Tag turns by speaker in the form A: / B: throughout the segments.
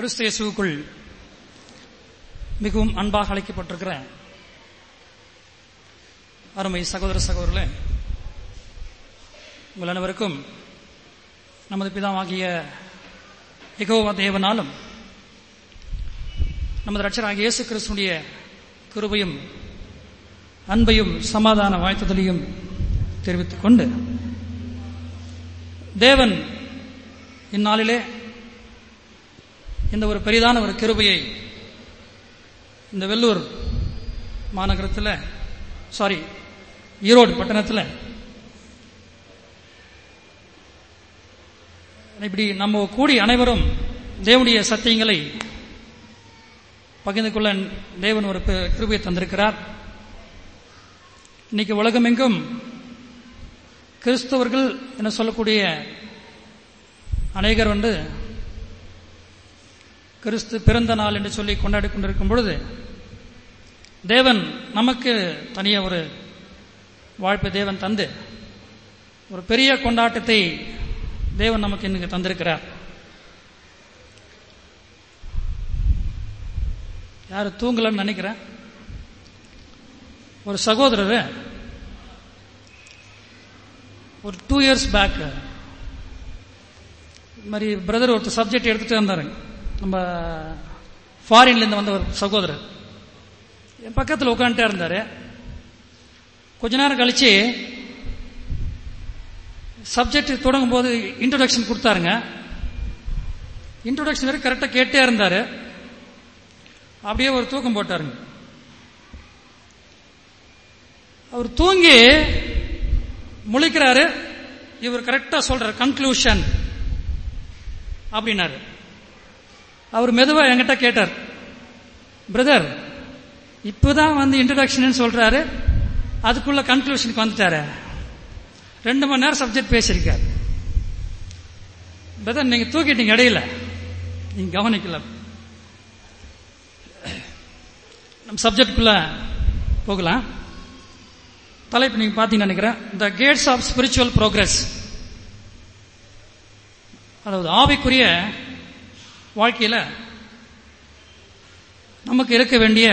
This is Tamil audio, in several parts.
A: கிறிஸ்து இயேசுவுக்குள் மிகவும் அன்பாக அழைக்கப்பட்டிருக்கிற அருமை சகோதர சகோதரர்களே உங்கள் அனைவருக்கும் நமது பிதாவாகிய எகோவா தேவனாலும் நமது ரட்சராகிய இயேசு கிறிஸ்துடைய கிருபையும் அன்பையும் சமாதான வாழ்த்துதலையும் தெரிவித்துக் கொண்டு தேவன் இந்நாளிலே இந்த ஒரு பெரிதான ஒரு கிருபையை இந்த வெள்ளூர் மாநகரத்தில் சாரி ஈரோடு பட்டணத்தில் இப்படி நம்ம கூடி அனைவரும் தேவனுடைய சத்தியங்களை பகிர்ந்து கொள்ள தேவன் ஒரு கிருபையை தந்திருக்கிறார் இன்னைக்கு உலகமெங்கும் கிறிஸ்தவர்கள் என சொல்லக்கூடிய அநேகர் வந்து கிறிஸ்து பிறந்த நாள் என்று சொல்லி கொண்டாடி கொண்டிருக்கும் பொழுது தேவன் நமக்கு தனிய ஒரு வாழ்ப்பை தேவன் தந்து ஒரு பெரிய கொண்டாட்டத்தை தேவன் நமக்கு இன்னைக்கு தந்திருக்கிறார் யாரு தூங்கலன்னு நினைக்கிறேன் ஒரு சகோதரர் ஒரு டூ இயர்ஸ் பேக் இது மாதிரி பிரதர் ஒருத்தர் சப்ஜெக்ட் எடுத்துட்டு வந்தாரு நம்ம ஃபாரின்லேருந்து வந்த ஒரு சகோதரர் என் பக்கத்தில் உட்காந்துட்டே இருந்தாரு கொஞ்ச நேரம் கழிச்சு சப்ஜெக்ட் தொடங்கும் போது இன்ட்ரோடக்ஷன் கொடுத்தாருங்க இன்ட்ரோடக்ஷன் வரைக்கும் கரெக்டாக கேட்டே இருந்தாரு அப்படியே ஒரு தூக்கம் போட்டாருங்க அவர் தூங்கி முழிக்கிறாரு இவர் கரெக்டா சொல்றாரு கன்க்ளூஷன் அப்படின்னாரு அவர் மெதுவா என்கிட்ட கேட்டார் பிரதர் இப்பதான் வந்து இன்ட்ரடக்ஷன் சொல்றாரு அதுக்குள்ள கன்க்ளூஷனுக்கு வந்துட்டாரு ரெண்டு மணி நேரம் சப்ஜெக்ட் பேசியிருக்காரு பிரதர் நீங்க தூக்கிட்டீங்க இடையில நீங்க கவனிக்கல நம்ம சப்ஜெக்டுக்குள்ள போகலாம் தலைப்பு நீங்க பாத்தீங்கன்னு நினைக்கிறேன் the gates of spiritual progress அதாவது ஆவிக்குரிய வாழ்க்கையில நமக்கு இருக்க வேண்டிய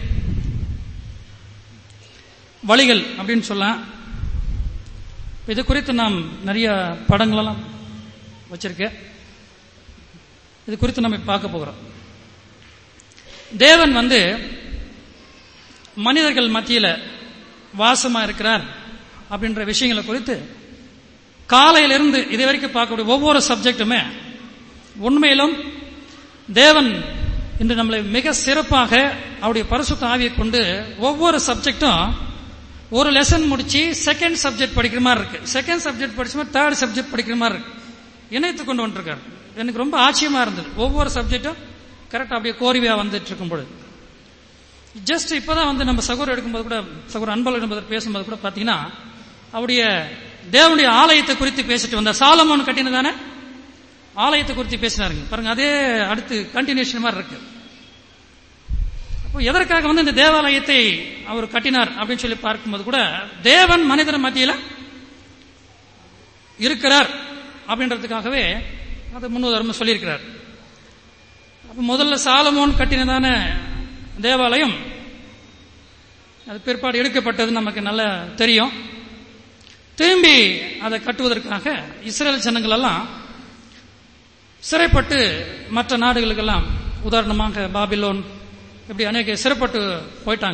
A: வழிகள் அப்படின்னு சொல்லலாம் இது குறித்து நாம் நிறைய படங்களெல்லாம் வச்சிருக்கேன் இது குறித்து நம்ம பார்க்க போகிறோம் தேவன் வந்து மனிதர்கள் மத்தியில் வாசமா இருக்கிறார் அப்படின்ற விஷயங்களை குறித்து காலையிலிருந்து இது வரைக்கும் பார்க்கக்கூடிய ஒவ்வொரு சப்ஜெக்டுமே உண்மையிலும் தேவன் இன்று நம்மளை மிக சிறப்பாக அவருடைய பரிசுத்த ஆவியை கொண்டு ஒவ்வொரு சப்ஜெக்டும் ஒரு லெசன் முடிச்சு செகண்ட் சப்ஜெக்ட் படிக்கிற மாதிரி இருக்கு செகண்ட் சப்ஜெக்ட் படிச்ச தேர்ட் சப்ஜெக்ட் படிக்கிற மாதிரி இருக்கு இணைத்து கொண்டு வந்துருக்காரு எனக்கு ரொம்ப ஆச்சரியமா இருந்தது ஒவ்வொரு சப்ஜெக்டும் கரெக்டா அப்படியே கோரிவையா வந்துட்டு இருக்கும் பொழுது ஜஸ்ட் இப்பதான் வந்து நம்ம சகோதரர் எடுக்கும்போது கூட சகோதரர் அன்பல் என்பதை பேசும்போது கூட பாத்தீங்கன்னா அவருடைய தேவனுடைய ஆலயத்தை குறித்து பேசிட்டு வந்த சாலமோன் கட்டினதானே ஆலயத்தை குறித்து பேசினாருங்க பாருங்க அதே அடுத்து கண்டினியூஷன் மாதிரி இருக்கு அப்போ எதற்காக வந்து இந்த தேவாலயத்தை அவர் கட்டினார் அப்படின்னு சொல்லி பார்க்கும்போது கூட தேவன் மனிதர் மத்தியில் இருக்கிறார் அப்படின்றதுக்காகவே அது முன்னுதாரணம் சொல்லியிருக்கிறார் அப்ப முதல்ல சாலமோன் கட்டினதான தேவாலயம் அது பிற்பாடு எடுக்கப்பட்டது நமக்கு நல்லா தெரியும் திரும்பி அதை கட்டுவதற்காக இஸ்ரேல் ஜனங்கள் எல்லாம் சிறைப்பட்டு மற்ற நாடுகளுக்கெல்லாம் உதாரணமாக பாபிலோன் இப்படி அநேக சிறைப்பட்டு போயிட்டாங்க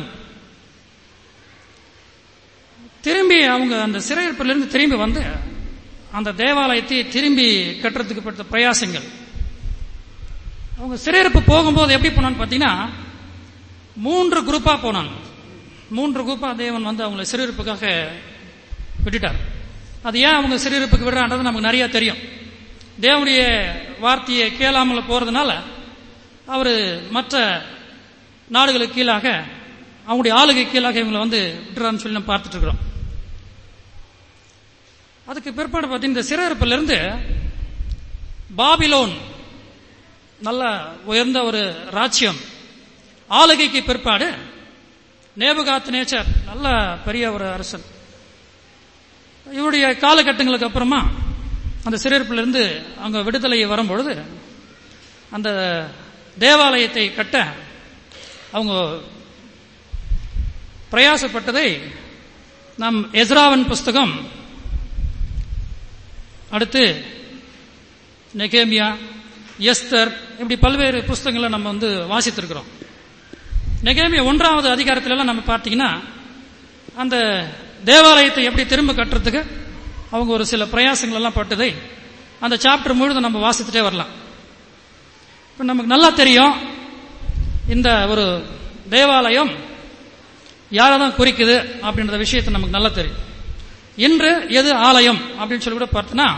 A: திரும்பி அவங்க அந்த சிறையிருப்பிலிருந்து திரும்பி வந்து அந்த தேவாலயத்தை திரும்பி கட்டுறதுக்கு பட்ட பிரயாசங்கள் அவங்க சிறையிருப்பு போகும்போது எப்படி போனான்னு பார்த்தீங்கன்னா மூன்று குரூப்பா போனாங்க மூன்று குரூப்பா தேவன் வந்து அவங்களை சிறையிருப்புக்காக விட்டுட்டார் அது ஏன் அவங்க சிறையிருப்புக்கு விடுறான்றது நமக்கு நிறைய தெரியும் தேவனுடைய வார்த்தையை கேளாமல் போறதுனால அவர் மற்ற நாடுகளுக்கு கீழாக அவங்களுடைய ஆளுகை கீழாக இவங்களை வந்து விட்டுறான்னு சொல்லி நம்ம பார்த்துட்டு இருக்கிறோம் அதுக்கு பிற்பாடு பார்த்தீங்கன்னா இந்த சிறையிருப்பிலிருந்து பாபிலோன் நல்ல உயர்ந்த ஒரு ராஜ்யம் ஆளுகைக்கு பிற்பாடு நேபுகாத் நேச்சர் நல்ல பெரிய ஒரு அரசன் இவருடைய காலகட்டங்களுக்கு அப்புறமா அந்த சிறையிருப்பிலிருந்து அங்க விடுதலை வரும்பொழுது அந்த தேவாலயத்தை கட்ட அவங்க பிரயாசப்பட்டதை நம் எஸ்ராவன் புஸ்தகம் அடுத்து நெகேமியா எஸ்தர் இப்படி பல்வேறு புஸ்தகங்களை நம்ம வந்து வாசித்திருக்கிறோம் நெகேமியா ஒன்றாவது அதிகாரத்துல எல்லாம் நம்ம பார்த்தீங்கன்னா அந்த தேவாலயத்தை எப்படி திரும்ப கட்டுறதுக்கு அவங்க ஒரு சில பிரயாசங்கள் எல்லாம் பட்டதை அந்த சாப்டர் முழுதும் நம்ம வாசித்துட்டே வரலாம் இப்ப நமக்கு நல்லா தெரியும் இந்த ஒரு தேவாலயம் யாரை தான் குறிக்குது அப்படின்ற விஷயத்தை நமக்கு நல்லா தெரியும் இன்று எது ஆலயம் அப்படின்னு சொல்லி கூட பார்த்தோன்னா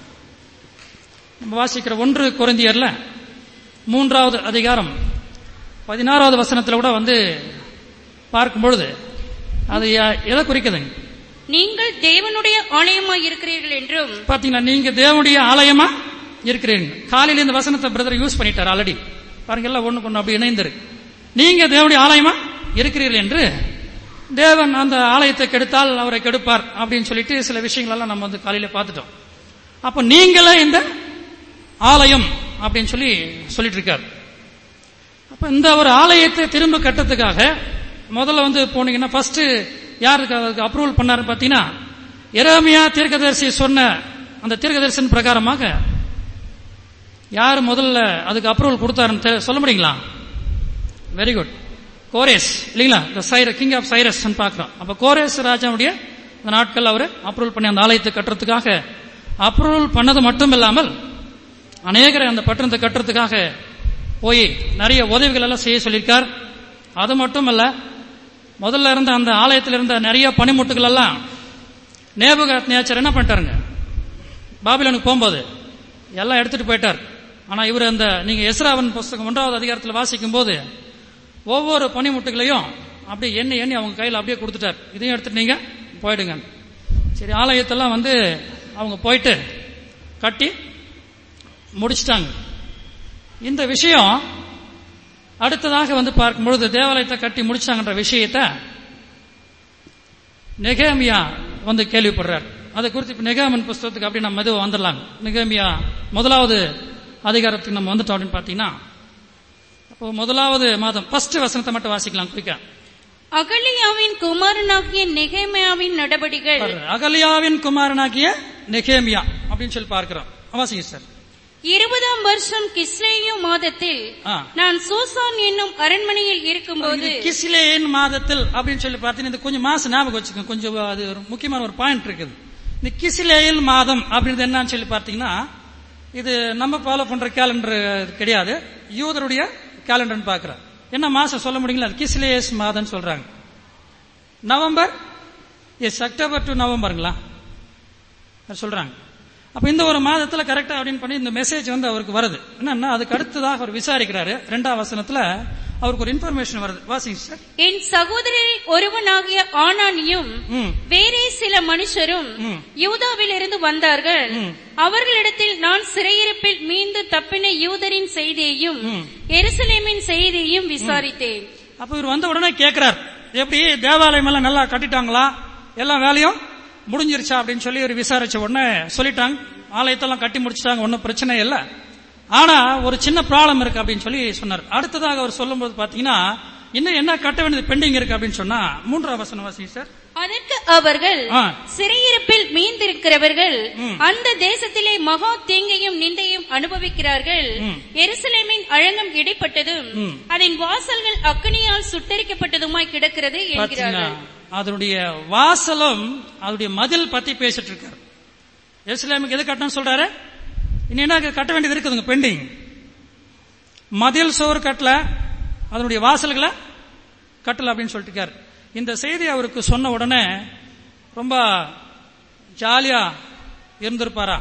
A: நம்ம வாசிக்கிற ஒன்று குறைந்தியர்ல மூன்றாவது அதிகாரம் பதினாறாவது வசனத்தில் கூட வந்து பார்க்கும் பொழுது அது யா- எதை குறிக்குதுங்க
B: நீங்கள் தேவனுடைய ஆலயமாய் இருக்கிறீர்கள் என்றும்
A: பாத்தீங்களா நீங்க தேவனுடைய ஆலயமா இருக்கிறீங்க காலையில இந்த வசனத்தை பிரதர் யூஸ் பண்ணிட்டார் ஆல்ரெடி பாருங்க எல்லாம் ஒண்ணுக்கு ஒண்ணு அப்படி இணைந்திருக்கு நீங்க தேவனுடைய ஆலயமா இருக்கிறீர்கள் என்று தேவன் அந்த ஆலயத்தை கெடுத்தால் அவரை கெடுப்பார் அப்படின்னு சொல்லிட்டு சில விஷயங்கள் எல்லாம் நம்ம வந்து காலையில பார்த்துட்டோம் அப்ப நீங்களே இந்த ஆலயம் அப்படின்னு சொல்லி சொல்லிட்டு இருக்காரு அப்ப இந்த ஒரு ஆலயத்தை திரும்ப கட்டத்துக்காக முதல்ல வந்து போனீங்கன்னா ஃபர்ஸ்ட் யாருக்கு அதுக்கு அப்ரூவல் பண்ணாருன்னு பாத்தீங்கன்னா எரேமியா தீர்க்கதரிசி சொன்ன அந்த தீர்க்கதரிசன் பிரகாரமாக யார் முதல்ல அதுக்கு அப்ரூவல் கொடுத்தாருன்னு தெ- சொல்ல முடியுங்களா வெரி குட் கோரேஸ் இல்லைங்களா இந்த சைர கிங் ஆஃப் சைரஸ் பார்க்கிறோம் அப்ப கோரேஸ் ராஜாவுடைய இந்த நாட்கள் அவர் அப்ரூவல் பண்ணி அந்த ஆலயத்தை கட்டுறதுக்காக அப்ரூவல் பண்ணது மட்டும் இல்லாமல் அநேகரை அந்த பட்டணத்தை கட்டுறதுக்காக போய் நிறைய உதவிகள் எல்லாம் செய்ய சொல்லியிருக்கார் அது மட்டும் இல்ல முதல்ல இருந்த அந்த ஆலயத்தில் இருந்த நிறைய பனிமுட்டுகள் எல்லாம் நேபுகாத் நேச்சர் என்ன பண்ணிட்டாருங்க பாபிலோனுக்கு போகும்போது எல்லாம் எடுத்துட்டு போயிட்டார் ஆனா இவர் அந்த நீங்க எஸ்ராவன் புஸ்தகம் ஒன்றாவது அதிகாரத்தில் வாசிக்கும் போது ஒவ்வொரு பனிமுட்டுகளையும் அப்படியே எண்ணி எண்ணி அவங்க கையில் அப்படியே கொடுத்துட்டார் இதையும் எடுத்துட்டு நீங்க போயிடுங்க சரி ஆலயத்தெல்லாம் வந்து அவங்க போயிட்டு கட்டி முடிச்சிட்டாங்க இந்த விஷயம் அடுத்ததாக வந்து பார்க்கும்பொழுது தேவாலயத்தை கட்டி முடிச்சாங்கன்ற விஷயத்தை நெகேமியா வந்து கேள்விப்படுறார் அதை குறித்து இப்ப நெகேமன் புஸ்தகத்துக்கு அப்படி நம்ம மெதுவாக வந்துடலாங்க நெகேமியா முதலாவது அதிகாரத்துக்கு நம்ம வந்துட்டோம் அப்படின்னு பார்த்தீங்கன்னா அப்போ முதலாவது மாதம் ஃபர்ஸ்ட் வசனத்தை மட்டும் வாசிக்கலாம் குயிக்கா
B: அகலியாவின் குமாரனாகிய நெகேமியாவின் நடபடிகள்
A: அகலியாவின் குமாரனாகிய நெகேமியா அப்படின்னு சொல்லி பார்க்கிறோம் வாசிங்க சார்
B: இருபதாம் வருஷம் கிஸ்லேயு மாதத்தில்
A: ஆ.
B: நான் சூசான் என்னும் அரண்மனையில் இருக்கும்போது
A: இது கிஸ்லேன் மாதத்தில் அப்படின்னு சொல்லி பார்த்தீங்கன்னா இது கொஞ்சம் மாசம் ஞாபகம் வச்சுக்கோங்க கொஞ்சம் அது ஒரு முக்கியமான ஒரு பாயிண்ட் இருக்குது இந்த கிஸ்லேயில் மாதம் அப்படின்றது என்னன்னு சொல்லி பார்த்தீங்கன்னா இது நம்ம ஃபாலோ பண்ற கேலண்டர் கிடையாது யூதருடைய கேலண்டர்னு பார்க்கிறோம் என்ன மாசம் சொல்ல முடியுங்களா அது கிஸ்லேஸ் மாதம் சொல்றாங்க நவம்பர் எஸ் அக்டோபர் டு நவம்பருங்களா அது சொல்றாங்க அப்ப இந்த ஒரு மாதத்துல கரெக்டா அப்படின்னு பண்ணி இந்த மெசேஜ் வந்து அவருக்கு வருது என்னன்னா அதுக்கு அடுத்ததாக அவர் விசாரிக்கிறாரு ரெண்டாம் வசனத்துல அவருக்கு ஒரு இன்ஃபர்மேஷன் வருது வாசிங்க சார்
B: என் சகோதரரில் ஒருவனாகிய ஆனானியும்
A: ம்
B: வேறே சில மனுஷரும்
A: ம்.
B: யூதாவில் இருந்து வந்தார்கள்
A: ம்.
B: அவர்களிடத்தில் நான் சிறையிருப்பில் மீண்டு தப்பின யூதரின் செய்தியையும்
A: ம்.
B: எருசலேமின் செய்தியையும் விசாரித்தேன்
A: அப்ப இவர் வந்த உடனே கேட்கிறார் எப்படி தேவாலயம் எல்லாம் நல்லா கட்டிட்டாங்களா எல்லாம் வேலையும் முடிஞ்சிருச்சா அப்படின்னு சொல்லி ஒரு விசாரிச்ச உடனே சொல்லிட்டாங்க ஆலயத்தெல்லாம் கட்டி முடிச்சிட்டாங்க ஒன்றும் பிரச்சனை இல்லை ஆனா ஒரு சின்ன ப்ராப்ளம் இருக்கு அப்படின்னு சொல்லி சொன்னார் அடுத்ததாக அவர் சொல்லும்போது பாத்தீங்கன்னா இன்னும் என்ன கட்ட வேண்டியது பெண்டிங் இருக்கு அப்படின்னு சொன்னா மூன்றாம் வசனம் வாசிங்க சார்
B: அதற்கு அவர்கள்
A: ஆ.
B: சிறையிருப்பில் மீந்திருக்கிறவர்கள்
A: ம்.
B: அந்த தேசத்திலே மகா தீங்கையும் நிந்தையும் அனுபவிக்கிறார்கள்
A: ம்.
B: எருசலேமின் அழகம் இடைப்பட்டதும்
A: ம்.
B: அதன் வாசல்கள் அக்னியால் சுட்டரிக்கப்பட்டதுமாய் கிடக்கிறது
A: பாத்தீங்கன்னா
B: என்கிறார்கள்
A: அதனுடைய வாசலும் அதனுடைய மதில் பத்தி பேசிட்டு இருக்காரு எருசலேமுக்கு எது கட்டணும்னு சொல்றாரு இனி என்ன கட்ட வேண்டியது இருக்குதுங்க பெண்டிங் மதில் சோறு கட்டல அதனுடைய வாசல்களை கட்டல அப்படின்னு சொல்லிட்டு இருக்காரு இந்த செய்தி அவருக்கு சொன்ன உடனே ரொம்ப ஜாலியா இருந்திருப்பாரா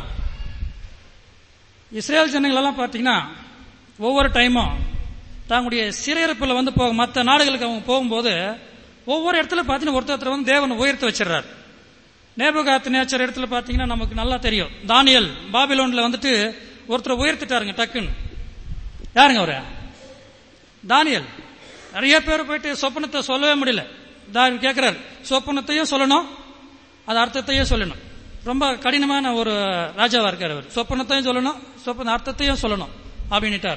A: இஸ்ரேல் ஜனங்கள் எல்லாம் பார்த்தீங்கன்னா ஒவ்வொரு டைமும் தங்களுடைய சிறையிருப்பில் வந்து போக மற்ற நாடுகளுக்கு அவங்க போகும்போது ஒவ்வொரு இடத்துல பார்த்தீங்கன்னா ஒருத்தர் ஒருத்தர் வந்து தேவனை உயர்த்தி வச்சிடுறாரு நேபுகாத் நேச்சர் இடத்துல பார்த்தீங்கன்னா நமக்கு நல்லா தெரியும் தானியல் பாபிலோன்ல வந்துட்டு ஒருத்தரை உயர்த்திட்டாருங்க டக்குன்னு யாருங்க அவரு தானியல் நிறைய பேர் போயிட்டு சொப்பனத்தை சொல்லவே முடியல தான் கேட்கிறார் சொப்பனத்தையும் சொல்லணும் அது அர்த்தத்தையும் சொல்லணும் ரொம்ப கடினமான ஒரு ராஜாவா இருக்கார் அவர் சொப்பனத்தையும் சொல்லணும் சொப்பன அர்த்தத்தையும் சொல்லணும் அப்படின்னுட்டார்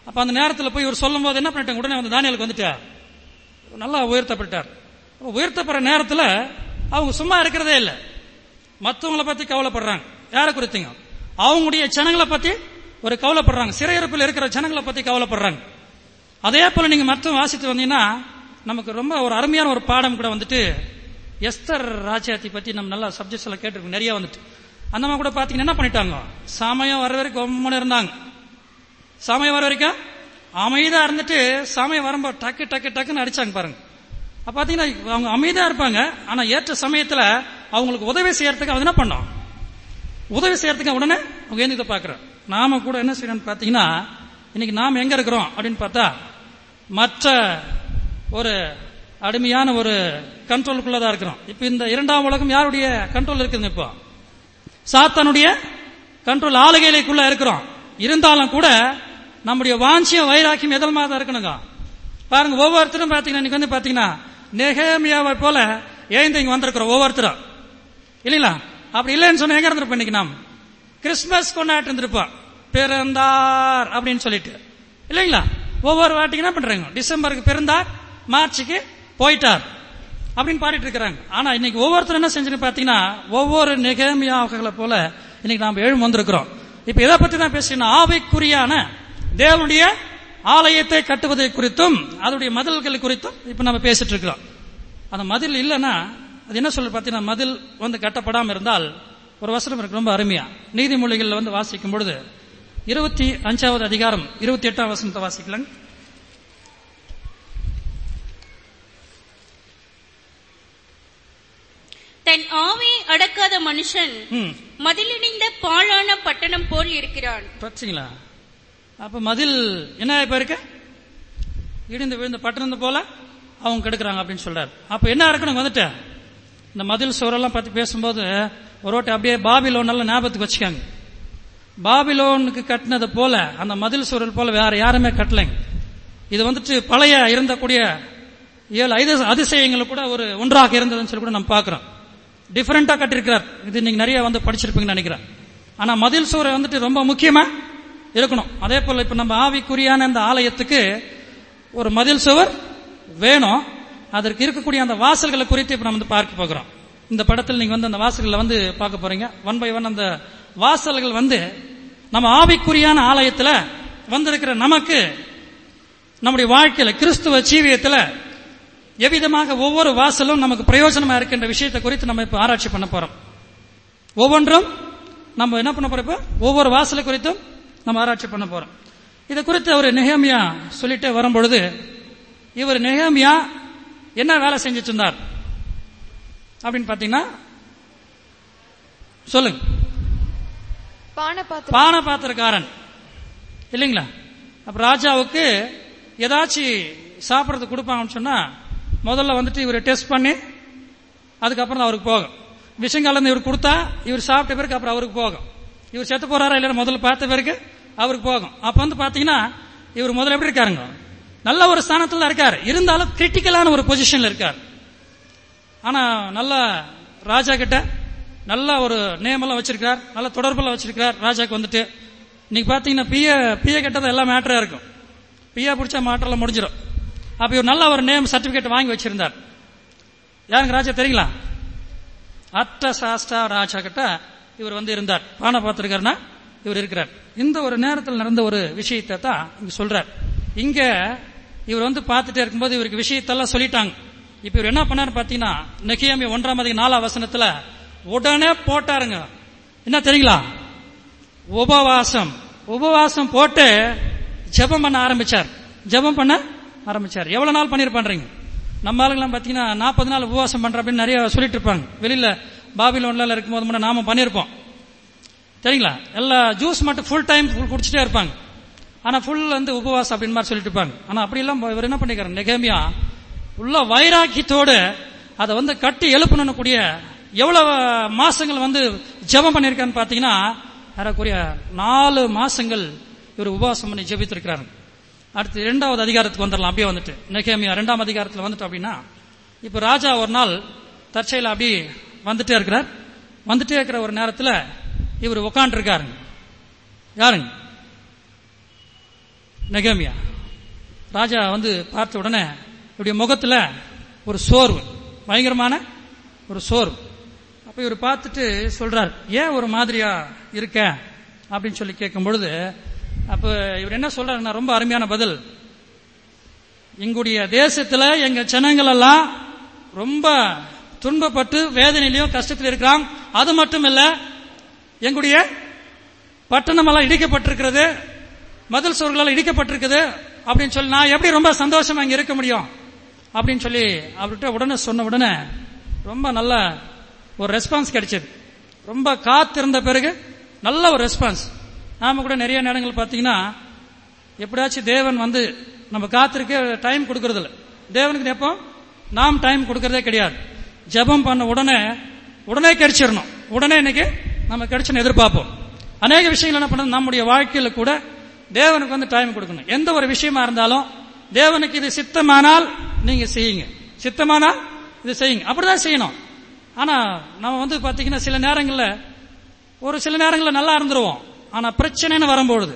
A: அப்ப அந்த நேரத்தில் போய் இவர் சொல்லும் போது என்ன பண்ணிட்டாங்க உடனே வந்து தானியலுக்கு வந்துட்டார் நல்லா உயர்த்தப்பட்டார் அப்ப உயர்த்தப்படுற நேரத்தில் அவங்க சும்மா இருக்கிறதே இல்லை மற்றவங்கள பத்தி கவலைப்படுறாங்க யாரை குறித்துங்க அவங்களுடைய ஜனங்களை பத்தி ஒரு கவலைப்படுறாங்க சிறையிருப்பில் இருக்கிற ஜனங்களை பத்தி கவலைப்படுறாங்க அதே போல நீங்க மற்ற வாசித்து வந்தீங்கன்னா நமக்கு ரொம்ப ஒரு அருமையான ஒரு பாடம் கூட வந்துட்டு எஸ்தர் ராஜ்யாத்தி பத்தி நம்ம நல்லா சப்ஜெக்ட்ஸ் எல்லாம் கேட்டிருக்கோம் நிறைய வந்துட்டு அந்த மாதிரி கூட பாத்தீங்கன்னா என்ன பண்ணிட்டாங்க சமயம் வர வரைக்கும் ஒம்மனு இருந்தாங்க சமயம் வர வரைக்கும் அமைதியா இருந்துட்டு சமயம் வரும்போது டக்கு டக்கு டக்குன்னு அடிச்சாங்க பாருங்க அப்ப பாத்தீங்கன்னா அவங்க அமைதியா இருப்பாங்க ஆனா ஏற்ற சமயத்துல அவங்களுக்கு உதவி செய்யறதுக்கு அவங்க என்ன பண்ணோம் உதவி செய்யறதுக்கு உடனே அவங்க ஏந்திக்க பாக்குறோம் நாம கூட என்ன செய்யணும்னு பாத்தீங்கன்னா இன்னைக்கு நாம் எங்க இருக்கிறோம் அப்படின்னு பார்த்தா மற்ற ஒரு அடிமையான ஒரு கண்ட்ரோலுக்குள்ளதான் இருக்கிறோம் இப்ப இந்த இரண்டாம் உலகம் யாருடைய கண்ட்ரோல் இருக்குதுங்க இப்போ சாத்தானுடைய கண்ட்ரோல் ஆளுகையிலுக்குள்ள இருக்கிறோம் இருந்தாலும் கூட நம்முடைய வாஞ்சியம் வைராக்கியம் எதல் தான் இருக்கணுங்க பாருங்க ஒவ்வொருத்தரும் பாத்தீங்கன்னா இன்னைக்கு வந்து பாத்தீங்கன்னா நெகேமியாவை போல எழுந்து இங்க வந்திருக்கிறோம் ஒவ்வொருத்தரும் இல்லைங்களா அப்படி இல்லைன்னு சொன்னா எங்க இருந்திருப்போம் இன்னைக்கு நாம் கிறிஸ்துமஸ் கொண்டாட்டு இருந்திருப்போம் பிறந்தார் அப்படின்னு சொல்லிட்டு இல்லைங்களா ஒவ்வொரு வாட்டிக்கு என்ன பண்றாங்க டிசம்பருக்கு பிறந்தார் மார்ச்சுக்கு போயிட்டார் அப்படின்னு பாடிட்டு இருக்கிறாங்க ஆனா இன்னைக்கு ஒவ்வொருத்தரும் என்ன செஞ்சுன்னு பாத்தீங்கன்னா ஒவ்வொரு நிகழ்மையாகளை போல இன்னைக்கு நாம் எழும் வந்திருக்கிறோம் இப்ப எதை பத்தி தான் பேசுறோம் ஆவைக்குரியான தேவனுடைய ஆலயத்தை கட்டுவது குறித்தும் அதனுடைய மதில்கள் குறித்தும் இப்ப நம்ம பேசிட்டு இருக்கிறோம் அந்த மதில் இல்லைன்னா அது என்ன சொல்ற பாத்தீங்கன்னா மதில் வந்து கட்டப்படாம இருந்தால் ஒரு வசனம் இருக்கு ரொம்ப அருமையா நீதிமொழிகள் வந்து வாசிக்கும் பொழுது இருபத்தி அஞ்சாவது அதிகாரம் இருபத்தி எட்டாம் வசனத்தை வாசிக்கலாங்க
B: தன் ஆவியை அடக்காத மனுஷன்
A: ம்
B: மதிலிடிந்த பாழான பட்டணம் போல் இருக்கிறான்
A: பார்த்தீங்களா அப்ப மதில் என்ன இப்ப இருக்கு இடிந்து விழுந்த பட்டணம் போல அவங்க கெடுக்கிறாங்க அப்படின்னு சொல்றாரு அப்ப என்ன இருக்கணும் வந்துட்டு இந்த மதில் சுவரெல்லாம் பத்தி பேசும்போது ஒரு வாட்டி அப்படியே பாபிலோன் எல்லாம் ஞாபகத்துக்கு வச்சுக்காங்க பாபிலோனுக்கு கட்டினது போல அந்த மதில் சுவரல் போல வேற யாருமே கட்டலைங்க இது வந்துட்டு பழைய இருந்தக்கூடிய ஏழு ஐது அதிசயங்கள் கூட ஒரு ஒன்றாக இருந்ததுன்னு சொல்லி கூட நம்ம பார்க்கிறோம் டிஃபரெண்டா கட்டிருக்கிறார் இது நீங்க நிறைய வந்து படிச்சிருப்பீங்கன்னு நினைக்கிறேன் ஆனா மதில் சுவர் வந்துட்டு ரொம்ப முக்கியமா இருக்கணும் அதே போல இப்ப நம்ம ஆவிக்குரியான அந்த ஆலயத்துக்கு ஒரு மதில் சுவர் வேணும் அதற்கு இருக்கக்கூடிய அந்த வாசல்களை குறித்து இப்ப நம்ம வந்து பார்க்க போகிறோம் இந்த படத்தில் நீங்க வந்து அந்த வாசல்களை வந்து பார்க்க போறீங்க ஒன் பை ஒன் அந்த வாசல்கள் வந்து நம்ம ஆவிக்குரியான ஆலயத்துல வந்திருக்கிற நமக்கு நம்முடைய வாழ்க்கையில கிறிஸ்துவ ஜீவியத்துல எவ்விதமாக ஒவ்வொரு வாசலும் நமக்கு பிரயோஜனமா இருக்கின்ற விஷயத்தை குறித்து நம்ம இப்ப ஆராய்ச்சி பண்ண போறோம் ஒவ்வொன்றும் நம்ம என்ன பண்ண போறோம் இப்ப ஒவ்வொரு வாசலை குறித்தும் நம்ம ஆராய்ச்சி பண்ண போறோம் இதை குறித்து அவர் நெஹேமியா சொல்லிட்டே வரும்பொழுது இவர் நெஹேமியா என்ன வேலை செஞ்சுட்டு இருந்தார் அப்படின்னு பாத்தீங்கன்னா சொல்லுங்க
C: பானபாத்திரம்
A: பான பாத்திரக்காரன் இல்லைங்களா அப்ப ராஜாவுக்கு ஏதாச்சும் சாப்பிடறதுக்கு கொடுப்பாங்கன்னு சொன்னா முதல்ல வந்துட்டு இவர் டெஸ்ட் பண்ணி அதுக்கப்புறம் தான் அவருக்கு போகும் விஷம் கலந்து இவர் கொடுத்தா இவர் சாப்பிட்ட பிறகு அப்புறம் அவருக்கு போகும் இவர் செத்து போறாரா இல்லையா முதல்ல பார்த்த பிறகு அவருக்கு போகும் அப்ப வந்து பாத்தீங்கன்னா இவர் முதல்ல எப்படி இருக்காருங்க நல்ல ஒரு ஸ்தானத்துல தான் இருக்காரு இருந்தாலும் கிரிட்டிக்கலான ஒரு பொசிஷன்ல இருக்கார் ஆனா நல்ல ராஜா கிட்ட நல்ல ஒரு நேம் எல்லாம் வச்சிருக்கார் நல்ல தொடர்பெல்லாம் வச்சிருக்கார் ராஜாக்கு வந்துட்டு இன்னைக்கு பாத்தீங்கன்னா பிய பிய கிட்டதான் எல்லா மேட்டரா இருக்கும் பியா பிடிச்சா மாற்றலாம் முடிஞ்சிடும் அப்ப இவர் நல்ல ஒரு நேம் சர்டிபிகேட் வாங்கி வச்சிருந்தார் யாருங்க ராஜா தெரியுங்களா அட்ட சாஸ்டா ராஜா கிட்ட இவர் வந்து இருந்தார் பானை பார்த்திருக்காருன்னா இவர் இருக்கிறார் இந்த ஒரு நேரத்தில் நடந்த ஒரு விஷயத்தை தான் இங்க சொல்றார் இங்க இவர் வந்து பார்த்துட்டே இருக்கும்போது இவருக்கு விஷயத்தெல்லாம் சொல்லிட்டாங்க இப்ப இவர் என்ன பண்ணாரு பாத்தீங்கன்னா நெகியாமி ஒன்றாம் அதிக நாலாம் வசனத்துல உடனே போட்டாருங்க என்ன தெரியுங்களா உபவாசம் உபவாசம் போட்டு ஜெபம் பண்ண ஆரம்பிச்சார் ஜெபம் பண்ண ஆரம்பிச்சார் எவ்வளவு நாள் பண்ணிருப்பான்றீங்க நம்ம ஆளுங்களாம் பாத்தீங்கன்னா நாற்பது நாள் உபவாசம் பண்ற அப்படின்னு நிறைய சொல்லிட்டு இருப்பாங்க வெளியில பாபிலோன்ல இருக்கும்போது முன்ன நாம பண்ணிருப்போம் சரிங்களா எல்லா ஜூஸ் மட்டும் ஃபுல் டைம் குடிச்சிட்டே இருப்பாங்க ஆனா ஃபுல் வந்து உபவாசம் அப்படின்னு மாதிரி சொல்லிட்டு இருப்பாங்க ஆனா அப்படி எல்லாம் இவர் என்ன பண்ணிக்கிறார் நெகேமியா உள்ள வைராக்கியத்தோடு அதை வந்து கட்டி எழுப்பணும் கூடிய எவ்வளவு மாசங்கள் வந்து ஜெபம் பண்ணிருக்கான்னு பாத்தீங்கன்னா ஏறக்குறைய நாலு மாசங்கள் இவர் உபவாசம் பண்ணி ஜெபித்திருக்கிறாரு அடுத்து இரண்டாவது அதிகாரத்துக்கு வந்துடலாம் அப்படியே வந்துட்டு நெகேமியா இரண்டாம் அதிகாரத்தில் வந்துட்டு அப்படின்னா இப்ப ராஜா ஒரு நாள் தற்செயல அப்படி வந்துட்டே இருக்கிறார் வந்துட்டே இருக்கிற ஒரு நேரத்தில் இவர் உட்காந்து இருக்காருங்க யாருங்க நெகமியா ராஜா வந்து பார்த்த உடனே இப்படி முகத்துல ஒரு சோர்வு பயங்கரமான ஒரு சோர்வு அப்ப இவர் பார்த்துட்டு சொல்றார் ஏன் ஒரு மாதிரியா இருக்க அப்படின்னு சொல்லி கேட்கும் பொழுது அப்ப இவர் என்ன சொல்றாருன்னா ரொம்ப அருமையான பதில் எங்களுடைய தேசத்துல எங்க ஜனங்கள் எல்லாம் ரொம்ப துன்பப்பட்டு வேதனையிலையும் கஷ்டத்தில் இருக்கிறாங்க அது மட்டும் இல்ல எங்களுடைய பட்டணம் எல்லாம் இடிக்கப்பட்டிருக்கிறது மதில் சுவர்களால் இடிக்கப்பட்டிருக்குது அப்படின்னு சொல்லி நான் எப்படி ரொம்ப சந்தோஷமா இங்க இருக்க முடியும் அப்படின்னு சொல்லி அவர்கிட்ட உடனே சொன்ன உடனே ரொம்ப நல்ல ஒரு ரெஸ்பான்ஸ் கிடைச்சது ரொம்ப காத்திருந்த பிறகு நல்ல ஒரு ரெஸ்பான்ஸ் நாம கூட நிறைய நேரங்கள் பார்த்தீங்கன்னா எப்படியாச்சும் தேவன் வந்து நம்ம காத்திருக்க டைம் கொடுக்கறது இல்ல தேவனுக்கு எப்போ நாம் டைம் கொடுக்கறதே கிடையாது ஜெபம் பண்ண உடனே உடனே கிடைச்சிடணும் உடனே இன்னைக்கு நம்ம கிடைச்சுன்னு எதிர்பார்ப்போம் அநேக விஷயங்கள் என்ன பண்ணணும் நம்முடைய வாழ்க்கையில கூட தேவனுக்கு வந்து டைம் கொடுக்கணும் எந்த ஒரு விஷயமா இருந்தாலும் தேவனுக்கு இது சித்தமானால் நீங்க செய்யுங்க சித்தமானால் இது செய்யுங்க அப்படிதான் செய்யணும் ஆனா நம்ம வந்து பாத்தீங்கன்னா சில நேரங்கள்ல ஒரு சில நேரங்கள்ல நல்லா இருந்துருவோம் ஆனா பிரச்சனைன்னு வரும்பொழுது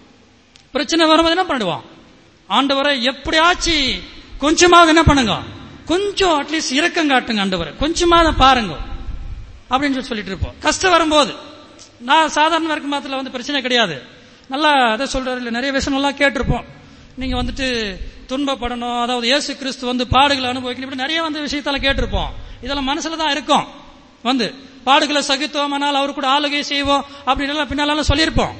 A: பிரச்சனை வரும்போது என்ன பண்ணுவோம் ஆண்டவரை எப்படியாச்சு கொஞ்சமாவது என்ன பண்ணுங்க கொஞ்சம் அட்லீஸ்ட் இரக்கம் காட்டுங்க ஆண்டவரை கொஞ்சமாவது பாருங்க அப்படின்னு சொல்லி சொல்லிட்டு இருப்போம் கஷ்டம் வரும்போது நான் சாதாரண வர்க்க மாதத்துல வந்து பிரச்சனை கிடையாது நல்லா அதை சொல்றாரு இல்ல நிறைய விஷயம் நல்லா கேட்டிருப்போம் நீங்க வந்துட்டு துன்பப்படணும் அதாவது இயேசு கிறிஸ்து வந்து பாடுகளை அனுபவிக்கணும் இப்படி நிறைய வந்து விஷயத்தால கேட்டிருப்போம் இதெல்லாம் மனசுல தான் இருக்கும் வந்து பாடுகளை சகித்தோம் ஆனால் அவர் கூட ஆளுகை செய்வோம் அப்படின்னு எல்லாம் பின்னால சொல்லியிருப்போம்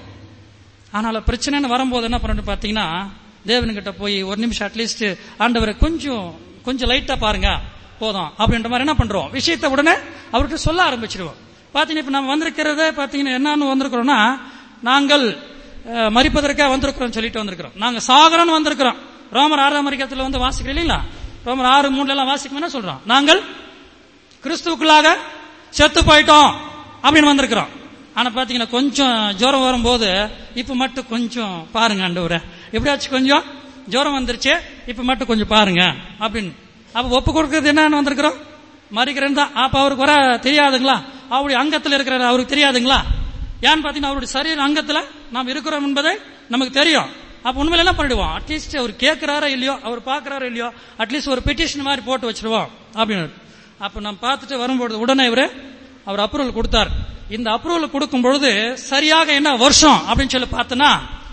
A: ஆனால் பிரச்சனைன்னு வரும்போது என்ன பண்ணணும் பாத்தீங்கன்னா தேவன்கிட்ட போய் ஒரு நிமிஷம் அட்லீஸ்ட் ஆண்டவரை கொஞ்சம் கொஞ்சம் லைட்டா பாருங்க போதும் அப்படின்ற மாதிரி என்ன பண்றோம் விஷயத்தை உடனே அவர்கிட்ட சொல்ல ஆரம்பிச்சிடுவோம் பாத்தீங்கன்னா இப்ப நம்ம வந்திருக்கிறத பாத்தீங்கன்னா என்னன்னு வந்திருக்கிறோம்னா நாங்கள் அஹ், மரிப்பதற்காக வந்திருக்கிறோம் சொல்லிட்டு வந்திருக்கிறோம் நாங்க சாகரம்னு வந்திருக்கிறோம் ரோமர் ஆறாம் அதிகாரத்துல வந்து வாசிக்கிறோம் இல்லைங்களா ரோமர் ஆறு மூணுல எல்லாம் வாசிக்கும் என்ன சொல்றோம் நாங்கள் கிறிஸ்துவுக்குள்ளாக செத்து போயிட்டோம் அப்படின்னு வந்திருக்கிறோம் ஆனா பாத்தீங்கன்னா கொஞ்சம் ஜுரம் வரும்போது இப்ப மட்டும் கொஞ்சம் பாருங்க ஆண்டவரை எப்படியாச்சும் கொஞ்சம் ஜுரம் வந்துருச்சு இப்ப மட்டும் கொஞ்சம் பாருங்க அப்படின்னு அப்ப ஒப்பு கொடுக்கறது என்னன்னு வந்திருக்கிறோம் மறிக்கிறேன் தான் அப்ப அவருக்கு வர தெரியாதுங்களா அவருடைய அங்கத்துல இருக்கிற அவருக்கு தெரியாதுங்களா ஏன்னு பாத்தீங்கன்னா அவருடைய சரீர அங்கத்துல நாம் இருக்கிறோம் என்பதை நமக்கு தெரியும் அப்ப உண்மையில என்ன பண்ணிடுவோம் அட்லீஸ்ட் அவர் கேட்கிறாரோ இல்லையோ அவர் பாக்குறாரோ இல்லையோ அட்லீஸ்ட் ஒரு பெட்டிஷன் மாதிரி போட்டு வச்சிருவோம் அப்படின்னு அப்ப நான் பார்த்துட்டு வரும்பொழுது உடனே இவரு அவர் அப்ரூவல் கொடுத்தார் இந்த அப்ரூவல் கொடுக்கும் பொழுது சரியாக என்ன வருஷம் அப்படின்னு சொல்லி பார்த்தோன்னா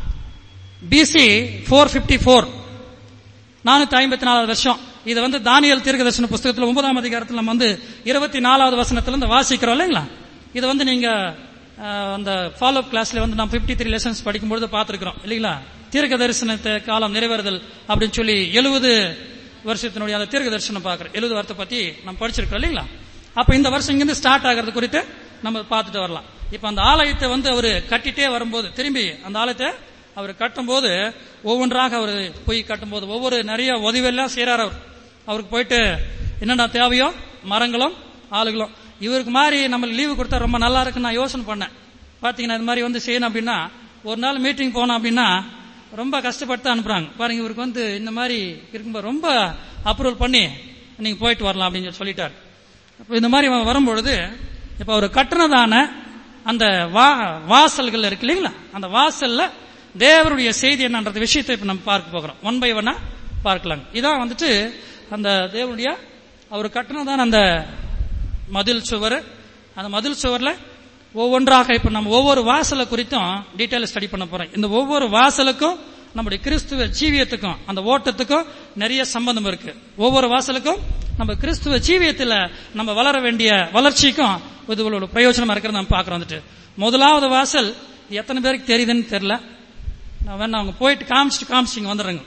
A: பிசி போர் பிப்டி போர் நானூத்தி ஐம்பத்தி நாலாவது வருஷம் இது வந்து தானியல் தீர்க்கதர்சன புஸ்தகத்துல ஒன்பதாம் அதிகாரத்தில் நம்ம வந்து இருபத்தி நாலாவது வசனத்துல இருந்து வாசிக்கிறோம் இல்லைங்களா இது வந்து நீங்க அஹ், அந்த ஃபாலோ கிளாஸ்ல வந்து நம்ம 53 த்ரீ லெசன்ஸ் படிக்கும்பொழுது பார்த்திருக்கிறோம் இல்லைங்களா தீர்க்க தரிசனத்தை காலம் நிறைவேறுதல் அப்படின்னு சொல்லி எழுபது வருஷத்தினுடைய அந்த தீர்க்க தரிசனம் பார்க்கிறோம் எழுபது வருஷத்தை பத்தி நம்ம படிச்சிருக்கிறோம் இல்லைங்களா அப்ப இந்த வருஷம் இங்கிருந்து ஸ்டார்ட் ஆகிறது குறித்து நம்ம பார்த்துட்டு வரலாம் இப்ப அந்த ஆலயத்தை வந்து அவர் கட்டிட்டே வரும்போது திரும்பி அந்த ஆலயத்தை அவர் கட்டும்போது ஒவ்வொன்றாக அவர் போய் கட்டும்போது ஒவ்வொரு நிறைய உதவியெல்லாம் செய்யறாரு அவர் அவருக்கு போயிட்டு என்னென்ன தேவையோ மரங்களும் ஆளுகளும் இவருக்கு மாதிரி நம்ம லீவு கொடுத்தா ரொம்ப நல்லா இருக்குன்னு நான் யோசனை பண்ணேன் பாத்தீங்கன்னா இது மாதிரி வந்து செய்யணும் அப்படின்னா ஒரு நாள் மீட்டிங் போனோம் அப்படின்னா ரொம்ப கஷ்டப்பட்டு தான் அனுப்புறாங்க பாருங்க இவருக்கு வந்து இந்த மாதிரி இருக்கும்போது ரொம்ப அப்ரூவல் பண்ணி நீங்க போயிட்டு வரலாம் அப்படின்னு சொல்லி சொல்லிட்டார் அப்ப இந்த மாதிரி அவன் வரும்பொழுது இப்ப அவர் கட்டுனதான அந்த வா வாசல்கள் இருக்கு இல்லைங்களா அந்த வாசல்ல தேவருடைய செய்தி என்னன்ற விஷயத்தை இப்ப நம்ம பார்க்க போகிறோம் ஒன் பை ஒன்னா பார்க்கலாம் இதான் வந்துட்டு அந்த தேவனுடைய அவர் கட்டுனதான அந்த மதில் சுவர் அந்த மதில் சுவர்ல ஒவ்வொன்றாக இப்ப நம்ம ஒவ்வொரு வாசலை குறித்தும் டீட்டெயில் ஸ்டடி பண்ண போறோம் இந்த ஒவ்வொரு வாசலுக்கும் நம்முடைய கிறிஸ்துவ ஜீவியத்துக்கும் அந்த ஓட்டத்துக்கும் நிறைய சம்பந்தம் இருக்கு ஒவ்வொரு வாசலுக்கும் நம்ம கிறிஸ்துவ ஜீவியத்துல நம்ம வளர வேண்டிய வளர்ச்சிக்கும் இது ஒரு பிரயோஜனமா இருக்கிறது நம்ம பார்க்கறோம் வந்துட்டு முதலாவது வாசல் இது எத்தனை பேருக்கு தெரியுதுன்னு தெரியல நான் வேணா அவங்க போயிட்டு காமிச்சிட்டு காமிச்சிங்க வந்துடுறேங்க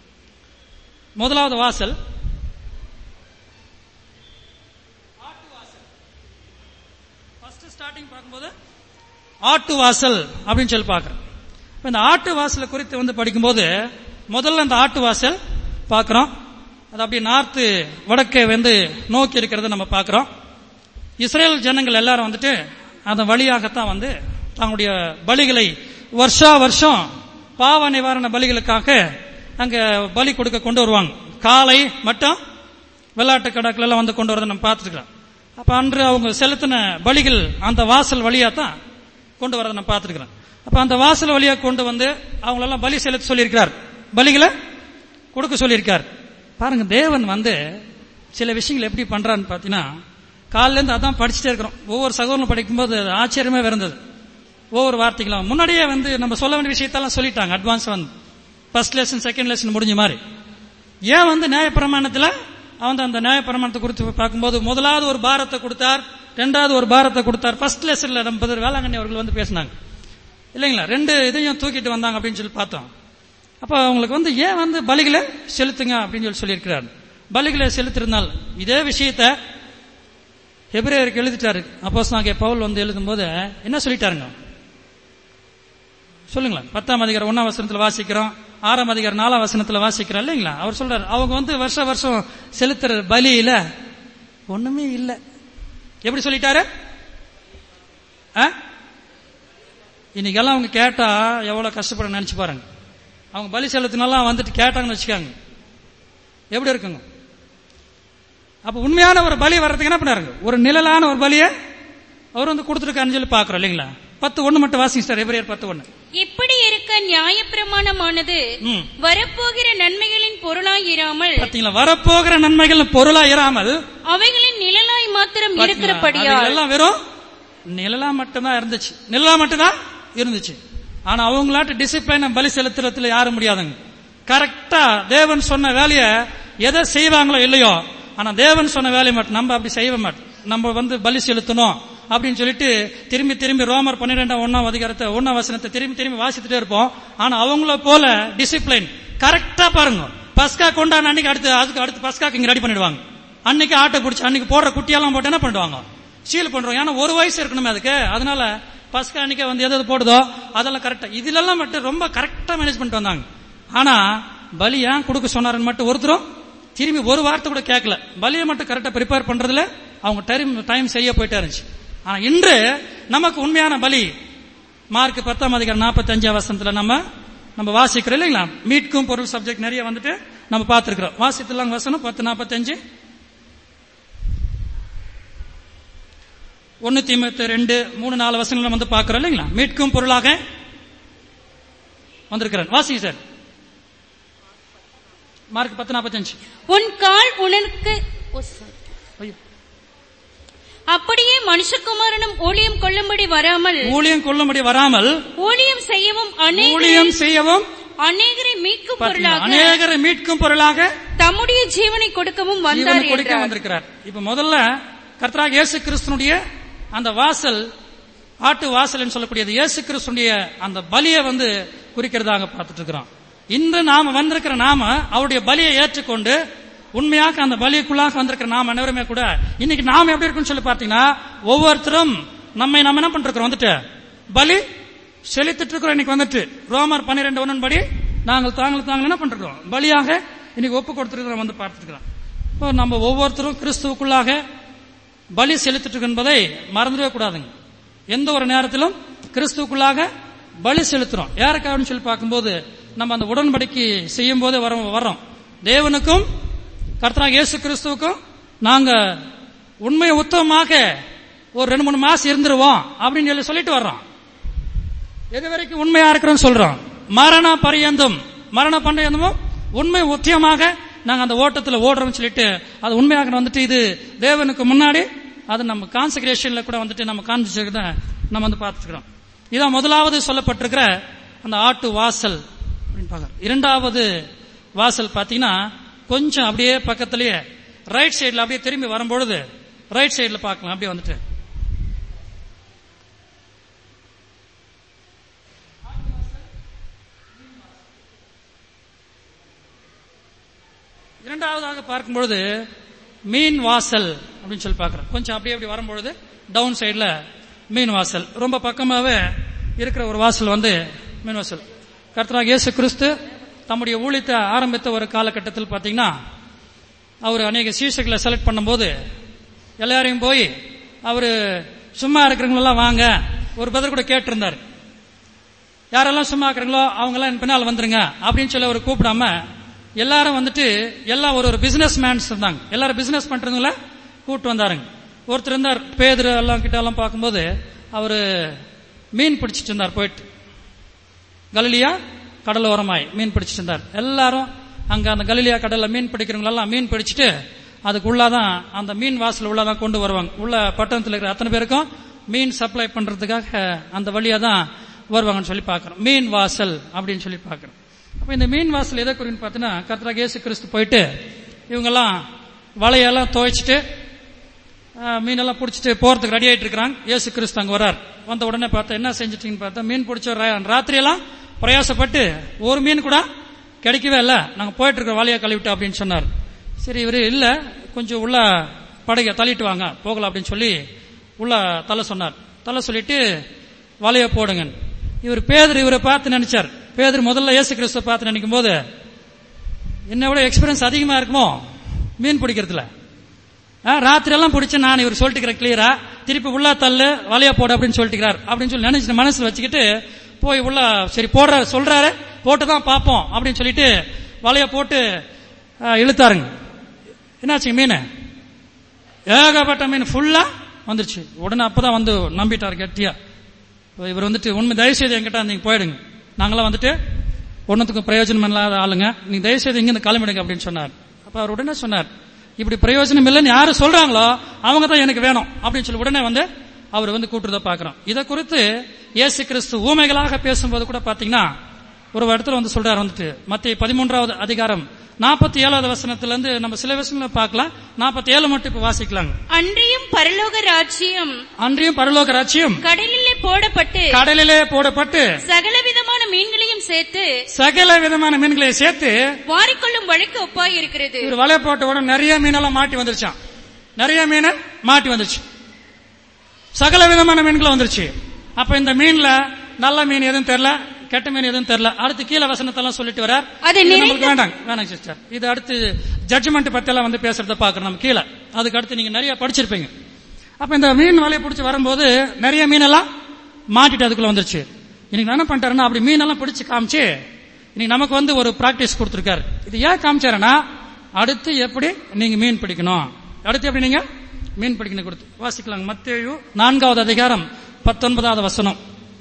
A: முதலாவது வாசல் ஃபர்ஸ்ட் ஸ்டார்டிங் பார்க்கும்போது ஆட்டு வாசல் அப்படின்னு சொல்லி பார்க்கிறோம் இப்ப இந்த ஆட்டு வாசலை குறித்து வந்து படிக்கும்போது முதல்ல அந்த ஆட்டு வாசல் பார்க்கிறோம் அது அப்படியே நார்த்து வடக்கே வந்து நோக்கி இருக்கிறத நம்ம பார்க்கிறோம் இஸ்ரேல் ஜனங்கள் எல்லாரும் வந்துட்டு அதன் வழியாகத்தான் வந்து தங்களுடைய பலிகளை வருஷா வருஷம் பாவ நிவாரண பலிகளுக்காக அங்க பலி கொடுக்க கொண்டு வருவாங்க காலை மட்டும் வெள்ளாட்டு கடாக்கள் எல்லாம் வந்து கொண்டு வரதை நம்ம பார்த்துருக்கிறோம் அப்ப அன்று அவங்க செலுத்தின பலிகள் அந்த வாசல் வழியா தான் கொண்டு வரதை நம்ம பார்த்துருக்கிறோம் அப்ப அந்த வாசல் வழியா கொண்டு வந்து அவங்களெல்லாம் பலி செலுத்த சொல்லியிருக்கிறார் பலிகளை கொடுக்க சொல்லியிருக்கார் பாருங்க தேவன் வந்து சில விஷயங்கள் எப்படி பண்றான்னு பாத்தீங்கன்னா காலையில இருந்து அதான் படிச்சுட்டே இருக்கிறோம் ஒவ்வொரு சகோதரனும் படிக்கும்போது அது ஆச்சரியமே இருந்தது ஒவ்வொரு வார்த்தைகளும் முன்னாடியே வந்து நம்ம சொல்ல வேண்டிய விஷயத்தெல்லாம் சொல்லிட்டாங்க அட்வான்ஸ் வந்து ஃபர்ஸ்ட் லெசன் செகண்ட் லெசன் முடிஞ்ச மாதிரி ஏன் வந்து நியாயப்பிரமாணத்துல அவன் அந்த நியாயப்பிரமாணத்தை குறித்து பார்க்கும்போது முதலாவது ஒரு பாரத்தை கொடுத்தார் ரெண்டாவது ஒரு பாரத்தை கொடுத்தார் ஃபர்ஸ்ட் லெசன்ல நம்ம பிரதர் வேளாங்கண்ணி அவர்கள் வந்து பேசினாங்க இல்லைங்களா ரெண்டு இதையும் தூக்கிட்டு வந்தாங்க அப்படின்னு சொல்லி பார்த்தோம் அப்ப அவங்களுக்கு வந்து ஏன் வந்து பலிகளை செலுத்துங்க அப்படின்னு சொல்லி சொல்லியிருக்கிறார் பலிகளை செலுத்திருந்தால் இதே விஷயத்த ஹெப்ரேயருக்கு எழுதிட்டாரு அப்போஸ் நாங்க பவுல் வந்து எழுதும்போது என்ன சொல்லிட்டாருங்க சொல்லுங்களேன் பத்தாம் அதிகாரம் ஒன்னாம் வசனத்துல வாசிக்கிறோம் ஆறாம் அதிகாரம் நாலாம் வசனத்துல வாசிக்கிறோம் இல்லைங்களா அவர் சொல்றாரு அவங்க வந்து வருஷ வருஷம் செலுத்துற பலியில ஒண்ணுமே இல்ல எப்படி சொல்லிட்டாரு ஆ? இன்னைக்கெல்லாம் அவங்க கேட்டா எவ்வளவு கஷ்டப்பட நினைச்சு பாருங்க அவங்க பலி செலுத்தினாலாம் வந்துட்டு கேட்டாங்கன்னு வச்சுக்காங்க எப்படி இருக்குங்க அப்ப உண்மையான ஒரு பலி வர்றதுக்கு என்ன பண்ணாருங்க ஒரு நிழலான ஒரு பலியை அவர் வந்து கொடுத்துருக்காருன்னு சொல்லி பாக்குறோம் இல்லைங்களா பத்து ஒண்ணு மட்டும் வாசிங்க சார் எபிரேயர் பத்து ஒண்ணு
B: இப்படி இருக்க நியாயப்பிரமாணமானது
A: ம்.
B: வரப்போகிற நன்மைகளின் பொருளாயிராமல்
A: பாத்தீங்களா வரப்போகிற நன்மைகள் பொருளா இராமல்
B: அவைகளின் நிழலாய் மாத்திரம்
A: பாத்தீங்களா,
B: இருக்கிறபடியால்
A: அதுகள் எல்லாம் வெறும் நிழலா மட்டும்தான் இருந்துச்சு நிழலா மட்டும்தான் இருந்துச்சு ஆனா அவங்களாட்ட டிசிப்ளின் பலி செலுத்துறதுல யாரும் முடியாதுங்க கரெக்டா தேவன் சொன்ன வேலையை எதை செய்வாங்களோ இல்லையோ ஆனா தேவன் சொன்ன வேலையை மட்டும் நம்ம அப்படி செய்ய மாட்டோம் நம்ம வந்து பலி செலுத்தணும் அப்படின்னு சொல்லிட்டு திரும்பி திரும்பி ரோமர் பன்னிரெண்டாம் ஒன்னாம் அதிகாரத்தை ஒன்னாம் வசனத்தை திரும்பி திரும்பி வாசித்துட்டே இருப்போம் ஆனா அவங்கள போல டிசிப்ளின் கரெக்டா பாருங்க பஸ்கா கொண்டாடின அன்னைக்கு அடுத்து அதுக்கு அடுத்து பஸ்காக்கு இங்க ரெடி பண்ணிடுவாங்க அன்னைக்கு ஆட்டை பிடிச்சி அன்னைக்கு போடுற குட்டியெல்லாம் போட்டு என்ன பண்ணுவாங்க சீல் பண்றோம் ஏன்னா ஒரு வயசு இருக்கணுமே அதுக்கு அதனால பஸ்கா அன்னைக்கு வந்து எது எது போடுதோ அதெல்லாம் கரெக்டா இதுலெல்லாம் மட்டும் ரொம்ப கரெக்டா மேனேஜ் பண்ணிட்டு வந்தாங்க ஆனா பலி ஏன் கொடுக்க சொன்னாருன்னு மட்டும் ஒருத்தரும் திரும்பி ஒரு வார்த்தை கூட கேட்கல பலியை மட்டும் கரெக்டா ப்ரிப்பேர் பண்றதுல அவங்க டைம் டைம் சரியா போயிட்டே இருந்துச்சு ஆனா இன்று நமக்கு உண்மையான பலி மார்க் பத்தாம் அதிகாரம் நாற்பத்தஞ்சாம் வசனத்துல நம்ம நம்ம வாசிக்கிறோம் இல்லைங்களா மீட்கும் பொருள் சப்ஜெக்ட் நிறைய வந்துட்டு நம்ம பார்த்திருக்கிறோம் வாசித்துலாம் வசனம் பத்து நாற்பத்தஞ்சு ஒன்னு தீமத்து ரெண்டு மூணு நாலு வசனங்கள் நம்ம வந்து பார்க்கிறோம் இல்லைங்களா மீட்கும் பொருளாக வந்திருக்கிறேன் வாசிங்க சார் மார்க் பத்து நாற்பத்தஞ்சு
B: உன் கால் உனக்கு ஓ, sorry.
A: ஐயோ.
B: அப்படியே மனுஷகுமாரனும் ஊழியம் கொள்ளும்படி வராமல்
A: ஊழியம் கொள்ளும்படி வராமல்
B: ஊழியம் செய்யவும் அநேகரை
A: ஊழியம் செய்யவும்
B: அநேகரை மீட்கும்
A: பாத்தீங்களா,
B: பொருளாக
A: அநேகரை மீட்கும் பொருளாக
B: தம்முடைய ஜீவனை கொடுக்கவும் வந்தார்
A: ஜீவனை கொடுக்க
B: என்றார்
A: வந்திருக்கிறார் இப்ப முதல்ல கர்த்தராக இயேசு கிறிஸ்துனுடைய அந்த வாசல் ஆட்டு வாசல் சொல்லக்கூடியது இயேசு கிறிஸ்துனுடைய அந்த பலியை வந்து குறிக்கிறதாக பார்த்துட்டு இருக்கிறோம் இன்று நாம வந்திருக்கிற நாம அவருடைய பலியை ஏற்றுக்கொண்டு உண்மையாக அந்த பலிக்குள்ளாக வந்திருக்கிற நாம் அனைவருமே கூட இன்னைக்கு நாம எப்படி இருக்குன்னு சொல்லி பார்த்தீங்கன்னா ஒவ்வொருத்தரும் நம்மை நம்ம என்ன பண்ணிருக்கிறோம் வந்துட்டு பலி செலுத்திட்டு இருக்கிறோம் இன்னைக்கு வந்துட்டு ரோமர் பன்னிரெண்டு ஒன்னு படி நாங்கள் தாங்கள் தாங்கள் என்ன பண்றோம் பலியாக இன்னைக்கு ஒப்பு கொடுத்துருக்கிறோம் வந்து பார்த்துருக்கிறோம் இப்போ நம்ம ஒவ்வொருத்தரும் கிறிஸ்துவுக்குள்ளாக பலி செலுத்திட்டு என்பதை மறந்துடவே கூடாதுங்க எந்த ஒரு நேரத்திலும் கிறிஸ்துவுக்குள்ளாக பலி செலுத்துறோம் யாருக்காகன்னு சொல்லி பார்க்கும்போது நம்ம அந்த உடன்படிக்கை செய்யும் போதே வரோம் வர்றோம் தேவனுக்கும் கர்த்தராக இயேசு கிறிஸ்துவுக்கும் நாங்க உண்மை உத்தமமாக ஒரு ரெண்டு மூணு மாசம் இருந்துருவோம் அப்படின்னு சொல்லி சொல்லிட்டு வர்றோம் எது வரைக்கும் உண்மையா இருக்கிறோம் சொல்றோம் மரண பரியந்தம் மரண பரியந்தமும் உண்மை உத்தியமாக நாங்க அந்த ஓட்டத்துல ஓடுறோம்னு சொல்லிட்டு அது உண்மையாக வந்துட்டு இது தேவனுக்கு முன்னாடி அது நம்ம கான்சக்ரேஷன்ல கூட வந்துட்டு நம்ம காண்பிச்சிருக்கிறத நம்ம வந்து பார்த்துக்கிறோம் இதான் முதலாவது சொல்லப்பட்டிருக்கிற அந்த ஆட்டு வாசல் அப்படின்னு பார்க்கறோம் இரண்டாவது வாசல் பாத்தீங்கன்னா கொஞ்சம் அப்படியே பக்கத்திலேயே ரைட் சைடுல அப்படியே திரும்பி வரும்பொழுது ரைட் சைடுல பார்க்கலாம் அப்படியே வந்துட்டு இரண்டாவதாக பார்க்கும்பொழுது மீன் வாசல் அப்படின்னு சொல்லி பார்க்கிறோம் கொஞ்சம் அப்படியே அப்படி வரும்பொழுது டவுன் சைடுல மீன் வாசல் ரொம்ப பக்கமாவே இருக்கிற ஒரு வாசல் வந்து மீன் வாசல் கர்த்தராக இயேசு கிறிஸ்து தம்முடைய ஊழியத்தை ஆரம்பித்த ஒரு காலகட்டத்தில் பார்த்தீங்கன்னா அவர் அநேக சீசர்களை செலக்ட் பண்ணும்போது எல்லாரையும் போய் அவர் சும்மா இருக்கிறவங்களெல்லாம் வாங்க ஒரு பதில் கூட கேட்டிருந்தார் யாரெல்லாம் சும்மா இருக்கிறீங்களோ அவங்கெல்லாம் என் பின்னால் வந்துருங்க அப்படின்னு சொல்லி அவர் கூப்பிடாம எல்லாரும் வந்துட்டு எல்லாம் ஒரு ஒரு பிசினஸ் மேன்ஸ் இருந்தாங்க எல்லாரும் பிசினஸ் பண்றவங்கள கூப்பிட்டு வந்தாருங்க ஒருத்தர் இருந்தார் பேதர் எல்லாம் கிட்ட எல்லாம் பார்க்கும்போது அவரு மீன் பிடிச்சிட்டு இருந்தார் போயிட்டு கலிலியா கடலோரமாய் மீன் பிடிச்சிட்டு இருந்தார் எல்லாரும் அங்க அந்த கலிலியா கடல்ல மீன் பிடிக்கிறவங்க எல்லாம் மீன் பிடிச்சிட்டு அதுக்கு உள்ளாதான் அந்த மீன் வாசல் உள்ளதான் கொண்டு வருவாங்க உள்ள பட்டணத்தில் இருக்கிற அத்தனை பேருக்கும் மீன் சப்ளை பண்றதுக்காக அந்த வழியா தான் வருவாங்கன்னு சொல்லி பார்க்கிறோம் மீன் வாசல் அப்படின்னு சொல்லி பார்க்கிறோம் அப்ப இந்த மீன் வாசல் எதை குறின்னு பார்த்தீங்கன்னா கர்த்தராக இயேசு கிறிஸ்து போயிட்டு இவங்கெல்லாம் வலையெல்லாம் துவைச்சிட்டு ஆஹ், மீனெல்லாம் பிடிச்சிட்டு போறதுக்கு ரெடி ஆயிட்டு இருக்காங்க இயேசு கிறிஸ்து அங்க வரார் வந்த உடனே பார்த்தா என்ன செஞ்சிட்டீங்கன்னு பார்த்தா மீன் பிடிச்ச ராத்திரி எல்லாம் பிரயாசப்பட்டு ஒரு மீன் கூட கிடைக்கவே இல்ல நாங்க போயிட்டு இருக்கிற வலையை கழுவிட்டோம் அப்படின்னு சொன்னார் சரி இவரு இல்ல கொஞ்சம் உள்ள படகை தள்ளிட்டு வாங்க போகலாம் அப்படின்னு சொல்லி உள்ள தள்ள சொன்னார் தள்ள சொல்லிட்டு வலையை போடுங்க இவர் பேதர் இவரை பார்த்து நினைச்சார் பேதர் முதல்ல இயேசு கிறிஸ்துவை பார்த்து நினைக்கும் போது என்னை விட எக்ஸ்பீரியன்ஸ் அதிகமா இருக்குமோ மீன் பிடிக்கிறதுல ஆ, ராத்திரி எல்லாம் பிடிச்சு நான் இவர் சொல்லிட்டு கிளியரா திருப்பி உள்ள தள்ளு வலைய போடு அப்படின்னு சொல்லிட்டுக்கிறார் அப்படின்னு சொல்லி நினைச்சு மனசுல வச்சுக்கிட்டு போய் உள்ள சரி போடுற சொல்றாரு போட்டு தான் பார்ப்போம் அப்படின்னு சொல்லிட்டு வலைய போட்டு ஆ, இழுத்தாருங்க என்னாச்சுங்க மீன் ஏகப்பட்ட மீன் ஃபுல்லா வந்துருச்சு உடனே அப்பதான் வந்து நம்பிட்டார் கெட்டியா இப்ப இவர் வந்துட்டு உண்மை தயவு செய்து என்கிட்ட நீங்க போயிடுங்க நாங்களாம் வந்துட்டு ஒன்னுத்துக்கும் பிரயோஜனம் இல்லாத ஆளுங்க நீங்க தயவு செய்து இங்க இருந்து கிளம்பிடுங்க அப்படின்னு சொன்னார் அப்ப அவர் உடனே சொன்னார் இப்படி பிரயோஜனம் இல்லைன்னு யாரு சொல்றாங்களோ அவங்க தான் எனக்கு வேணும் அப்படின்னு சொல்லி உடனே வந்து அவர் வந்து கூட்டுறத பாக்குறோம் இதை குறித்து இயேசு கிறிஸ்து ஊமைகளாக பேசும்போது கூட பாத்தீங்கன்னா ஒரு இடத்துல வந்து சொல்றாரு வந்துட்டு மத்திய பதிமூன்றாவது அதிகாரம் நாற்பத்தி ஏழாவது வசனத்துல இருந்து நம்ம சில வசனங்களை பார்க்கலாம் நாற்பத்தி ஏழு மட்டும் இப்ப வாசிக்கலாங்க
B: அன்றியும் பரலோக ராஜ்யம்
A: அன்றியும் பரலோக ராட்சியம்
B: கடலிலே போடப்பட்டு
A: கடலிலே போடப்பட்டு
B: சகலவிதமான மீன்களையும் சேர்த்து
A: சகல விதமான மீன்களை சேர்த்து
B: வாரிக்கொள்ளும் வழக்கு ஒப்பாய் இருக்கிறது
A: இவர் வலை போட்ட உடனே நிறைய மீனெல்லாம் மாட்டி வந்துருச்சான் நிறைய மீன் மாட்டி வந்துருச்சு சகல விதமான மீன்கள் வந்துருச்சு அப்ப இந்த மீன்ல நல்ல மீன் எதுவும் தெரியல கெட்ட மீன் எதுவும் தெரியல அடுத்து கீழே வசனத்தெல்லாம் சொல்லிட்டு வரார்
B: அது
A: இது
B: நிறைந்த-
A: நம்மளுக்கு வேண்டாம் வேணாம் சிஸ்டர் இது அடுத்து ஜட்ஜ்மெண்ட் பத்தி எல்லாம் வந்து பேசுறத பாக்குறோம் நம்ம கீழே அதுக்கு அடுத்து நீங்க நிறைய படிச்சிருப்பீங்க அப்ப இந்த மீன் வலையை பிடிச்சி வரும்போது நிறைய மீனெல்லாம் மாட்டிட்டு அதுக்குள்ள வந்துருச்சு இன்னைக்கு நான் என்ன பண்ணிட்டாருன்னா அப்படி மீனெல்லாம் பிடிச்சு காமிச்சு இன்னைக்கு நமக்கு வந்து ஒரு பிராக்டிஸ் கொடுத்திருக்காரு இது ஏன் காமிச்சாருன்னா அடுத்து எப்படி நீங்க மீன் பிடிக்கணும் அடுத்து எப்படி நீங்க மீன் பிடிக்கணும் கொடுத்து வாசிக்கலாங்க மத்தேயு நான்காவது அதிகாரம் பத்தொன்பதாவது வசனம்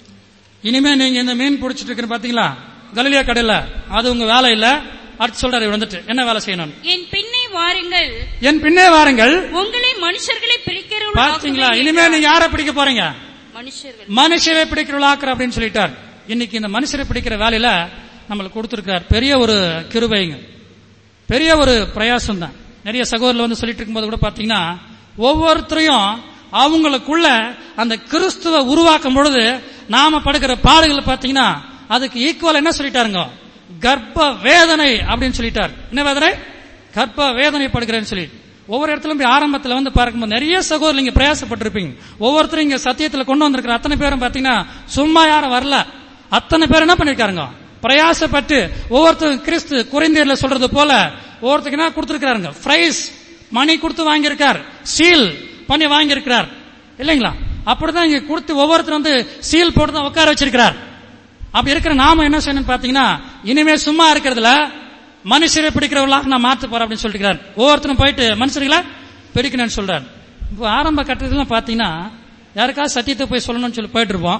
A: இனிமே நீங்க இந்த மீன் பிடிச்சிட்டு இருக்கிற பாத்தீங்களா கலிலியா கடையில அது உங்க வேலை இல்ல அடுத்து சொல்றாரு இவர் வந்துட்டு என்ன வேலை செய்யணும்
B: என் பின்னே வாருங்கள்
A: என் பின்னே வாருங்கள்
B: உங்களை மனுஷர்களை
A: பாத்தீங்களா இனிமே
B: பிரிக்கிறவர்கள்
A: நீங்க யாரை பிடிக்க போறீங்க
B: மனுஷர்கள்
A: மனுஷரை பிடிக்கிறவளாக்குற அப்படின்னு சொல்லிட்டார் இன்னைக்கு இந்த மனுஷரை பிடிக்கிற வேலையில நம்மளுக்கு கொடுத்திருக்கார் பெரிய ஒரு கிருபைங்க பெரிய ஒரு பிரயாசம் தான் நிறைய சகோதரர்கள் வந்து சொல்லிட்டு இருக்கும்போது கூட பாத்தீங்கன்னா ஒவ்வொருத்தரையும் அவங்களுக்குள்ள அந்த கிறிஸ்துவ உருவாக்கும் பொழுது நாம படுக்கிற பாடுகள் பாத்தீங்கன்னா அதுக்கு ஈக்குவல் என்ன சொல்லிட்டாருங்க கர்ப்ப வேதனை அப்படின்னு சொல்லிட்டார் என்ன வேதனை கர்ப்ப வேதனை படுகிறேன்னு சொல்லி ஒவ்வொரு இடத்துல போய் ஆரம்பத்துல வந்து பார்க்கும்போது நிறைய சகோதரர் நீங்க பிரயாசப்பட்டிருப்பீங்க ஒவ்வொருத்தரும் இங்க சத்தியத்துல கொண்டு வந்திருக்கிற அத்தனை பேரும் பாத்தீங்கன்னா சும்மா யாரும் வரல அத்தனை பேர் என்ன பண்ணிருக்காருங்க பிரயாசப்பட்டு ஒவ்வொருத்தரும் கிறிஸ்து குறைந்தீர்ல சொல்றது போல ஒவ்வொருத்தருக்கு என்ன கொடுத்திருக்காருங்க பிரைஸ் மணி கொடுத்து வாங்கியிருக்கார் சீல் பண்ணி வாங்கியிருக்கிறார் இல்லைங்களா அப்படிதான் இங்க கொடுத்து ஒவ்வொருத்தரும் வந்து சீல் போட்டு தான் உட்கார வச்சிருக்கிறார் அப்படி இருக்கிற நாம என்ன செய்யணும் பாத்தீங்கன்னா இனிமே சும்மா இருக்கிறதுல மனுஷரை பிடிக்கிறவர்களாக நான் மாத்த போறேன் அப்படின்னு சொல்லிருக்கிறார் ஒவ்வொருத்தரும் போயிட்டு மனுஷர்களை பிடிக்கணும்னு சொல்றாரு இப்போ ஆரம்ப கட்டத்துல பாத்தீங்கன்னா யாருக்காவது சத்தியத்தை போய் சொல்லணும்னு சொல்லி போயிட்டு இருப்போம்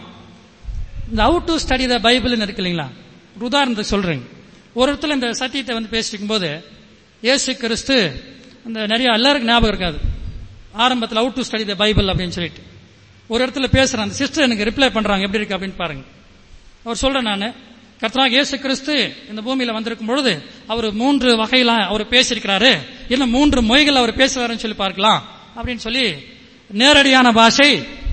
A: இந்த அவுட் டு ஸ்டடி த பைபிள்னு இருக்கு இல்லைங்களா ஒரு உதாரணத்துக்கு சொல்றேங்க ஒரு இடத்துல இந்த சத்தியத்தை வந்து பேசிட்டு இருக்கும்போது இயேசு கிறிஸ்து அந்த நிறைய எல்லாருக்கும் ஞாபகம் இருக்காது ஆரம்பத்தில் out to study the Bible அப்படின்னு சொல்லிட்டு ஒரு இடத்துல பேசுறேன் அந்த சிஸ்டர் எனக்கு ரிப்ளை பண்றாங்க எப்படி இருக்கு அப்படின்னு பாருங்க அவர் சொல்றேன் நான் கர்த்தராக இயேசு கிறிஸ்து இந்த பூமியில வந்திருக்கும் பொழுது அவர் மூன்று வகையில அவர் பேசியிருக்கிறாரு இல்ல மூன்று மொழிகள் அவர் பேசுவாருன்னு சொல்லி பார்க்கலாம் அப்படின்னு சொல்லி நேரடியான பாஷை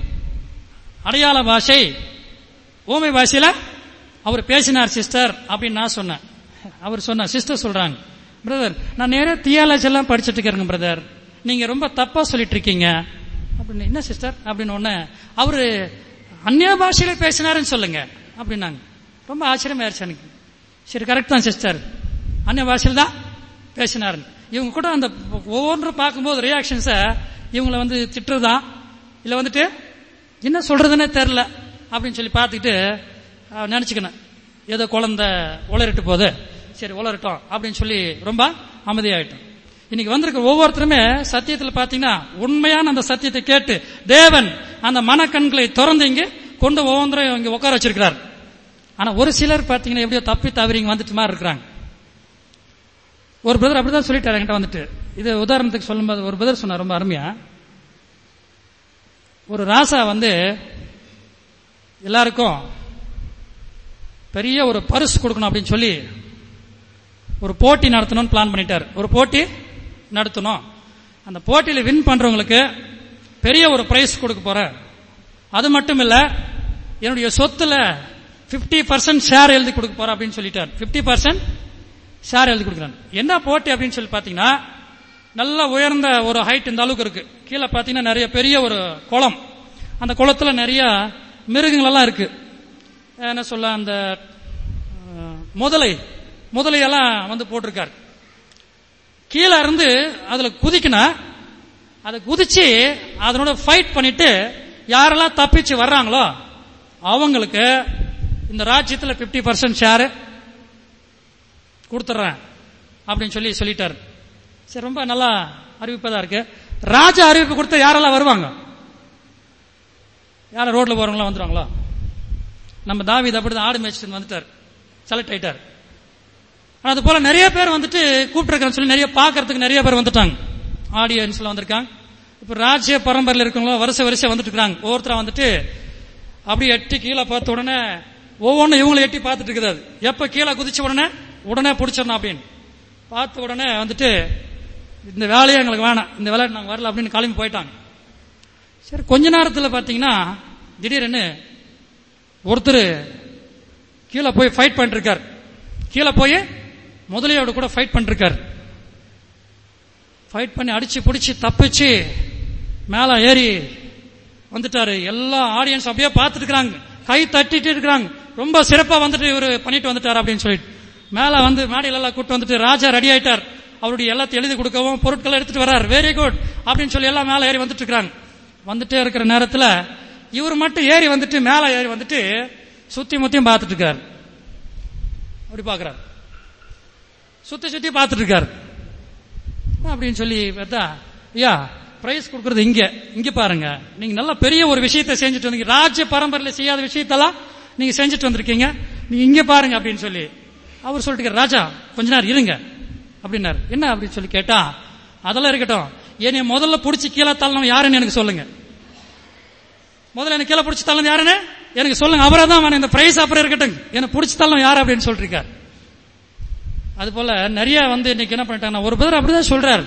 A: அடையாள பாஷை ஊமை பாஷையில அவர் பேசினார் சிஸ்டர் அப்படின்னு நான் சொன்னேன் அவர் சொன்னார் சிஸ்டர் சொல்றாங்க பிரதர் நான் நேரா தியாலஜி எல்லாம் படிச்சுட்டு இருக்கிறேங்க பிரதர் நீங்க ரொம்ப தப்பா சொல்லிட்டு இருக்கீங்க அப்படின்னு என்ன சிஸ்டர் அப்படின்னு ஒண்ணு அவரு அந்நிய பாஷையில பேசினாருன்னு சொல்லுங்க அப்படின்னாங்க ரொம்ப ஆச்சரியமா ஆயிடுச்சு எனக்கு சரி கரெக்ட் தான் சிஸ்டர் அந்நிய பாஷையில் தான் பேசினாரு இவங்க கூட அந்த ஒவ்வொன்றும் பார்க்கும்போது ரியாக்ஷன்ஸை இவங்கள வந்து திட்டுறதா இல்ல வந்துட்டு என்ன சொல்றதுன்னே தெரில அப்படின்னு சொல்லி பார்த்துக்கிட்டு அஹ், நினைச்சுக்கினேன் ஏதோ குழந்தை உளறிட்டு போகுது சரி உளரட்டும் அப்படின்னு சொல்லி ரொம்ப அமைதியாயிட்டோம் இன்னைக்கு வந்திருக்க ஒவ்வொருத்தருமே சத்தியத்தில் பாத்தீங்கன்னா உண்மையான அந்த சத்தியத்தை கேட்டு தேவன் அந்த மனக்கண்களை திறந்து இங்கே கொண்டு ஒவ்வொன்றையும் இங்க உட்கார வச்சிருக்கிறார் ஆனா ஒரு சிலர் பாத்தீங்கன்னா எப்படியோ தப்பி தவறி இங்க வந்துட்டு மாதிரி இருக்கிறாங்க ஒரு பிரதர் அப்படிதான் சொல்லிட்டாரு என்கிட்ட வந்துட்டு இது உதாரணத்துக்கு சொல்லும்போது ஒரு பிரதர் சொன்னார் ரொம்ப அருமையா ஒரு ராசா வந்து எல்லாருக்கும் பெரிய ஒரு பரிசு கொடுக்கணும் அப்படின்னு சொல்லி ஒரு போட்டி நடத்தணும்னு பிளான் பண்ணிட்டார் ஒரு போட்டி நடத்தணும் அந்த போட்டியில வின் பண்றவங்களுக்கு பெரிய ஒரு பிரைஸ் கொடுக்க போறேன் அது மட்டும் இல்ல என்னுடைய சொத்துல 50% பர்சன்ட் ஷேர் எழுதி கொடுக்க போறேன் அப்படின்னு சொல்லிட்டார் 50% பர்சன்ட் ஷேர் எழுதி கொடுக்குறான் என்ன போட்டி அப்படின்னு சொல்லி பாத்தீங்கன்னா நல்ல உயர்ந்த ஒரு ஹைட் இந்த அளவுக்கு இருக்கு கீழே பாத்தீங்கன்னா நிறைய பெரிய ஒரு குளம் அந்த குளத்துல நிறைய மிருகங்கள் எல்லாம் இருக்கு என்ன சொல்ல அந்த அஹ், முதலை முதலையெல்லாம் வந்து போட்டிருக்காரு கீழே இருந்து அதுல குதிக்கினா அதை குதிச்சு அதனோட ஃபைட் பண்ணிட்டு யாரெல்லாம் தப்பிச்சு வர்றாங்களோ அவங்களுக்கு இந்த ராஜ்யத்துல 50% பர்சன்ட் ஷேர் கொடுத்துட்றேன் அப்படின்னு சொல்லி சொல்லிட்டாரு சரி ரொம்ப நல்லா அறிவிப்பதா இருக்கு ராஜா அறிவிப்பு கொடுத்தா யாரெல்லாம் வருவாங்க யாரும் ரோட்ல போறவங்களா வந்துருவாங்களா நம்ம தாவீது அப்படிதான் ஆடு மேய்ச்சிட்டு வந்துட்டார் செலக்ட் ஆயிட்டார் ஆனா அது போல நிறைய பேர் வந்துட்டு கூப்பிட்டுருக்கேன்னு சொல்லி நிறைய பார்க்கறதுக்கு நிறைய பேர் வந்துட்டாங்க ஆடியன்ஸ்ல வந்திருக்காங்க இப்ப ராஜ்ய பரம்பரையில் இருக்கவங்களோ வருஷ வருஷம் வந்துட்டு இருக்காங்க ஒவ்வொருத்தரா வந்துட்டு அப்படியே எட்டி கீழே பார்த்த உடனே ஒவ்வொன்றும் இவங்களை எட்டி பார்த்துட்டு இருக்குது அது. எப்ப கீழே குதிச்ச உடனே உடனே பிடிச்சிடணும் அப்படின்னு பார்த்த உடனே வந்துட்டு இந்த வேலையே எங்களுக்கு வேணாம் இந்த வேலை நாங்க வரல அப்படின்னு கிளம்பி போயிட்டாங்க சரி கொஞ்ச நேரத்தில் பார்த்தீங்கன்னா திடீர்னு ஒருத்தர் கீழே போய் ஃபைட் பண்ணிட்டு இருக்கார் கீழே போய் முதலியோட கூட ஃபைட் பண்ணிட்டு இருக்கார் ஃபைட் பண்ணி அடிச்சு பிடிச்சி தப்பிச்சு மேல ஏறி வந்துட்டாரு எல்லா ஆடியன்ஸ் அப்படியே பார்த்துட்டு இருக்காங்க கை தட்டிட்டு இருக்காங்க ரொம்ப சிறப்பா வந்துட்டு இவர் பண்ணிட்டு வந்துட்டார் அப்படின்னு சொல்லிட்டு மேல வந்து மேடையில எல்லாம் கூட்டு வந்துட்டு ராஜா ரெடி ஆயிட்டார் அவருடைய எல்லாத்தையும் எழுதி கொடுக்கவும் பொருட்களை எடுத்துட்டு வர்றார் வெரி குட் அப்படின்னு சொல்லி எல்லாம் மேல ஏறி வந்துட்டு இருக்காங்க வந்துட்டே இருக்கிற நேரத்துல இவர் மட்டும் ஏறி வந்துட்டு மேல ஏறி வந்துட்டு சுத்தி முத்தியும் பார்த்துட்டு இருக்காரு அப்படி பாக்குறாரு சுத்தி சுத்தி பார்த்துட்டு இருக்காரு அப்படின்னு சொல்லி பார்த்தா ஐயா பிரைஸ் கொடுக்கறது இங்க இங்க பாருங்க நீங்க நல்ல பெரிய ஒரு விஷயத்தை செஞ்சுட்டு வந்தீங்க ராஜ்ய பரம்பரையில செய்யாத விஷயத்தெல்லாம் நீங்க செஞ்சுட்டு வந்திருக்கீங்க நீங்க இங்க பாருங்க அப்படின்னு சொல்லி அவர் சொல்லிட்டு இருக்காரு, ராஜா கொஞ்ச நேரம் இருங்க அப்படின்னாரு என்ன அப்படின்னு சொல்லி கேட்டா அதெல்லாம் இருக்கட்டும் என்னைய முதல்ல புடிச்சு கீழே தள்ளணும் யாருன்னு எனக்கு சொல்லுங்க முதல்ல எனக்கு கீழே புடிச்சு தள்ளணும் யாருன்னு எனக்கு சொல்லுங்க அவரே தான் வேணும் இந்த பிரைஸ் அப்புறம் இருக்கட்டும் என்ன புடிச்சு தள்ளணும் யாரு அப்படின்னு சொல்லிட்டு இருக்காரு அது போல நிறைய வந்து இன்னைக்கு என்ன பண்ணிட்டாங்கன்னா ஒரு பேர் அப்படிதான் சொல்றாரு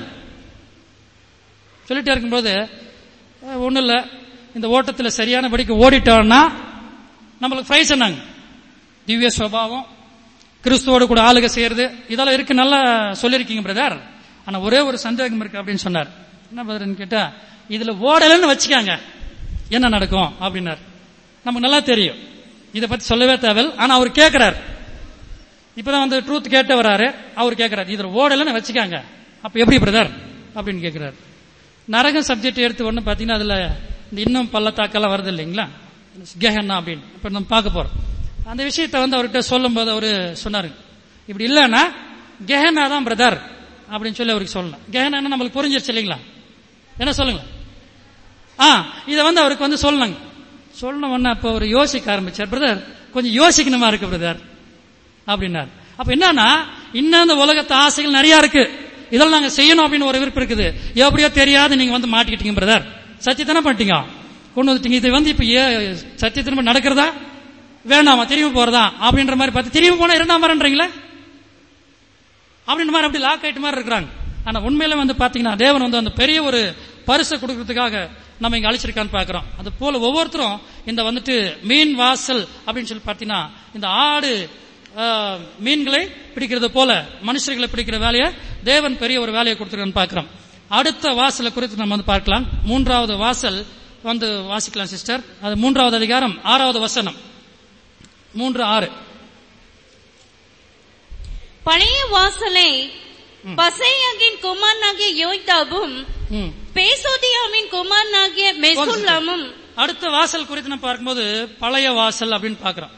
A: சொல்லிட்டே இருக்கும்போது ஒன்றும் இல்லை இந்த ஓட்டத்தில் சரியான படிக்கு ஓடிட்டோம்னா நம்மளுக்கு பிரைஸ் என்னங்க திவ்ய சுவாவம் கிறிஸ்துவோடு கூட ஆளுக செய்யறது இதெல்லாம் இருக்கு நல்லா சொல்லியிருக்கீங்க பிரதர் ஆனா ஒரே ஒரு சந்தேகம் இருக்கு அப்படின்னு சொன்னார் என்ன பிரதர்னு கேட்டா இதுல ஓடலன்னு வச்சுக்காங்க என்ன நடக்கும் அப்படின்னார் நமக்கு நல்லா தெரியும் இதை பத்தி சொல்லவே தேவையில்ல ஆனா அவர் கேட்கிறார் இப்பதான் வந்து ட்ரூத் கேட்டு வராரு அவர் கேட்கிறாரு இதுல ஓடலன்னு வச்சுக்காங்க அப்ப எப்படி பிரதர் அப்படின்னு கேட்கிறாரு நரகம் சப்ஜெக்ட் எடுத்து ஒண்ணு பாத்தீங்கன்னா அதுல இந்த இன்னும் பள்ளத்தாக்கெல்லாம் வருது இல்லைங்களா கெஹன்னா அப்படின்னு இப்ப நம்ம பார்க்க போறோம் அந்த விஷயத்தை வந்து அவர்கிட்ட சொல்லும்போது அவரு சொன்னாரு இப்படி இல்லைன்னா கெஹனா தான் பிரதர் அப்படின்னு சொல்லி அவருக்கு சொல்லலாம் கெஹனா நம்மளுக்கு புரிஞ்சிருச்சு இல்லைங்களா என்ன சொல்லுங்க ஆ இதை வந்து அவருக்கு வந்து சொல்லணுங்க சொன்ன உடனே அப்ப அவர் யோசிக்க ஆரம்பிச்சார் பிரதர் கொஞ்சம் யோசிக்கணுமா இருக்கு பிரதர் அப்படின்னார் அப்ப என்னன்னா இன்னும் இந்த உலகத்து ஆசைகள் நிறைய இருக்கு இதெல்லாம் நாங்க செய்யணும் அப்படின்னு ஒரு விருப்பம் இருக்குது எப்படியோ தெரியாது நீங்க வந்து மாட்டிக்கிட்டீங்க பிரதர் சத்தியத்தானே பண்ணிட்டீங்க கொண்டு வந்துட்டீங்க இது வந்து இப்ப ஏ சத்திய திரும்ப நடக்கிறதா வேண்டாமா திரும்பி போறதா அப்படின்ற மாதிரி பார்த்து திரும்பி போனா இரண்டாம் வரன்றீங்களே அப்படின்ற மாதிரி அப்படி லாக் ஆயிட்டு மாதிரி இருக்கிறாங்க ஆனா உண்மையில வந்து பாத்தீங்கன்னா தேவன் வந்து அந்த பெரிய ஒரு பரிசை கொடுக்கறதுக்காக நம்ம இங்க அழைச்சிருக்கான்னு பாக்குறோம் அது போல ஒவ்வொருத்தரும் இந்த வந்துட்டு மீன் வாசல் அப்படின்னு சொல்லி பாத்தீங்கன்னா இந்த ஆடு ஆஹ், மீன்களை பிடிக்கிறது போல மனுஷர்களை பிடிக்கிற வேலையை தேவன் பெரிய ஒரு வேலையை கொடுத்துருக்கான்னு பாக்குறோம் அடுத்த வாசலை குறித்து நம்ம வந்து பார்க்கலாம் மூன்றாவது வாசல் வந்து வாசிக்கலாம் சிஸ்டர் அது மூன்றாவது அதிகாரம் ஆறாவது வசனம் மூன்று ஆறு
B: பழைய வாசலை பசையாகின் குமாரனாகிய யோய்தாவும்
A: ம்.
B: பேசோதியாவின் குமாரனாகிய மெசுல்லாமும்
A: அடுத்த வாசல் குறித்து நம்ம பார்க்கும்போது பழைய வாசல் அப்படின்னு பார்க்கிறோம்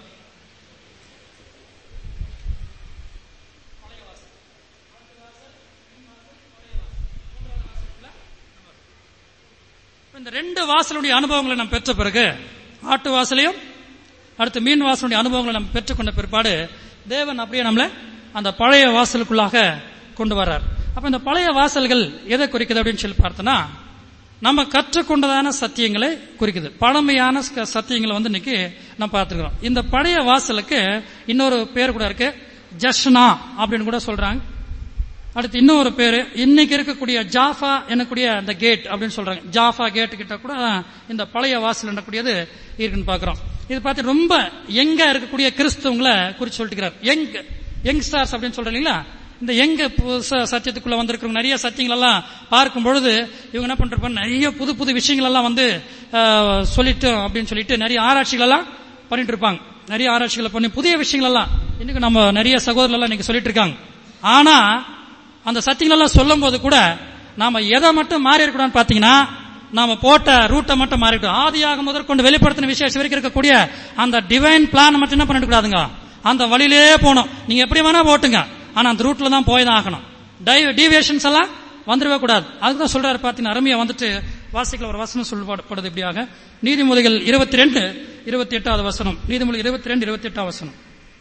A: இந்த ரெண்டு வாசலுடைய அனுபவங்களை நாம் பெற்ற பிறகு ஆட்டு வாசலையும் அடுத்து மீன் வாசனுடைய அனுபவங்களை நம்ம பெற்றுக்கொண்ட பிற்பாடு தேவன் அப்படியே நம்மளை அந்த பழைய வாசலுக்குள்ளாக கொண்டு வர்றார் அப்ப இந்த பழைய வாசல்கள் எதை குறிக்குது அப்படின்னு சொல்லி பார்த்தோன்னா நம்ம கற்றுக்கொண்டதான சத்தியங்களை குறிக்குது பழமையான ச- சத்தியங்களை வந்து இன்னைக்கு நம்ம பார்த்துக்கிறோம் இந்த பழைய வாசலுக்கு இன்னொரு பேர் கூட இருக்கு ஜஷ்னா அப்படின்னு கூட சொல்றாங்க அடுத்து இன்னொரு பேரு இன்னைக்கு இருக்கக்கூடிய ஜாஃபா என்னக்கூடிய அந்த கேட் அப்படின்னு சொல்றாங்க ஜாஃபா கேட் கிட்ட கூட இந்த பழைய வாசல் என்னக்கூடியது இருக்குன்னு பாக்குறோம் இது பார்த்து ரொம்ப எங்க இருக்கக்கூடிய கிறிஸ்தவங்களை குறிச்சு சொல்லிட்டுக்கிறார் யங் யங்ஸ்டார்ஸ் அப்படின்னு சொல்றேன் இல்லைங்களா இந்த எங்க புதுசா சத்தியத்துக்குள்ள வந்திருக்கிறவங்க நிறைய சத்தியங்கள் எல்லாம் பார்க்கும் பொழுது இவங்க என்ன பண்றப்ப நிறைய புது புது விஷயங்கள் எல்லாம் வந்து ஆஹ், சொல்லிட்டோம் அப்படின்னு சொல்லிட்டு நிறைய ஆராய்ச்சிகள் எல்லாம் பண்ணிட்டு இருப்பாங்க நிறைய ஆராய்ச்சிகளை பண்ணி புதிய விஷயங்கள் எல்லாம் இன்னைக்கு நம்ம நிறைய சகோதரர்கள் எல்லாம் இன்னைக்கு சொல்லிட்டு இருக்காங்க ஆனா அந்த சத்தியங்கள் எல்லாம் சொல்லும் போது கூட நாம எதை மட்டும் மாறி இருக்கக்கூடாதுன்னு பாத்தீங்கன்னா நாம போட்ட ரூட்டை மட்டும் மாறிட்டோம் ஆதியாக முதற்கொண்டு வெளிப்படுத்தின விசேஷம் வரைக்கும் இருக்கக்கூடிய அந்த டிவைன் பிளான் மட்டும் என்ன பண்ணிட்டு கூடாதுங்க அந்த வழியிலே போகணும் நீங்க எப்படி வேணா போட்டுங்க ஆனா அந்த ரூட்ல தான் போய் தான் ஆகணும் டீவியேஷன்ஸ் எல்லாம் வந்துடவே கூடாது அதுதான் சொல்றாரு பாத்தீங்கன்னா அருமையா வந்துட்டு வாசிக்கல ஒரு வசனம் சொல்லப்படுது இப்படியாக நீதிமொழிகள் இருபத்தி ரெண்டு இருபத்தி எட்டாவது வசனம் நீதிமொழி இருபத்தி ரெண்டு இருபத்தி எட்டாவது வசனம்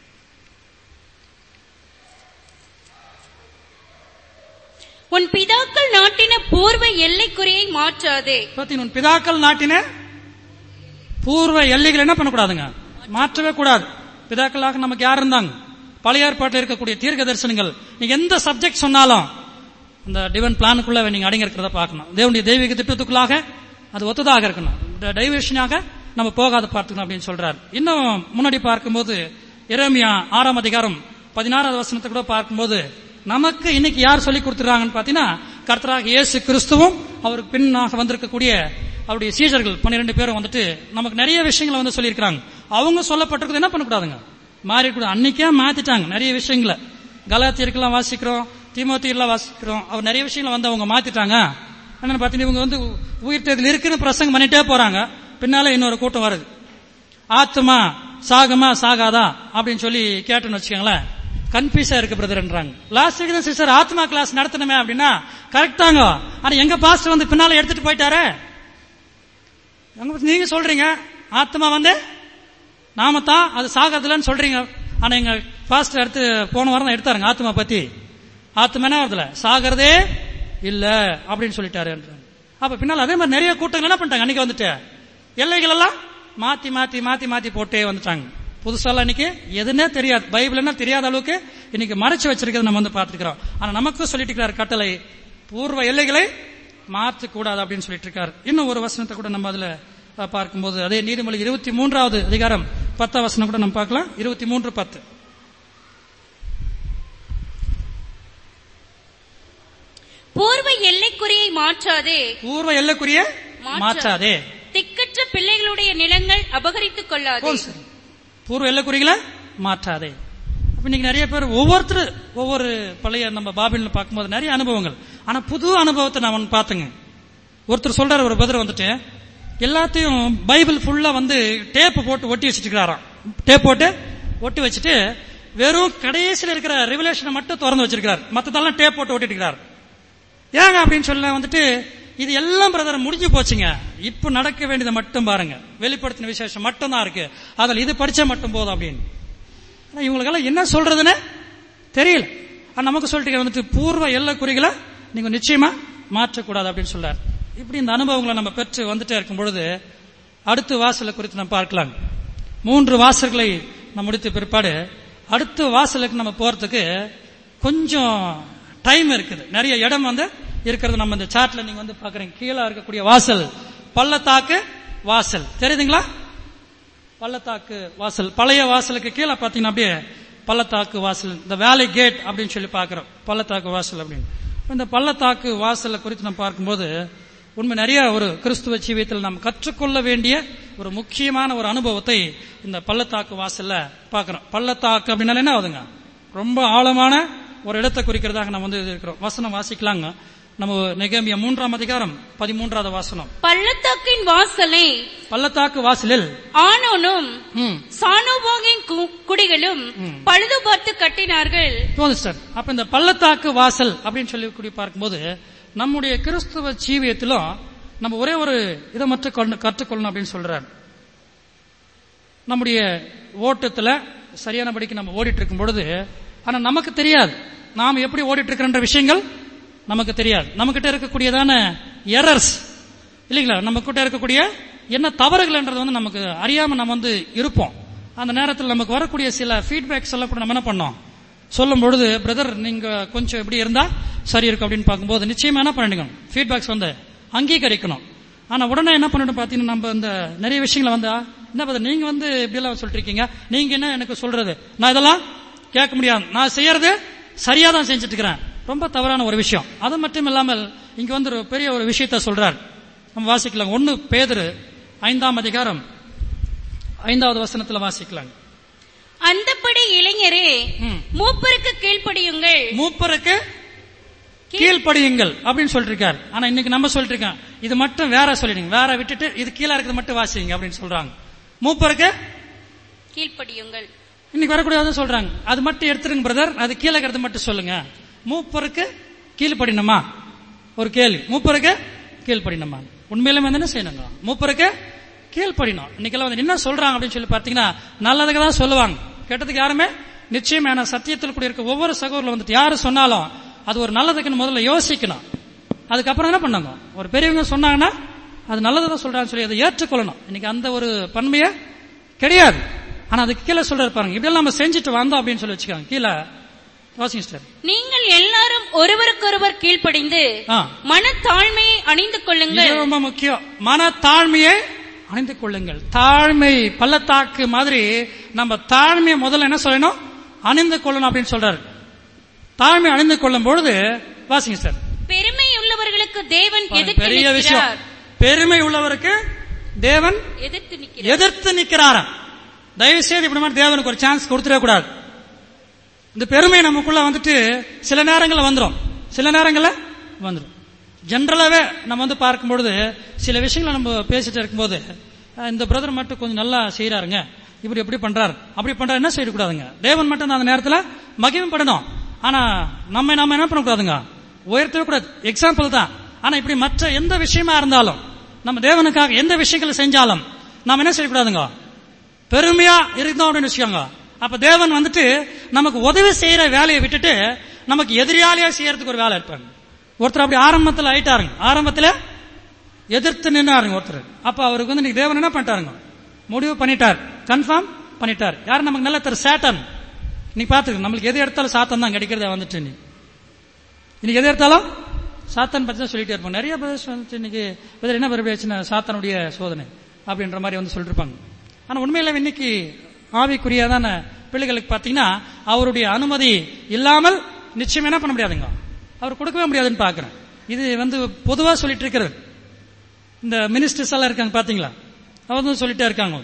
B: உன் பிதாக்கள் நாட்டின பூர்வ எல்லைக்குறியை மாற்றாதே
A: பாத்தீங்கன்னா உன் பிதாக்கள் நாட்டின பூர்வ எல்லைகள் என்ன பண்ணக்கூடாதுங்க மாற்றவே கூடாது பிதாக்களாக நமக்கு யார் இருந்தாங்க பழைய ஏற்பாட்டில் இருக்கக்கூடிய தீர்க்க தரிசனங்கள் நீங்க எந்த சப்ஜெக்ட் சொன்னாலும் அந்த டிவன் பிளானுக்குள்ள நீங்க அடங்கி இருக்கிறத பார்க்கணும் தேவனுடைய தெய்வீக திட்டத்துக்குள்ளாக அது ஒத்ததாக இருக்கணும் டைவர்ஷனாக நம்ம போகாத பார்த்துக்கணும் அப்படின்னு சொல்றாரு இன்னும் முன்னாடி பார்க்கும்போது எரேமியா ஆறாம் அதிகாரம் பதினாறாவது வசனத்தை கூட பார்க்கும்போது நமக்கு இன்னைக்கு யார் சொல்லி கொடுத்துறாங்கன்னு பாத்தீங்கன்னா கர்த்தராக இயேசு கிறிஸ்துவும் அவருக்கு பின்னாக வந்திருக்கக்கூடிய அவருடைய சீஜர்கள் பன்னிரெண்டு பேரும் வந்துட்டு நமக்கு நிறைய விஷயங்களை வந்து சொல்லியிருக்கிறாங்க அவங்க சொல்லப்பட்டிருக்கிறது என்ன பண்ணக்கூடாதுங்க மாறிக்கூடாது அன்னைக்கே மாத்திட்டாங்க நிறைய விஷயங்களை கலாத்தியருக்கெல்லாம் வாசிக்கிறோம் தீமோத்தியெல்லாம் வாசிக்கிறோம் அவர் நிறைய விஷயங்களை வந்து அவங்க மாத்திட்டாங்க என்னன்னு பார்த்தீங்கன்னா இவங்க வந்து உயிர்த்ததில் இருக்குன்னு பிரசங்கம் பண்ணிட்டே போறாங்க பின்னால இன்னொரு கூட்டம் வருது ஆத்துமா சாகுமா சாகாதா அப்படின்னு சொல்லி கேட்டோன்னு வச்சுக்கோங்களேன் கன்ஃபியூஸா இருக்கு பிரதர்ன்றாங்க லாஸ்ட் வீக் தான் சிஸ்டர் ஆத்மா கிளாஸ் நடத்தணுமே அப்படின்னா கரெக்டாங்க ஆனா எங்க பாஸ்டர் வந்து பின்னால எடுத்துட்டு போயிட்டாரே எங்க நீங்க சொல்றீங்க ஆத்மா வந்து நாம தான் அது சாகிறதுலன்னு சொல்றீங்க ஆனா எங்க பாஸ்டர் எடுத்து போன வாரம் தான் எடுத்தாருங்க ஆத்மா பத்தி ஆத்மா என்ன வருதுல சாகிறதே இல்ல அப்படின்னு சொல்லிட்டாரு அப்ப பின்னால் அதே மாதிரி நிறைய கூட்டங்கள் என்ன பண்ணிட்டாங்க அன்னைக்கு வந்துட்டு எல்லைகள் எல்லாம் மாத்தி மாத்தி மாத்தி மாத்தி போட்டே வந்துட்டாங்க புதுசாலாம் இன்னைக்கு எதுனே தெரியாது பைபிள் என்ன தெரியாத அளவுக்கு இன்னைக்கு மறைச்சு வச்சிருக்கிறது நம்ம வந்து பார்த்துக்கிறோம் ஆனா நமக்கும் சொல்லிட்டு இருக்கிறார் கட்டளை பூர்வ எல்லைகளை மாற்ற கூடாது அப்படின்னு சொல்லிட்டு இருக்காரு இன்னும் ஒரு வசனத்தை கூட நம்ம அதுல அஹ், பார்க்கும்போது அதே நீதிமொழி இருபத்தி மூன்றாவது அதிகாரம் பத்தாம் வசனம் கூட நம்ம பார்க்கலாம் இருபத்தி மூன்று பத்து
B: பூர்வ எல்லைக்குறியை மாற்றாதே
A: பூர்வ எல்லைக்குரிய
B: மாற்ற-
A: மாற்றாதே
B: திக்கற்ற பிள்ளைகளுடைய நிலங்கள் அபகரித்துக் கொள்ளாதே
A: போதும் சரி. பூர்வ எல்லைக்குறிகளை மாற்றாதே அப்ப இன்னைக்கு நிறைய பேர் ஒவ்வொருத்தர் ஒவ்வொரு பழைய நம்ம பாபில்ல பார்க்கும்போது நிறைய அனுபவங்கள் ஆனா புது அனுபவத்தை நான் ஒன்னு பார்த்தேங்க ஒருத்தர் சொல்றாரு ஒரு பதில் வந்துட்டு எல்லாத்தையும் பைபிள் ஃபுல்லா வந்து டேப் போட்டு ஒட்டி வச்சிட்டு இருக்கிறாராம் டேப் போட்டு ஒட்டி வச்சுட்டு வெறும் கடைசியில் இருக்கிற ரெவலேஷனை மட்டும் திறந்து வச்சிருக்கிறார் மத்ததெல்லாம் டேப் போட்டு ஒட்டிட்டு இருக்கிறார் ஏங்க அப்படின்னு சொல்ல வந்துட்டு இது எல்லாம் பிரதர் முடிஞ்சு போச்சுங்க இப்ப நடக்க வேண்டியதை மட்டும் பாருங்க வெளிப்படுத்தின விசேஷம் மட்டும் தான் இருக்கு அதில் இது படிச்சா மட்டும் போதும் அப்படின்னு ஆனா இவங்களுக்கெல்லாம் என்ன சொல்றதுன்னு தெரியல ஆனா நமக்கு சொல்லிட்டு வந்துட்டு பூர்வ எல்லை குறிகளை நீங்க நிச்சயமா மாற்றக்கூடாது அப்படின்னு சொல்றாரு இப்படி இந்த அனுபவங்களை நம்ம பெற்று வந்துட்டே இருக்கும் பொழுது அடுத்த வாசலை குறித்து நம்ம பார்க்கலாம் மூன்று வாசல்களை நம்ம முடித்த பிற்பாடு அடுத்த வாசலுக்கு நம்ம போறதுக்கு கொஞ்சம் டைம் இருக்குது நிறைய இடம் வந்து இருக்கிறது நம்ம இந்த சார்ட்ல நீங்க வந்து பாக்குறீங்க கீழே இருக்கக்கூடிய வாசல் பள்ளத்தாக்கு வாசல் தெரியுதுங்களா பள்ளத்தாக்கு வாசல் பழைய வாசலுக்கு கீழே பாத்தீங்கன்னா அப்படியே பள்ளத்தாக்கு வாசல் இந்த வேலை கேட் அப்படின்னு சொல்லி பார்க்கிறோம் பள்ளத்தாக்கு வாசல் அப்படின்னு இந்த பள்ளத்தாக்கு வாசலை குறித்து நம்ம பார்க்கும்போது உண்மை நிறைய ஒரு கிறிஸ்துவ ஜீவியத்தில் நாம் கற்றுக்கொள்ள வேண்டிய ஒரு முக்கியமான ஒரு அனுபவத்தை இந்த பள்ளத்தாக்கு வாசல்ல பார்க்கிறோம் பள்ளத்தாக்கு அப்படின்னால என்ன ஆகுதுங்க ரொம்ப ஆழமான ஒரு இடத்தை குறிக்கிறதாக நம்ம வந்து இது இருக்கிறோம் வசனம் வாசிக்கலாங்க நம்ம நெகேமியா மூன்றாம் அதிகாரம் பதிமூன்றாவது வாசனம்
B: பள்ளத்தாக்கின் வாசலை
A: பள்ளத்தாக்கு வாசலில்
B: ஆனோனும்
A: ம்
B: சானோபாகின் கு- குடிகளும் பழுது பார்த்து கட்டினார்கள்
A: போதும் சார் அப்ப இந்த பள்ளத்தாக்கு வாசல் அப்படின்னு சொல்லி கூடி பார்க்கும்போது நம்முடைய கிறிஸ்துவ ஜீவியத்திலும் நம்ம ஒரே ஒரு இதை மட்டும் கொண்டு- கற்றுக்கொள்ளணும் அப்படின்னு சொல்றாரு நம்முடைய ஓட்டத்துல சரியானபடிக்கு நம்ம ஓடிட்டு இருக்கும் பொழுது ஆனா நமக்கு தெரியாது நாம் எப்படி ஓடிட்டு இருக்கிறன்ற விஷயங்கள் நமக்கு தெரியாது நம்மகிட்ட இருக்கக்கூடியதான எரர்ஸ் இல்லைங்களா நம்ம கிட்ட இருக்கக்கூடிய என்ன தவறுகள்ன்றது வந்து நமக்கு அறியாம நம்ம வந்து இருப்போம் அந்த நேரத்தில் நமக்கு வரக்கூடிய சில ஃபீட்பேக்ஸ் எல்லாம் கூட நம்ம என்ன பண்ணோம் சொல்லும் பொழுது பிரதர் நீங்க கொஞ்சம் எப்படி இருந்தா சரி இருக்கும் அப்படின்னு பார்க்கும்போது நிச்சயமா என்ன பண்ணிக்கணும் ஃபீட்பேக்ஸ் வந்து அங்கீகரிக்கணும் ஆனா உடனே என்ன பண்ணிடும் பாத்தீங்கன்னா நம்ம இந்த நிறைய விஷயங்களை வந்து "ஆ, என்ன பிரதர் நீங்க வந்து இப்படி எல்லாம் சொல்லிட்டு இருக்கீங்க நீங்க என்ன எனக்கு சொல்றது நான் இதெல்லாம் கேட்க முடியாது நான் செய்யறது சரியா தான் செஞ்சுட்டு இருக்கிறேன் ரொம்ப தவறான ஒரு விஷயம் அது மட்டும் இல்லாமல் இங்க வந்து ஒரு பெரிய ஒரு விஷயத்த சொல்றார் நம்ம வாசிக்கலாம் ஒன்னு பேதுரு ஐந்தாம் அதிகாரம் ஐந்தாவது வசனத்துல வாசிக்கலாம்
B: அந்தப்படி இளைஞரே
A: ம்.
B: மூப்பருக்கு கீழ்ப்படியுங்கள்
A: மூப்பருக்கு கீழ்ப்படியுங்கள் அப்படின்னு சொல்லிட்டு இருக்காரு ஆனா இன்னைக்கு நம்ம சொல்லிட்டு இருக்கோம் இது மட்டும் வேற சொல்லிடுங்க வேற விட்டுட்டு இது கீழே இருக்கிறது மட்டும் வாசிங்க அப்படின்னு சொல்றாங்க மூப்பருக்கு
B: கீழ்ப்படியுங்கள்
A: இன்னைக்கு வரக்கூடியதான் சொல்றாங்க அது மட்டும் எடுத்துருங்க பிரதர் அது கீழே இருக்கிறது மட்டும் சொல்லுங்க மூப்பருக்கு கீழ்ப்படினமா ஒரு கேள்வி மூப்பருக்கு கீழ்ப்படினமா உண்மையிலுமே வந்து என்ன செய்யணுங்க மூப்பருக்கு கீழ்ப்படினோம் இன்னைக்கெல்லாம் வந்து என்ன சொல்றாங்க அப்படின்னு சொல்லி பார்த்தீங்கன்னா நல்லதுக்கு தான் சொல்லுவாங்க கெட்டதுக்கு யாருமே நிச்சயமான சத்தியத்தில் கூட இருக்க ஒவ்வொரு சகோதரில் வந்துட்டு யாரு சொன்னாலும் அது ஒரு நல்லதுக்குன்னு முதல்ல யோசிக்கணும் அதுக்கப்புறம் என்ன பண்ணாங்க ஒரு பெரியவங்க சொன்னாங்கன்னா அது நல்லதுதான் சொல்றான்னு சொல்லி அதை ஏற்றுக்கொள்ளணும் இன்னைக்கு அந்த ஒரு பன்மையை கிடையாது ஆனா அதுக்கு கீழே சொல்றாரு பாருங்க இப்படியெல்லாம் நம்ம செஞ்சுட்டு வந்தோம் அப்படின்னு சொல்லி வச்சுக்காங்க கீழே வாசிங்க சிஸ்டர்
B: நீங்கள் எல்லாரும் ஒருவருக்கொருவர் கீழ்ப்படிந்து
A: ஆ.
B: மனத்தாழ்மையை அணிந்து கொள்ளுங்கள்
A: இது ரொம்ப முக்கியம் மன தாழ்மையை அணிந்து கொள்ளுங்கள் தாழ்மை பள்ளத்தாக்கு மாதிரி நம்ம தாழ்மையை முதல்ல என்ன சொல்லணும் அணிந்து கொள்ளணும் அப்படின்னு சொல்றாரு தாழ்மை அணிந்து கொள்ளும் பொழுது வாசிங்க சார்
B: பெருமை உள்ளவர்களுக்கு தேவன் எதிர்த்து
A: பெரிய விஷயம்
B: நிற்கிறார்
A: பெருமை உள்ளவருக்கு தேவன்
B: எதிர்த்து நிற்கிறார்
A: எதிர்த்து நிக்கிறாராம் தயவு செய்து இப்படி மாதிரி தேவனுக்கு ஒரு சான்ஸ் கொடுத்துடவே கூடாது இந்த பெருமை நமக்குள்ள வந்துட்டு சில நேரங்களில் வந்துரும் சில நேரங்களில் வந்துரும் ஜென்ரலாவே நம்ம வந்து பார்க்கும் பொழுது சில விஷயங்களை நம்ம பேசிட்டு இருக்கும்போது அஹ், இந்த பிரதர் மட்டும் கொஞ்சம் நல்லா செய்யறாருங்க இப்படி எப்படி பண்றாரு அப்படி பண்றாரு என்ன செய்யக்கூடாதுங்க தேவன் மட்டும் தான் அந்த நேரத்தில் மகிமைப்படணும் ஆனா நம்ம நாம என்ன பண்ணக்கூடாதுங்க உயர்த்தவே கூடாது எக்ஸாம்பிள் தான் ஆனா இப்படி மற்ற எந்த விஷயமா இருந்தாலும் நம்ம தேவனுக்காக எந்த விஷயங்களை செஞ்சாலும் நாம என்ன செய்யக்கூடாதுங்க பெருமையா இருந்தோம் அப்படின்னு வச்சுக்கோங்க அப்ப தேவன் வந்துட்டு நமக்கு உதவி செய்யற வேலையை விட்டுட்டு நமக்கு எதிரியாளியா செய்யறதுக்கு ஒரு வேலை இருப்பாங்க ஒருத்தர் அப்படி ஆரம்பத்துல ஆயிட்டாருங்க ஆரம்பத்துல எதிர்த்து நின்னாருங்க ஒருத்தர் அப்ப அவருக்கு வந்து இன்னைக்கு தேவன் என்ன பண்ணிட்டாருங்க முடிவு பண்ணிட்டார் கன்ஃபார்ம் பண்ணிட்டார் யார் நமக்கு நல்ல தர சேட்டன் நீ பாத்துக்க நம்மளுக்கு எது எடுத்தாலும் சாத்தன் தான் கிடைக்கிறதா வந்துட்டு நீ இன்னைக்கு எது எடுத்தாலும் சாத்தான் பத்தி தான் சொல்லிட்டே இருப்போம் நிறைய பிரதர்ஸ் வந்துட்டு இன்னைக்கு பிரதர் என்ன பெருமையாச்சுன்னா சாத்தானுடைய சோதனை அப்படின்ற மாதிரி வந்து சொல்லிட்டு இருப்பாங்க ஆனா உண்மையில இன்னைக்கு ஆவிக்குரியதான பிள்ளைகளுக்கு பாத்தீங்கன்னா அவருடைய அனுமதி இல்லாமல் நிச்சயம் என்ன பண்ண முடியாதுங்க அவர் கொடுக்கவே முடியாதுன்னு பாக்குறேன் இது வந்து பொதுவா சொல்லிட்டு இருக்கிறது இந்த மினிஸ்டர்ஸ் எல்லாம் இருக்காங்க பாத்தீங்களா அவர் வந்து சொல்லிட்டே இருக்காங்க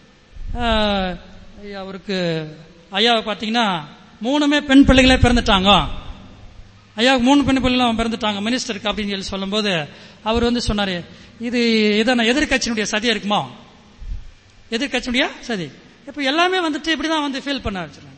A: ஆஹ், ஐயா, அவருக்கு ஐயாவை பாத்தீங்கன்னா மூணுமே பெண் பிள்ளைகளே பிறந்துட்டாங்க ஐயாவுக்கு மூணு பெண் பிள்ளைகளும் பிறந்துட்டாங்க மினிஸ்டருக்கு அப்படின்னு சொல்லி சொல்லும்போது அவர் வந்து சொன்னாரு இது இதான எதிர்கட்சியினுடைய சதி இருக்குமா எதிர்கட்சியினுடைய சதி இப்ப எல்லாமே வந்துட்டு இப்படிதான் வந்து ஃபீல் பண்ண வச்சிருக்காங்க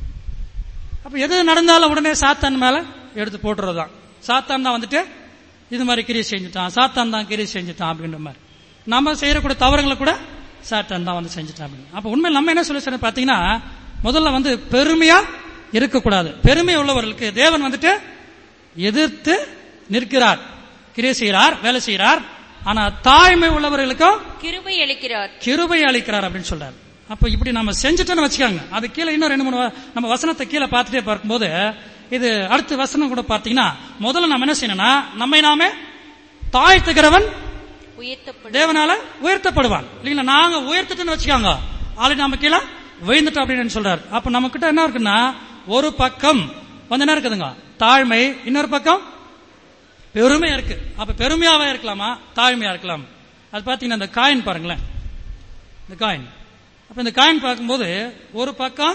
A: அப்ப எது நடந்தாலும் உடனே சாத்தான் மேல எடுத்து போட்டுறதுதான் சாத்தான் தான் வந்துட்டு இது மாதிரி கிரியை செஞ்சுட்டான் சாத்தான் தான் கிரியை செஞ்சுட்டான் அப்படின்ற மாதிரி நம்ம செய்யக்கூடிய தவறுகளை கூட சாத்தான் தான் வந்து செஞ்சுட்டான் அப்படின்னு அப்ப உண்மையில் நம்ம என்ன சொல்லி சொன்ன பாத்தீங்கன்னா முதல்ல வந்து பெருமையா இருக்கக்கூடாது பெருமை உள்ளவர்களுக்கு தேவன் வந்துட்டு எதிர்த்து நிற்கிறார் கிரியை செய்கிறார் வேலை செய்கிறார் ஆனா தாய்மை உள்ளவர்களுக்கும்
B: கிருபை அளிக்கிறார்
A: கிருபை அளிக்கிறார் அப்படின்னு சொல்றாரு அப்ப இப்படி நம்ம செஞ்சுட்டோம்னு வச்சுக்காங்க அது கீழே இன்னும் ரெண்டு மூணு வ- நம்ம வசனத்தை கீழே பார்த்துட்டே பார்க்கும்போது இது அடுத்த வசனம் கூட பார்த்தீங்கன்னா முதல்ல நம்ம என்ன செய்யணும்னா நம்மை நாமே தாழ்த்துகிறவன்
B: உயர்த்தப்படும்
A: தேவனால உயர்த்தப்படுவான் இல்லைங்களா நாங்க உயர்த்திட்டோம்னு வச்சுக்காங்க ஆல்ரெடி நம்ம கீழே விழுந்துட்டோம் அப்படின்னு சொல்றாரு அப்ப நம்ம கிட்ட என்ன இருக்குன்னா ஒரு பக்கம் வந்து என்ன இருக்குதுங்க தாழ்மை இன்னொரு பக்கம் பெருமை இருக்கு அப்ப பெருமையாவே இருக்கலாமா தாழ்மையா இருக்கலாம் அது பாத்தீங்கன்னா இந்த காயின் பாருங்களேன் இந்த காயின் அப்ப இந்த காயின் பார்க்கும்போது ஒரு பக்கம்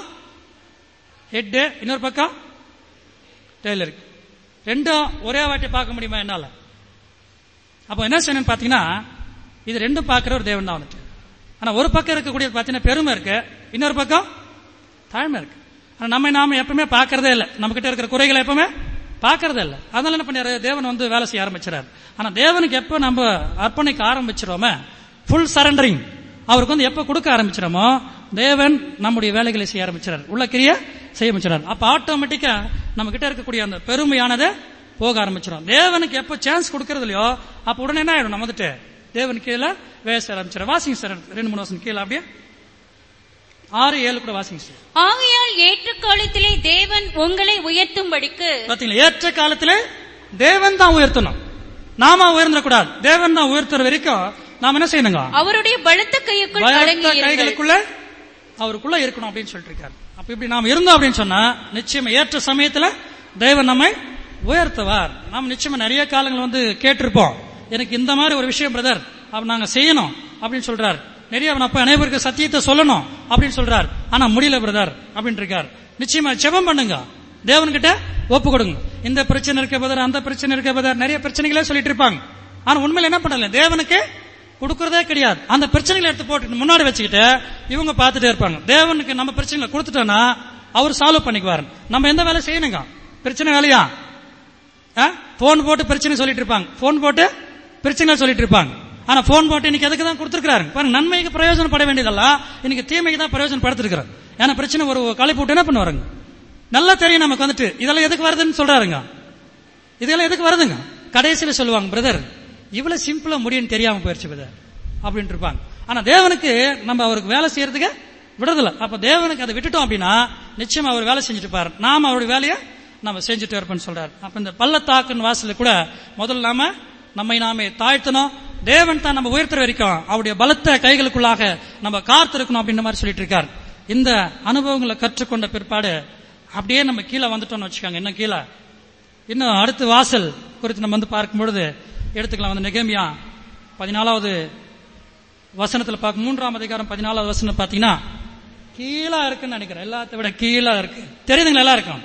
A: ஹெட் இன்னொரு பக்கம் டெய்ல் இருக்கு ரெண்டும் ஒரே வாட்டி பார்க்க முடியுமா என்னால அப்போ என்ன செய்யணும்னு பாத்தீங்கன்னா இது ரெண்டும் பார்க்கிற ஒரு தேவன் தான் வந்துட்டு ஆனா ஒரு பக்கம் இருக்கக்கூடிய பாத்தீங்கன்னா பெருமை இருக்கு இன்னொரு பக்கம் தாழ்மை இருக்கு ஆனா நம்ம நாம எப்பவுமே பார்க்கறதே இல்லை நம்ம கிட்ட இருக்கிற குறைகளை எப்பவுமே பார்க்கறதே இல்லை அதனால என்ன பண்ணியாரு தேவன் வந்து வேலை செய்ய ஆரம்பிச்சாரு ஆனா தேவனுக்கு எப்ப நம்ம அர்ப்பணிக்க ஆரம்பிச்சிரோமே ஃபுல் சரண்டரிங் அவருக்கு வந்து எப்ப கொடுக்க ஆரம்பிச்சிடமோ தேவன் நம்முடைய வேலைகளை செய்ய ஆரம்பிச்சார் உள்ள கிரிய செய்ய ஆரம்பிச்சார் அப்ப ஆட்டோமேட்டிக்கா நம்ம கிட்ட இருக்கக்கூடிய அந்த பெருமையானதை போக ஆரம்பிச்சிடும் தேவனுக்கு எப்ப சான்ஸ் கொடுக்கறது இல்லையோ அப்ப உடனே என்ன ஆயிடும் நம்ம வந்துட்டு தேவன் கீழே வேலை செய்ய ஆரம்பிச்சிடும் வாசிங்க சார் ரெண்டு மூணு வருஷம் கீழே அப்படியே ஆறு ஏழு கூட வாசிங்க சார்
B: ஆகையால் ஏற்ற காலத்திலே தேவன் உங்களை உயர்த்தும்படிக்கு
A: பாத்தீங்களா ஏற்ற காலத்துல தேவன் தான் உயர்த்தணும் நாம உயர்ந்துடக்கூடாது தேவன் தான் உயர்த்துற வரைக்கும் நாம என்ன செய்யணுங்க
B: அவருடைய பலத்த கையுக்குள்
A: பலத்த
B: அடங்கி இருங்கள்.
A: கைகளுக்குள்ள அவருக்குள்ள இருக்கணும் அப்படின்னு சொல்லிட்டு இருக்காரு அப்ப இப்படி நாம் இருந்தோம் அப்படின்னு சொன்னா நிச்சயமா ஏற்ற சமயத்துல தேவன் நம்மை உயர்த்துவார் நாம் நிச்சயமா நிறைய காலங்கள் வந்து கேட்டிருப்போம் எனக்கு இந்த மாதிரி ஒரு விஷயம் பிரதர் அப்ப நாங்க செய்யணும் அப்படின்னு சொல்றாரு நிறைய அப்ப அனைவருக்கு சத்தியத்தை சொல்லணும் அப்படின்னு சொல்றாரு ஆனா முடியல பிரதர் அப்படின்னு இருக்காரு நிச்சயமா ஜெபம் பண்ணுங்க தேவன்கிட்ட ஒப்பு கொடுங்க இந்த பிரச்சனை இருக்க பதர் அந்த பிரச்சனை இருக்க பதர் நிறைய பிரச்சனைகளே சொல்லிட்டு இருப்பாங்க ஆனா உண்மையில என்ன பண்ணல தேவனுக்கு கொடுக்கறதே கிடையாது அந்த பிரச்சனைகளை எடுத்து போட்டு முன்னாடி வச்சுக்கிட்டு இவங்க பார்த்துட்டே இருப்பாங்க தேவனுக்கு நம்ம பிரச்சனைகளை கொடுத்துட்டோம்னா அவர் சால்வ் பண்ணிக்குவாரு நம்ம எந்த வேலை செய்யணுங்க பிரச்சனை வேலையா போன் போட்டு பிரச்சனை சொல்லிட்டு இருப்பாங்க போன் போட்டு பிரச்சனை சொல்லிட்டு இருப்பாங்க ஆனா போன் போட்டு இன்னைக்கு எதுக்கு தான் கொடுத்துருக்காரு பாருங்க நன்மைக்கு பிரயோஜனப்பட வேண்டியதல்ல இன்னைக்கு தீமைக்கு தான் பிரயோஜனப்படுத்திருக்கிறார் ஏன்னா பிரச்சனை ஒரு களைப்பு விட்டு என்ன பண்ணுவாருங்க நல்லா தெரியும் நமக்கு வந்துட்டு இதெல்லாம் எதுக்கு வருதுன்னு சொல்றாருங்க இதெல்லாம் எதுக்கு வருதுங்க கடைசியில சொல்லுவாங்க பிரதர் இவ்வளவு சிம்பிளா முடியும்னு தெரியாம போயிருச்சு பிரதர் அப்படின்ட்டு இருப்பாங்க ஆனா தேவனுக்கு நம்ம அவருக்கு வேலை செய்யறதுக்கு விடுறதில்ல அப்ப தேவனுக்கு அதை விட்டுட்டோம் அப்படின்னா நிச்சயமா அவர் வேலை செஞ்சுட்டு பாரு நாம அவருடைய வேலையை நம்ம செஞ்சுட்டு இருப்போம்னு சொல்றாரு அப்ப இந்த பள்ளத்தாக்குன்னு வாசல்ல கூட முதல்ல நாம நம்மை நாமே தாழ்த்தணும் தேவன் தான் நம்ம உயர்த்துற வரைக்கும் அவருடைய பலத்த கைகளுக்குள்ளாக நம்ம காத்திருக்கணும் அப்படின்ற மாதிரி சொல்லிட்டு இருக்கார் இந்த அனுபவங்களை கற்றுக்கொண்ட பிற்பாடு அப்படியே நம்ம கீழே வந்துட்டோம்னு வச்சுக்கோங்க இன்னும் கீழே இன்னும் அடுத்த வாசல் குறித்து நம்ம வந்து பார்க்கும் பொழுது எடுத்துக்கலாம் வந்து நெகேமியா பதினாலாவது வசனத்துல பார்க்க மூன்றாம் அதிகாரம் பதினாலாவது வசனம் பாத்தீங்கன்னா கீழா இருக்குன்னு நினைக்கிறேன் எல்லாத்த விட கீழா இருக்கு தெரியுதுங்களா எல்லாம் இருக்கும்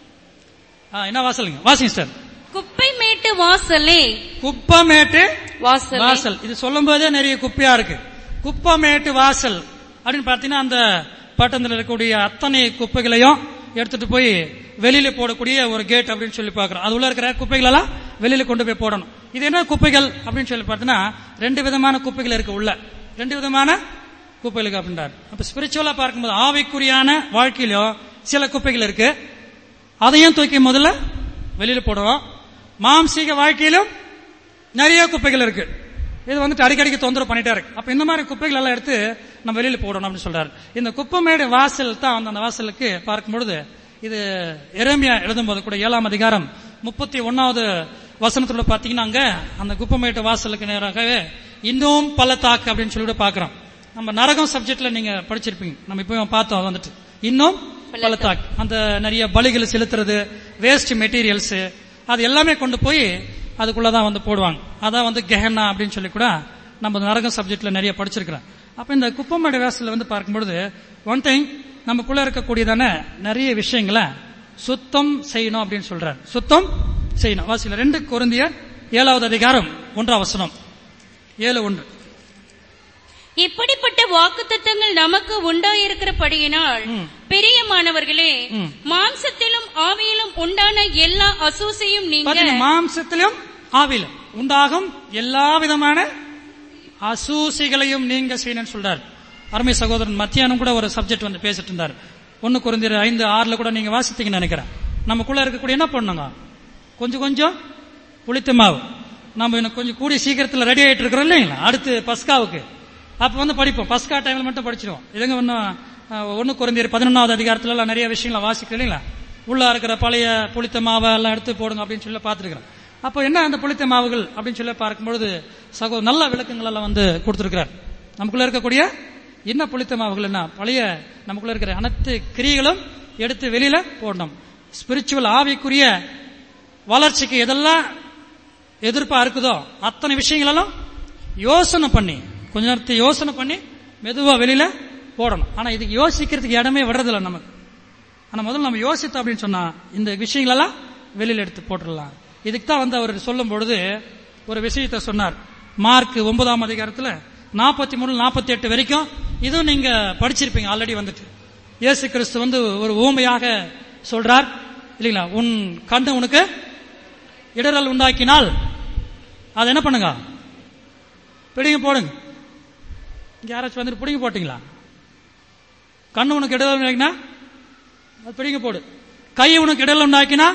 A: ஆ, என்ன வாசலுங்க வாசிங்க சார்
B: குப்பை மேட்டு வாசலே
A: குப்பமேட்டு
B: வாசலே
A: வாசல் இது சொல்லும் போதே நிறைய குப்பையா இருக்கு குப்பமேட்டு வாசல் அப்படின்னு பார்த்தீங்கன்னா அந்த பட்டணத்தில் இருக்கக்கூடிய அத்தனை குப்பைகளையும் எடுத்துட்டு போய் வெளியில போடக்கூடிய ஒரு கேட் அப்படின்னு சொல்லி பார்க்கிறோம் அது உள்ள இருக்கிற குப்பைகள் எல்லாம் வெளியில கொண்டு போய் போடணும் இது என்ன குப்பைகள் அப்படின்னு சொல்லி பார்த்தீங்கன்னா ரெண்டு விதமான குப்பைகள் இருக்கு உள்ள ரெண்டு விதமான குப்பைகள் அப்படின்றார் அப்ப ஸ்பிரிச்சுவலா பார்க்கும்போது ஆவிக்குரியான வாழ்க்கையிலும் சில குப்பைகள் இருக்கு அதையும் தூக்கி முதல்ல வெளியில போடுவோம் மாம்சீக வாழ்க்கையிலும் நிறைய குப்பைகள் இருக்கு இது வந்துட்டு அடிக்கடிக்கு தொந்தரவு பண்ணிட்டே இருக்கு அப்ப இந்த மாதிரி குப்பைகள் எல்லாம் எடுத்து நம்ம வெளியில போடணும் அப்படின்னு சொல்றாரு இந்த குப்பமேடு வாசல் தான் வந்து அந்த வாசலுக்கு பார்க்கும்பொழுது இது எரேமியா எழுதும்போது கூட ஏழாம் அதிகாரம் முப்பத்தி ஒன்னாவது வசனத்துல பாத்தீங்கன்னா அங்க அந்த குப்பமேட்டு வாசலுக்கு நேராகவே இன்னும் பள்ளத்தாக்கு அப்படின்னு சொல்லி கூட பாக்குறோம் நம்ம நரகம் சப்ஜெக்ட்ல நீங்க படிச்சிருப்பீங்க நம்ம இப்போ பார்த்தோம் அது வந்துட்டு இன்னும் பள்ளத்தாக்கு அந்த நிறைய பலிகளை செலுத்துறது வேஸ்ட் மெட்டீரியல்ஸ் அது எல்லாமே கொண்டு போய் அதுக்குள்ளதான் வந்து போடுவாங்க அதான் வந்து கெஹன்னா அப்படின்னு சொல்லி கூட நம்ம நரகம் சப்ஜெக்ட்ல நிறைய படிச்சிருக்கிறோம் அப்ப இந்த குப்பமேடு வேசல வந்து பார்க்கும்பொழுது ஒன் திங் நமக்குள்ள இருக்கக்கூடியதான நிறைய விஷயங்களை சுத்தம் செய்யணும் அப்படின்னு சொல்றாரு சுத்தம் செய்யணும் வாசிக்கல ரெண்டு குருந்தியர் ஏழாவது அதிகாரம் ஒன்றாம் வசனம் ஏழு ஒன்று
B: இப்படிப்பட்ட வாக்குத்தத்தங்கள் நமக்கு உண்டாயிருக்கிறபடியினால்
A: ம்.
B: பிரியமானவர்களே
A: ம்.
B: மாம்சத்திலும் ஆவியிலும் உண்டான எல்லா அசூசையும் நீங்க
A: பாத்தீங்க, மாம்சத்திலும் ஆவிலும் உண்டாகும் எல்லா விதமான அசூசிகளையும் நீங்க செய்யணும்னு சொல்றார் அருமை சகோதரன் மத்தியானம் கூட ஒரு சப்ஜெக்ட் வந்து பேசிட்டு இருந்தார் ஒன்னு குறைந்த ஐந்து ஆறுல கூட நீங்க வாசித்தீங்கன்னு நினைக்கிறேன் நமக்குள்ள இருக்கக்கூடிய என்ன பண்ணுங்க கொஞ்சம் கொஞ்சம் புளித்த மாவு நம்ம இன்னும் கொஞ்சம் கூடிய சீக்கிரத்தில் ரெடி ஆயிட்டு இருக்கிறோம் இல்லைங்களா அடுத்து பஸ்காவுக்கு அப்ப வந்து படிப்போம் பஸ்கா டைம்ல மட்டும் படிச்சிருவோம் இதுங்க ஒன்னும் ஒன்னு குறைந்த பதினொன்னாவது அதிகாரத்துல எல்லாம் நிறைய விஷயங்களை வாசிக்கிறோம் இல்லைங்களா உள்ள இருக்கிற பழைய புளித்த மாவை எல்லாம் எடுத்து போடுங்க அப்படின்னு சொல்லி பார்த்துருக்கிறேன் அப்போ என்ன அந்த புளித்த மாவுகள் அப்படின்னு சொல்லி பார்க்கும்பொழுது சகோ நல்ல விளக்கங்கள் எல்லாம் வந்து கொடுத்துருக்கிறார் நமக்குள்ள இருக்கக்கூடிய என்ன புளித்த மாவுகள் என்ன பழைய நமக்குள்ள இருக்கிற அனைத்து கிரியைகளும் எடுத்து வெளியில போடணும் ஸ்பிரிச்சுவல் ஆவிக்குரிய வளர்ச்சிக்கு எதெல்லாம் எதிர்ப்பா இருக்குதோ அத்தனை விஷயங்களெல்லாம் யோசனை பண்ணி கொஞ்ச நேரத்தை யோசனை பண்ணி மெதுவா வெளியில போடணும் ஆனா இதுக்கு யோசிக்கிறதுக்கு இடமே விடுறதில்ல நமக்கு ஆனா முதல்ல நம்ம யோசித்தோம் அப்படின்னு சொன்னா இந்த விஷயங்களெல்லாம் வெளியில எடுத்து போட்டுடலாம் இதுக்கு தான் வந்து அவர் சொல்லும் பொழுது ஒரு விஷயத்தை சொன்னார் மார்க் ஒன்பதாம் அதிகாரத்துல நாற்பத்தி மூணு நாற்பத்தி எட்டு வரைக்கும் இதுவும் நீங்க படிச்சிருப்பீங்க ஆல்ரெடி வந்துட்டு இயேசு கிறிஸ்து வந்து ஒரு ஊமையாக சொல்றார் இல்லைங்களா உன் கண்ணு உனக்கு இடரல் உண்டாக்கினால் அதை என்ன பண்ணுங்க பிடிங்க போடுங்க இங்க யாராச்சும் வந்துட்டு பிடிங்க போட்டீங்களா கண்ணு உனக்கு இடல உண்டாக்கினா அது பிடிங்க போடு கை உனக்கு இடல உண்டாக்கினா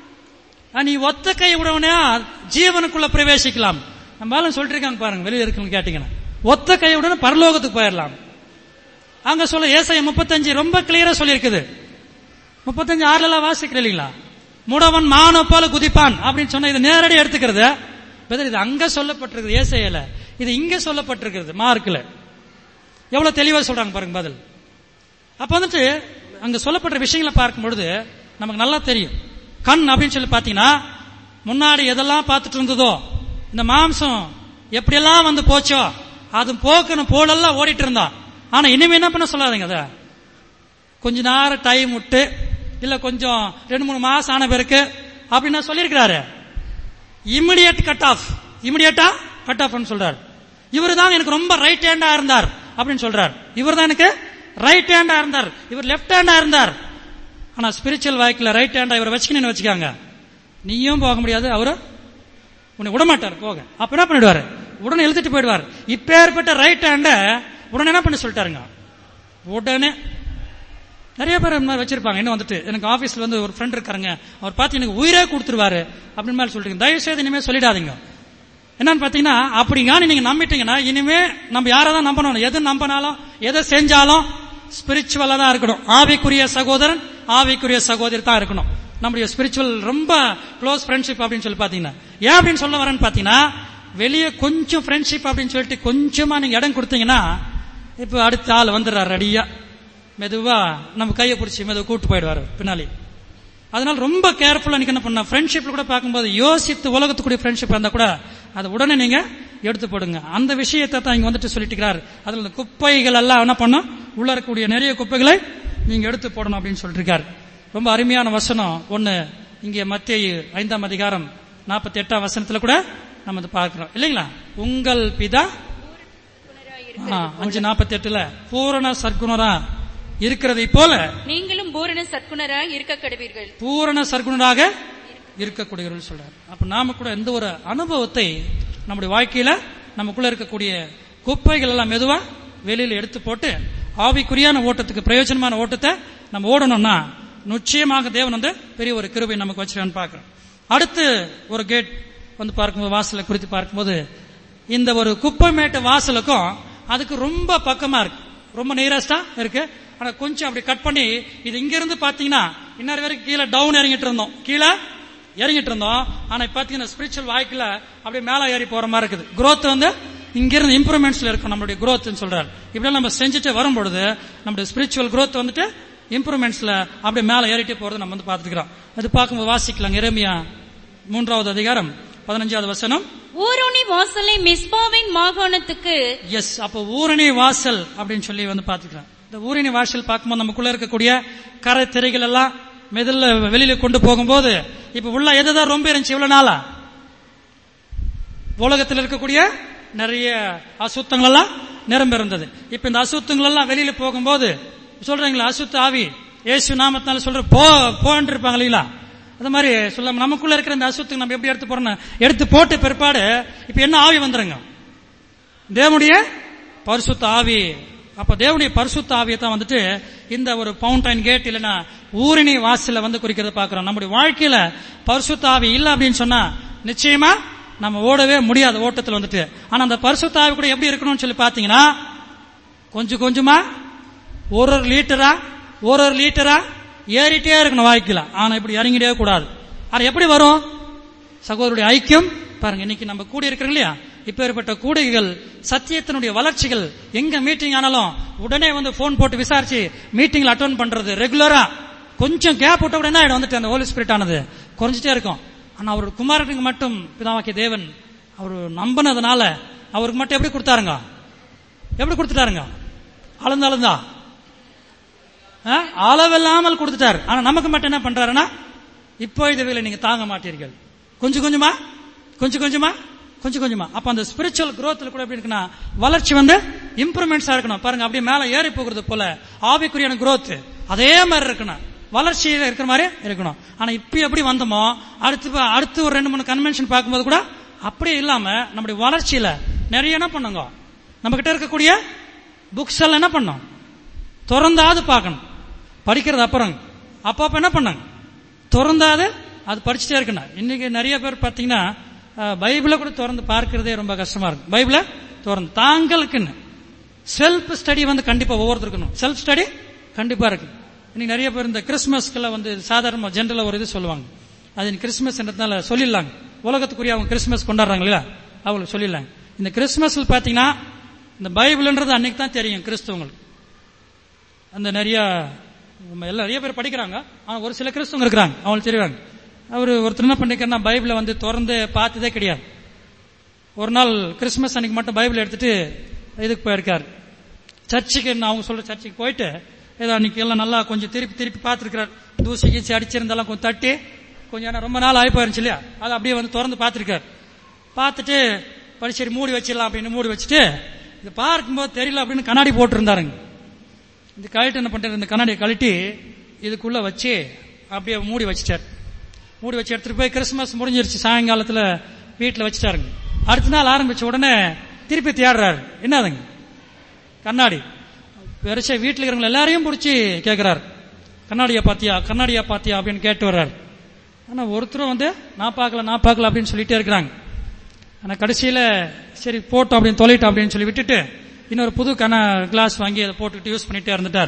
A: ஆ, நீ ஒத்த கை உடனே ஜீவனுக்குள்ள பிரவேசிக்கலாம் நம்ம சொல்லிட்டு இருக்காங்க பாருங்க வெளியில இருக்குன்னு கேட்டீங்கன்னா ஒத்த கை உடனே பரலோகத்துக்கு போயிடலாம் அங்க சொல்ல ஏசாய முப்பத்தஞ்சு ரொம்ப கிளியரா சொல்லியிருக்குது முப்பத்தஞ்சு ஆறுல எல்லாம் வாசிக்கிற இல்லைங்களா முடவன் மானோ போல குதிப்பான் அப்படின்னு சொன்ன இது நேரடி எடுத்துக்கிறது பதில் இது அங்க சொல்லப்பட்டிருக்குது ஏசையில இது இங்க சொல்லப்பட்டிருக்கிறது மார்க்ல எவ்வளவு தெளிவா சொல்றாங்க பாருங்க பதில் அப்ப வந்துட்டு அங்க சொல்லப்பட்ட விஷயங்களை பார்க்கும் பொழுது நமக்கு நல்லா தெரியும் கண் அப்படின்னு சொல்லி பாத்தீங்கன்னா முன்னாடி எதெல்லாம் பார்த்துட்டு இருந்ததோ இந்த மாம்சம் எப்படியெல்லாம் வந்து போச்சோ அது போக்கணும் போலெல்லாம் ஓடிட்டு இருந்தான் ஆனா இனிமே என்ன பண்ண சொல்லாதீங்க அதை கொஞ்ச நேரம் டைம் விட்டு இல்ல கொஞ்சம் ரெண்டு மூணு மாசம் ஆன பிறகு அப்படின்னு சொல்லியிருக்கிறாரு இமிடியட் கட் ஆஃப் இமிடியட்டா கட் ஆஃப் சொல்றாரு இவர் தான் எனக்கு ரொம்ப ரைட் ஹேண்டா இருந்தார் அப்படின்னு சொல்றார் இவர் தான் எனக்கு ரைட் ஹேண்டா இருந்தார் இவர் லெஃப்ட் ஹேண்டா இருந்தார் ஆனா ஸ்பிரிச்சுவல் வாய்க்கில் ரைட் ஹேண்டா இவரை வச்சுக்கணும்னு வச்சுக்காங்க நீயும் போக முடியாது அவரு உன்னை விடமாட்டார் போக அப்ப என்ன பண்ணிடுவாரு உடனே இழுத்துட்டு போயிடுவார் இப்பேற்பட்ட ரைட் ஹேண்ட உடனே என்ன பண்ண சொல்லிட்டாருங்க உடனே நிறைய பேர் இந்த மாதிரி வச்சிருப்பாங்க இன்னும் வந்துட்டு எனக்கு ஆபீஸ்ல வந்து ஒரு ஃப்ரெண்ட் இருக்காருங்க அவர் பார்த்து எனக்கு உயிரே கொடுத்துருவாரு அப்படின்னு மாதிரி சொல்லிட்டு தயவு செய்து இனிமே சொல்லிடாதீங்க என்னன்னு பாத்தீங்கன்னா அப்படிங்க நீங்க நம்பிட்டீங்கன்னா இனிமே நம்ம யாரை தான் நம்பணும் எது நம்பினாலும் எதை செஞ்சாலும் ஸ்பிரிச்சுவலா தான் இருக்கணும் ஆவிக்குரிய சகோதரன் ஆவிக்குரிய சகோதரி தான் இருக்கணும் நம்முடைய ஸ்பிரிச்சுவல் ரொம்ப க்ளோஸ் ஃப்ரெண்ட்ஷிப் அப்படின்னு சொல்லி பாத்தீங்கன்னா ஏன் அப்படின்னு சொல்ல வரேன்னு பாத்தீங்கன்னா வெளியே கொஞ்சம் ஃப்ரெண்ட்ஷிப் அப்படின்னு சொல்லிட்டு கொஞ்சமா நீங்க இடம் கொடுத்தீங்கன்னா இப்ப அடுத்த ஆள் வந்துடுறாரு ரெடியா மெதுவா நம்ம கையை பிடிச்சி மெதுவா கூட்டு போயிடுவாரு பின்னாடி அதனால ரொம்ப கேர்ஃபுல்லா நீங்க என்ன பண்ண ஃப்ரெண்ட்ஷிப்ல கூட பார்க்கும்போது யோசித்து உலகத்துக்குரிய ஃப்ரெண்ட்ஷிப் இருந்தா கூட அதை உடனே நீங்க எடுத்து போடுங்க அந்த விஷயத்தை தான் இங்க வந்துட்டு சொல்லிட்டு இருக்கிறார் அதுல இந்த குப்பைகள் எல்லாம் என்ன பண்ணும் உள்ள இருக்கக்கூடிய நிறைய குப்பைகளை நீங்க எடுத்து போடணும் அப்படின்னு சொல்லிட்டு இருக்காரு ரொம்ப அருமையான வசனம் ஒண்ணு இங்கே மத்திய ஐந்தாம் அதிகாரம் நாற்பத்தி எட்டாம் வசனத்துல கூட நம்ம அதை பார்க்கிறோம் இல்லைங்களா உங்கள் பிதா ஆ, அஞ்சு நாற்பத்தி எட்டுல பூரண சர்க்குணரா இருக்கிறதை போல
B: நீங்களும் பூரண சற்குணராய் இருக்க கடுவீர்கள்
A: பூரண சர்க்குணராக இருக்கக்கூடியவர்கள் சொல்றாரு அப்ப நாம கூட எந்த ஒரு அனுபவத்தை நம்முடைய வாழ்க்கையில நமக்குள்ள இருக்கக்கூடிய குப்பைகள் எல்லாம் மெதுவா வெளியில எடுத்து போட்டு ஆவிக்குரியான ஓட்டத்துக்கு பிரயோஜனமான ஓட்டத்தை நம்ம ஓடணும்னா நிச்சயமாக தேவன் வந்து பெரிய ஒரு கிருபை நமக்கு வச்சிருக்கான்னு பார்க்கிறோம் அடுத்து ஒரு கேட் வந்து பார்க்கும்போது வாசலை குறித்து பார்க்கும்போது இந்த ஒரு குப்பை மேட்டு வாசலுக்கும் அதுக்கு ரொம்ப பக்கமா இருக்கு ரொம்ப நியரஸ்டா இருக்கு ஆனா கொஞ்சம் அப்படி கட் பண்ணி இது இங்க இருந்து பாத்தீங்கன்னா இன்னொரு வரைக்கும் கீழே டவுன் இறங்கிட்டு இருந்தோம் கீழே இறங்கிட்டு இருந்தோம் ஆனா இப்ப பாத்தீங்கன்னா ஸ்பிரிச்சுவல் வாய்க்குல அப்படியே மேல ஏறி போற மாதிரி இருக்குது growth வந்து இங்க இருந்து இம்ப்ரூவ்மெண்ட்ஸ்ல இருக்கும் நம்மளுடைய growthன்னு சொல்றாரு இப்படி நம்ம செஞ்சுட்டு வரும்பொழுது நம்மளுடைய ஸ்பிரிச்சுவல் growth வந்துட்டு இம்ப்ரூவ்மெண்ட்ஸ்ல அப்படியே மேல ஏறிட்டே போறது நம்ம வந்து பாத்துக்கிறோம் அது பார்க்கும்போது வாசிக்கலாம் எரேமியா மூன்றாவது அதிகாரம் பதினஞ்சாவது வசனம்
B: ஊருணி வாசலை மிஸ்பாவின் மாகாணத்துக்கு
A: எஸ் அப்ப ஊரணி வாசல் அப்படின்னு சொல்லி வந்து பாத்துக்கிறோம் இந்த ஊரணி வாசல் பார்க்கும்போது நமக்குள்ள இருக்கக்கூடிய கரை திரைகள் எல்லாம் மெதுல வெளியில கொண்டு போகும்போது இப்ப உள்ள எதுதான் ரொம்ப இருந்துச்சு இவ்வளவு நாளா உலகத்தில் இருக்கக்கூடிய நிறைய அசுத்தங்கள் எல்லாம் நிரம்பி இருந்தது இப்ப இந்த அசுத்தங்கள் எல்லாம் வெளியில போகும்போது சொல்றீங்களா அசுத்த ஆவி இயேசு நாமத்தினால சொல்ற போ போன்னு இருப்பாங்க இல்லைங்களா அது மாதிரி சொல்ல நமக்குள்ள இருக்கிற இந்த அசுத்தம் நம்ம எப்படி எடுத்து போறோம்னா எடுத்து போட்ட பிற்பாடு இப்ப என்ன ஆவி வந்துருங்க தேவனுடைய பரிசுத்த ஆவி அப்ப தேவனுடைய பரிசுத்த ஆவியை தான் வந்துட்டு இந்த ஒரு பவுண்டைன் கேட் இல்லைன்னா ஊரணி வாசல்ல வந்து குறிக்கிறத பாக்குறோம் நம்முடைய வாழ்க்கையில பரிசுத்த ஆவி இல்ல அப்படின்னு சொன்னா நிச்சயமா நம்ம ஓடவே முடியாது ஓட்டத்துல வந்துட்டு ஆனா அந்த பரிசுத்த ஆவி கூட எப்படி இருக்கணும்னு சொல்லி பாத்தீங்கன்னா கொஞ்சம் கொஞ்சமா ஒரு ஒரு லிட்டரா ஒரு ஒரு லிட்டரா ஏறிட்டே இருக்கணும் வாழ்க்கையில ஆனா இப்படி இறங்கிடவே கூடாது ஆனா எப்படி வரும் சகோதரருடைய ஐக்கியம் பாருங்க இன்னைக்கு நம்ம கூடி இருக்கிறோம் இல்லையா இப்பேற்பட்ட கூடைகள் சத்தியத்தினுடைய வளர்ச்சிகள் எங்க மீட்டிங் ஆனாலும் உடனே வந்து போன் போட்டு விசாரிச்சு மீட்டிங்ல அட்டன் பண்றது ரெகுலரா கொஞ்சம் கேப் விட்ட உடனே ஆயிடும் வந்துட்டு அந்த ஹோலி ஸ்பிரிட் ஆனது குறைஞ்சிட்டே இருக்கும் ஆனா அவர் குமாரனுக்கு மட்டும் பிதாவாக்கிய தேவன் அவர் நம்பினதுனால அவருக்கு மட்டும் எப்படி கொடுத்தாருங்க எப்படி கொடுத்துட்டாருங்க அளந்து அளந்தா ஆ? அளவில்லாமல் கொடுத்துட்டாரு ஆனா நமக்கு மட்டும் என்ன பண்றாருன்னா இப்போ இதுவே நீங்க தாங்க மாட்டீர்கள் கொஞ்சம் கொஞ்சமா கொஞ்சம் கொஞ்சமா கொஞ்சம் கொஞ்சமா அப்ப அந்த ஸ்பிரிச்சுவல் growthல கூட எப்படி இருக்குன்னா வளர்ச்சி வந்து இம்ப்ரூவ்மெண்ட்ஸா இருக்கணும் பாருங்க அப்படியே மேல ஏறி போகிறது போல ஆவிக்குரியான growth அதே மாதிரி இருக்கணும் வளர்ச்சி இருக்கிற மாதிரி இருக்கணும் ஆனா இப்ப எப்படி வந்தோமோ அடுத்து அடுத்து ஒரு ரெண்டு மூணு கன்வென்ஷன் பார்க்கும்போது கூட அப்படியே இல்லாம நம்முடைய வளர்ச்சியில நிறைய என்ன பண்ணுங்க நம்ம கிட்ட இருக்கக்கூடிய புக்ஸ் எல்லாம் என்ன பண்ணோம் திறந்தாது பார்க்கணும் படிக்கிறது அப்புறம் அப்பப்ப என்ன பண்ணாங்க திறந்தாது அது படிச்சுட்டே இருக்கணும் இன்னைக்கு நிறைய பேர் பார்த்தீங்கன்னா அஹ், பைபிளை கூட திறந்து பார்க்கிறதே ரொம்ப கஷ்டமா இருக்கு பைபிளை திறந்து தாங்களுக்குன்னு செல்ஃப் ஸ்டடி வந்து கண்டிப்பா ஒவ்வொருத்தருக்கணும் செல்ஃப் ஸ்டடி கண்டிப்பா இருக்கு இன்னைக்கு நிறைய பேர் இந்த கிறிஸ்துமஸ்க்கெல்லாம் வந்து சாதாரண ஜென்ரலா ஒரு இது சொல்லுவாங்க அது இன்னைக்கு கிறிஸ்துமஸ்ன்றதுனால சொல்லிடலாங்க உலகத்துக்குரிய அவங்க கிறிஸ்துமஸ் கொண்டாடுறாங்க இல்லையா அவங்களுக்கு சொல்லிடலாங்க இந்த கிறிஸ்துமஸ்ல பாத்தீங்கன்னா இந்த பைபிள்ன்றது அன்னைக்கு தான் தெரியும் கிறிஸ்தவங்களுக்கு அந்த நிறைய நம்ம எல்லாம் நிறைய பேர் படிக்கிறாங்க ஆனா ஒரு சில கிறிஸ்தவங்க இருக்கிறாங்க அவங்களுக்கு தெரியுவாங்க அவர் ஒருத்தர் என்ன பண்ணிக்கிறனா பைபிளை வந்து திறந்து பார்த்ததே கிடையாது ஒரு நாள் கிறிஸ்துமஸ் அன்னைக்கு மட்டும் பைபிள் எடுத்துட்டு இதுக்கு போயிருக்காரு சர்ச்சுக்கு நான் அவங்க சொல்ற சர்ச்சுக்கு போயிட்டு ஏதோ அன்னைக்கு எல்லாம் நல்லா கொஞ்சம் திருப்பி திருப்பி பார்த்துருக்கிறார் தூசி கீசி அடிச்சிருந்தாலும் கொஞ்சம் தட்டி கொஞ்சம் ஏன்னா ரொம்ப நாள் ஆகி போயிருந்துச்சு இல்லையா அதை அப்படியே வந்து திறந்து பார்த்துருக்காரு பார்த்துட்டு படிச்சேரி மூடி வச்சிடலாம் அப்படின்னு மூடி வச்சுட்டு இது பார்க்கும்போது தெரியல அப்படின்னு கண்ணாடி போட்டிருந்தாருங்க இந்த கழட்டு என்ன பண்றாரு இந்த கண்ணாடியை கழட்டி இதுக்குள்ள வச்சு அப்படியே மூடி வச்சிட்டார் மூடி வச்சு எடுத்துட்டு போய் கிறிஸ்துமஸ் முடிஞ்சிருச்சு சாயங்காலத்துல வீட்டுல வச்சுட்டாருங்க அடுத்த நாள் ஆரம்பிச்ச உடனே திருப்பி தேடுறாரு என்னதுங்க கண்ணாடி வெறிச்ச வீட்டுல இருக்கிறவங்க எல்லாரையும் பிடிச்சி கேட்கிறாரு கண்ணாடியா பாத்தியா கண்ணாடியா பாத்தியா அப்படின்னு கேட்டு வர்றாரு ஆனா ஒருத்தரும் வந்து நான் பார்க்கல நான் பார்க்கல அப்படின்னு சொல்லிட்டே இருக்கிறாங்க ஆனா கடைசியில சரி போட்டோம் அப்படின்னு தொலைட்டோம் அப்படின்னு சொல்லி விட்டுட்டு இன்னொரு புது கன கிளாஸ் வாங்கி அதை போட்டுக்கிட்டு யூஸ் பண்ணிட்டே இருந்துட்டார்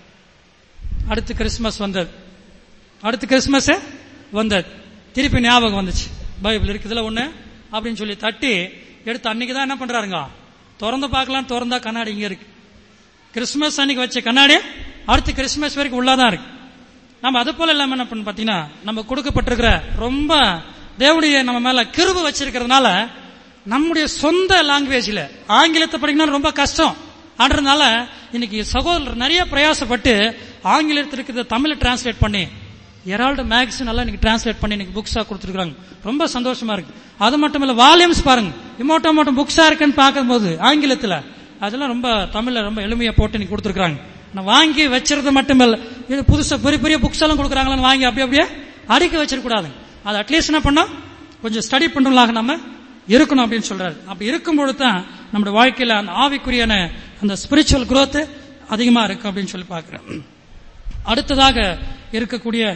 A: அடுத்து கிறிஸ்துமஸ் வந்தது அடுத்து கிறிஸ்துமஸ் வந்தது திருப்பி ஞாபகம் வந்துச்சு பைபிள் இருக்குதுல ஒண்ணு அப்படின்னு சொல்லி தட்டி எடுத்து அன்னைக்கு தான் என்ன பண்றாருங்க திறந்து பார்க்கலாம் திறந்தா கண்ணாடி இங்க இருக்கு கிறிஸ்துமஸ் அன்னைக்கு வச்ச கண்ணாடி அடுத்து கிறிஸ்துமஸ் வரைக்கும் உள்ளாதான் இருக்கு நம்ம அது போல இல்லாம என்ன பண்ண பாத்தீங்கன்னா நம்ம கொடுக்கப்பட்டிருக்கிற ரொம்ப தேவனுடைய நம்ம மேல கிருபு வச்சிருக்கிறதுனால நம்முடைய சொந்த லாங்குவேஜ்ல ஆங்கிலத்தை படிக்கணும் ரொம்ப கஷ்டம் ஆன்றதுனால இன்னைக்கு சகோதரர் நிறைய பிரயாசப்பட்டு ஆங்கிலத்தில் இருக்கிறத தமிழ் டிரான்ஸ்லேட் பண்ணி எரால்டு மேக்ஸின் எல்லாம் இன்னைக்கு டிரான்ஸ்லேட் பண்ணி இன்னைக்கு புக்ஸா கொடுத்துருக்காங்க ரொம்ப சந்தோஷமா இருக்கு அது மட்டும் இல்ல வால்யூம்ஸ் பாருங்க இமோட்டோ மட்டும் புக்ஸா இருக்குன்னு பார்க்கும்போது ஆங்கிலத்துல அதெல்லாம் ரொம்ப தமிழ்ல ரொம்ப எளிமையா போட்டு இன்னைக்கு கொடுத்துருக்காங்க நான் வாங்கி வச்சிருது மட்டுமல்ல இது புதுசா பெரிய பெரிய புக்ஸ் எல்லாம் கொடுக்குறாங்களான்னு வாங்கி அப்படியே அப்படியே அடுக்கி வச்சிருக்க அது அட்லீஸ்ட் என்ன பண்ணோம் கொஞ்சம் ஸ்டடி பண்றவங்களாக நம்ம இருக்கணும் அப்படின்னு சொல்றாரு அப்படி இருக்கும் பொழுது தான் நம்முடைய வாழ்க்கையில அந்த ஆவிக்குரியான அந்த ஸ்பிரிச்சுவல் growth அதிகமா இருக்கு அப்படின்னு சொல்லி பார்க்கிறேன் அடுத்ததாக இருக்கக்கூடிய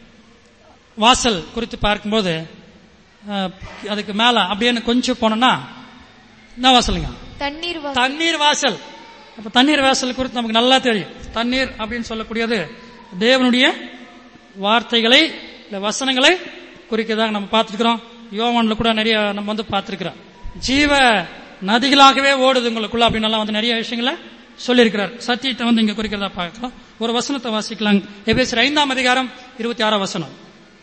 A: வாசல் குறித்து பார்க்கும்போது அஹ், அதுக்கு மேல அப்படியே கொஞ்சம் போனோம்னா என்ன வாசலுங்க
C: தண்ணீர் வா-
A: தண்ணீர் வாசல் அப்ப தண்ணீர் வாசல் குறித்து நமக்கு நல்லா தெரியும் தண்ணீர் அப்படின்னு சொல்லக்கூடியது தேவனுடைய வார்த்தைகளை இல்ல வசனங்களை குறிக்கதாக நம்ம பார்த்திருக்கிறோம் யோவான்ல கூட நிறைய நம்ம வந்து பார்த்திருக்கிறோம் ஜீவ நதிகளாகவே ஓடுது உங்களுக்குள்ள அப்படின்னு எல்லாம் வந்து நிறைய விஷயங்களை சொல்லியிருக்கிறார் சத்தியத்தை வந்து இங்க குறிக்கிறதா பார்க்கலாம் ஒரு வசனத்தை வாசிக்கலாம் எபேசியர் ஐந்தாம் அதிகாரம் இருபத்தி ஆறாம் வசனம்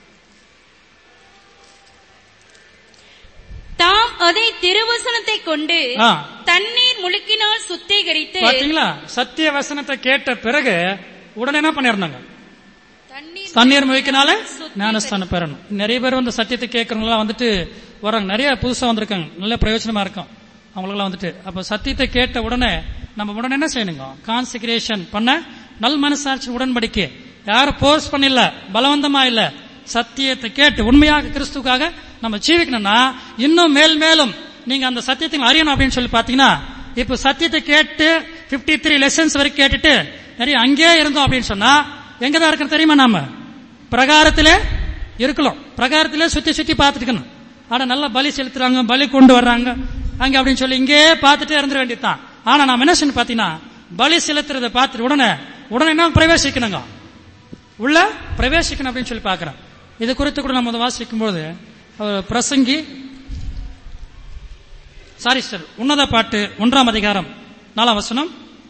B: தாம் அதை திருவசனத்தை கொண்டு
A: ஆ.
B: தண்ணீர் முழுக்கினால் சுத்திகரித்து
A: பாத்தீங்களா சத்திய வசனத்தை கேட்ட பிறகு உடனே என்ன பண்ணிருந்தாங்க
B: தண்ணீர்
A: தண்ணீர் முழிக்கனால
B: சுத்திகரி-
A: ஞானஸ்தானம் பெறணும் நிறைய பேர் வந்து சத்தியத்தை கேட்கறவங்களாம் வந்துட்டு வராங்க நிறைய புதுசா வந்திருக்காங்க நல்ல பிரயோஜனமா இருக்கும் அவங்களுக்கெல்லாம் வந்துட்டு அப்ப சத்தியத்தை கேட்ட உடனே நம்ம உடனே என்ன செய்யணுங்க கான்சிகரேஷன் பண்ண நல் மனசாட்சி உடன்படிக்கை யாரும் போர்ஸ் பண்ணல பலவந்தமா இல்ல சத்தியத்தை கேட்டு உண்மையாக கிறிஸ்துக்காக நம்ம ஜீவிக்கணும்னா இன்னும் மேல் மேலும் நீங்க அந்த சத்தியத்தை அறியணும் அப்படின்னு சொல்லி பாத்தீங்கன்னா இப்ப சத்தியத்தை கேட்டு 53 த்ரீ லெசன்ஸ் வரைக்கும் கேட்டுட்டு நிறைய அங்கேயே இருந்தோம் அப்படின்னு சொன்னா எங்கதான் இருக்குன்னு தெரியுமா நாம பிரகாரத்திலே இருக்கலாம் பிரகாரத்திலே சுத்தி சுத்தி பார்த்துட்டுக்கணும் ஆனா நல்லா பலி செலுத்துறாங்க பலி கொண்டு வர்றாங்க அங்க அப்படின்னு சொல்லி இங்கே பார்த்துட்டே இருந்துட வேண்டியதுதான் ஆனா நாம என்ன செய்யணும் பாத்தீங்கன்னா பலி செலுத்துறதை பார்த்துட்டு உடனே உடனே என்ன பிரவேசிக்கணுங்க உள்ள பிரவேசிக்கணும் அப்படின்னு சொல்லி பார்க்கிறேன் இது குறித்து கூட நம்ம வந்து வாசிக்கும் போது அவர் பிரசங்கி சாரி சார் உன்னத பாட்டு ஒன்றாம் அதிகாரம் நாலாம் வசனம்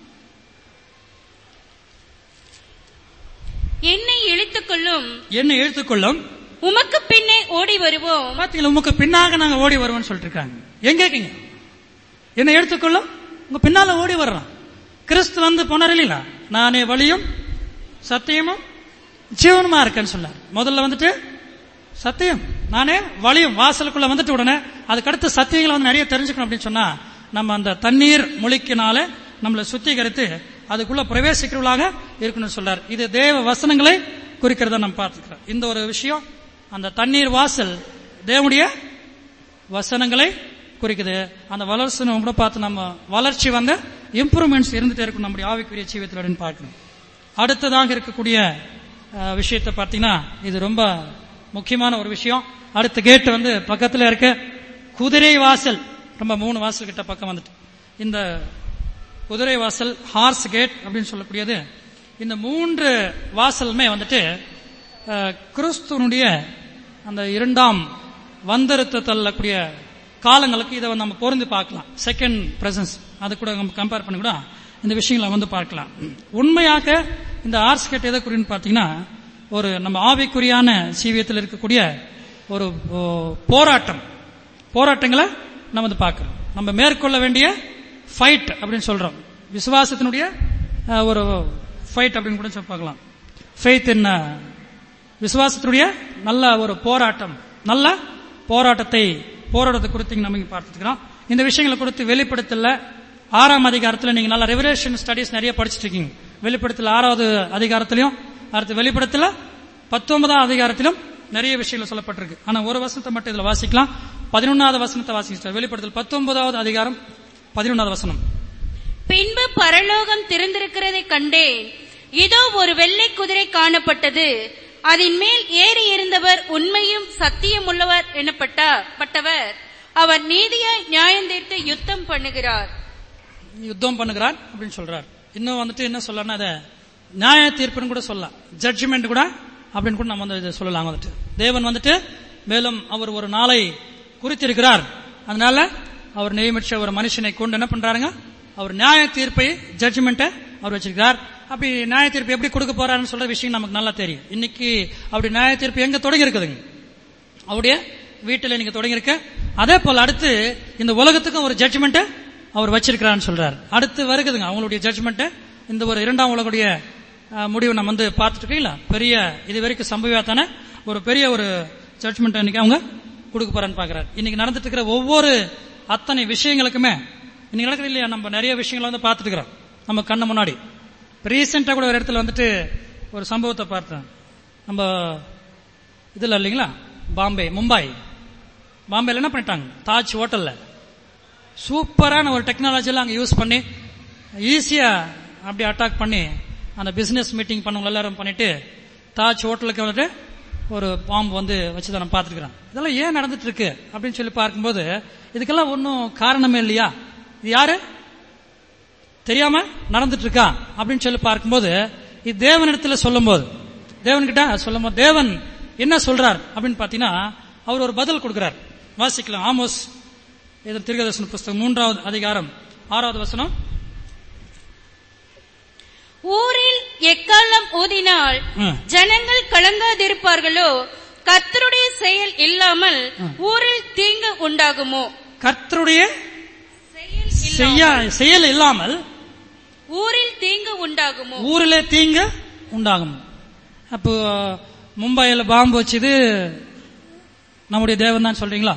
B: என்னை இழுத்துக் கொள்ளும்
A: என்ன எழுத்துக்கொள்ளும்
B: உமக்கு பின்னே ஓடி வருவோம்
A: பாத்தீங்களா உமக்கு பின்னாக நாங்க ஓடி வருவோம்னு சொல்லிட்டு இருக்காங்க எங்க இருக்கீங்க என்ன எடுத்துக்கொள்ளும் உங்க பின்னால ஓடி வர்றோம் கிறிஸ்து வந்து போனார் இல்லைங்களா நானே வழியும் சத்தியமும் ஜீவனுமா இருக்கேன்னு சொன்னார் முதல்ல வந்துட்டு சத்தியம் நானே வழியும் வாசலுக்குள்ள வந்துட்டு உடனே அதுக்கடுத்து சத்தியங்களை வந்து நிறைய தெரிஞ்சுக்கணும் அப்படின்னு சொன்னா நம்ம அந்த தண்ணீர் முழிக்கினால நம்மளை சுத்திகரித்து அதுக்குள்ள பிரவேசிக்கிறவர்களாக இருக்கணும்னு சொல்றார் இது தேவ வசனங்களை குறிக்கிறத நம்ம பார்த்துக்கிறோம் இந்த ஒரு விஷயம் அந்த தண்ணீர் வாசல் தேவனுடைய வசனங்களை குறிக்குது அந்த வளர்ச்சி கூட பார்த்து நம்ம வளர்ச்சி வந்து இம்ப்ரூவ்மெண்ட்ஸ் இருந்துட்டே இருக்கும் நம்முடைய ஆவிக்குரிய ஜீவியத்தில் அப்படின்னு பார்க்கணும் அடுத்ததாக இருக்கக்கூடிய அஹ், விஷயத்தை பார்த்தீங்கன்னா இது ரொம்ப முக்கியமான ஒரு விஷயம் அடுத்த கேட் வந்து பக்கத்துல இருக்க குதிரை வாசல் ரொம்ப மூணு வாசல் கிட்ட பக்கம் வந்துட்டு இந்த குதிரை வாசல் ஹார்ஸ் கேட் அப்படின்னு சொல்லக்கூடியது இந்த மூன்று வாசலுமே வந்துட்டு அஹ், கிறிஸ்துவனுடைய அந்த இரண்டாம் வந்தருத்த தள்ளக்கூடிய காலங்களுக்கு இதை நம்ம பொருந்து பார்க்கலாம் செகண்ட் பிரசன்ஸ் அது கூட நம்ம கம்பேர் பண்ணி கூட இந்த விஷயங்களை வந்து பார்க்கலாம் உண்மையாக இந்த ஆர்ஸ் கேட் எதை குறின்னு பார்த்தீங்கன்னா ஒரு நம்ம ஆவிக்குரியான சீவியத்தில் இருக்கக்கூடிய ஒரு ஓ, போராட்டம் போராட்டங்களை நம்ம வந்து பார்க்கிறோம் நம்ம மேற்கொள்ள வேண்டிய ஃபைட் அப்படின்னு சொல்றோம் விசுவாசத்தினுடைய அஹ், ஒரு ஃபைட் அப்படின்னு கூட சொல்லி பார்க்கலாம் ஃபெய்த் என்ன விசுவாசத்தினுடைய நல்ல ஒரு போராட்டம் நல்ல போராட்டத்தை போராட்டத்தை குறித்து இங்க நம்ம இங்க பார்த்துக்கிறோம் இந்த விஷயங்களை குறித்து வெளிப்படுத்தல ஆறாம் அதிகாரத்தில் நீங்க நல்ல ரெவலேஷன் ஸ்டடிஸ் நிறைய படிச்சுட்டு இருக்கீங்க வெளிப்படுத்தல ஆறாவது அதிகாரத்திலையும் அடுத்து வெளிப்படுத்தல பத்தொன்பதாம் அதிகாரத்திலும் நிறைய விஷயங்கள் சொல்லப்பட்டிருக்கு ஆனா ஒரு வசனத்தை மட்டும் இதுல வாசிக்கலாம் பதினொன்னாவது வசனத்தை வாசிக்கலாம் வெளிப்படுத்தல் பத்தொன்பதாவது அதிகாரம் பதினொன்னாவது வசனம்
B: பின்பு பரலோகம் திறந்திருக்கிறதை கண்டேன் இதோ ஒரு வெள்ளை குதிரை காணப்பட்டது அதன் மேல் ஏறி இருந்தவர் உண்மையும் சத்தியம் உள்ளவர் எனப்பட்டார் பட்டவர் அவர் நீதியாய் நியாயம் தீர்த்து யுத்தம் பண்ணுகிறார்
A: யுத்தம் பண்ணுகிறார் அப்படின்னு சொல்றார் இன்னும் வந்துட்டு என்ன சொல்லலாம் அதை நியாய தீர்ப்புன்னு கூட சொல்லலாம் ஜட்ஜ்மெண்ட் கூட அப்படின்னு கூட நம்ம வந்து இதை சொல்லலாம் வந்துட்டு தேவன் வந்துட்டு மேலும் அவர் ஒரு நாளை குறித்திருக்கிறார் அதனால அவர் நியமிச்ச ஒரு மனுஷனை கொண்டு என்ன பண்றாருங்க அவர் நியாய தீர்ப்பை ஜட்ஜ்மெண்ட்டை அவர் வச்சிருக்கிறார் அப்படி நியாய தீர்ப்பு எப்படி கொடுக்க போறாருன்னு சொல்ற விஷயம் நமக்கு நல்லா தெரியும் இன்னைக்கு அப்படி நியாய தீர்ப்பு எங்க தொடங்கி இருக்குதுங்க அவருடைய வீட்டில் நீங்க தொடங்கியிருக்க அதே போல அடுத்து இந்த உலகத்துக்கும் ஒரு ஜட்ஜ்மெண்ட் அவர் வச்சிருக்கிறான்னு சொல்றாரு அடுத்து வருகுதுங்க அவங்களுடைய ஜட்ஜ்மெண்ட் இந்த ஒரு இரண்டாம் உலகுடைய அஹ், முடிவு நம்ம வந்து பார்த்துட்டு இருக்கீங்களா பெரிய இது வரைக்கும் சம்பவியாத்தான ஒரு பெரிய ஒரு ஜட்ஜ்மெண்ட் இன்னைக்கு அவங்க கொடுக்க போறான்னு பாக்குறாரு இன்னைக்கு நடந்துட்டு இருக்கிற ஒவ்வொரு அத்தனை விஷயங்களுக்குமே இன்னைக்கு நடக்குது இல்லையா நம்ம நிறைய விஷயங்களை வந்து பார்த்துட்டு இருக்கிறோம் நம்ம கண்ணு முன்னாடி ரீசெண்டா கூட ஒரு இடத்துல வந்துட்டு ஒரு சம்பவத்தை பார்த்தேன் நம்ம இதுல இல்லைங்களா பாம்பே மும்பை பாம்பேல என்ன பண்ணிட்டாங்க தாஜ் ஹோட்டல்ல சூப்பரான ஒரு டெக்னாலஜிலாம் அங்க யூஸ் பண்ணி ஈஸியா அப்படி அட்டாக் பண்ணி அந்த பிசினஸ் மீட்டிங் பண்ணவங்க எல்லாரும் பண்ணிட்டு தாஜ் ஹோட்டலுக்கு வந்துட்டு ஒரு பாம்பு வந்து வச்சு நான் பார்த்துருக்கிறேன் இதெல்லாம் ஏன் நடந்துட்டு இருக்கு அப்படின்னு சொல்லி பார்க்கும்போது இதுக்கெல்லாம் ஒன்றும் காரணமே இல்லையா இது யாரு தெரியாம நடந்துட்டு இருக்கா அப்படின்னு சொல்லி பார்க்கும்போது இது தேவனிடத்துல சொல்லும்போது தேவன்கிட்ட சொல்லும்போது தேவன் என்ன சொல்றார் அப்படின்னு பாத்தீங்கன்னா அவர் ஒரு பதில் கொடுக்கிறார் வாசிக்கலாம் ஆமோஸ் இது திருகதர்சன புஸ்தகம் மூன்றாவது அதிகாரம் ஆறாவது வசனம்
B: ஊரில் எக்காலம் ஊதினால்
A: ம்.
B: ஜனங்கள் கலங்காதிருப்பார்களோ கர்த்தருடைய செயல் இல்லாமல் ஊரில் தீங்கு உண்டாகுமோ
A: கர்த்தருடைய
B: செயல்
A: செய்ய செயல் இல்லாமல்
B: ஊரில் தீங்கு உண்டாகுமோ
A: ஊரிலே தீங்கு உண்டாகும் அப்போ மும்பையில் பாம்பு வச்சது நம்முடைய தேவன் தான் சொல்றீங்களா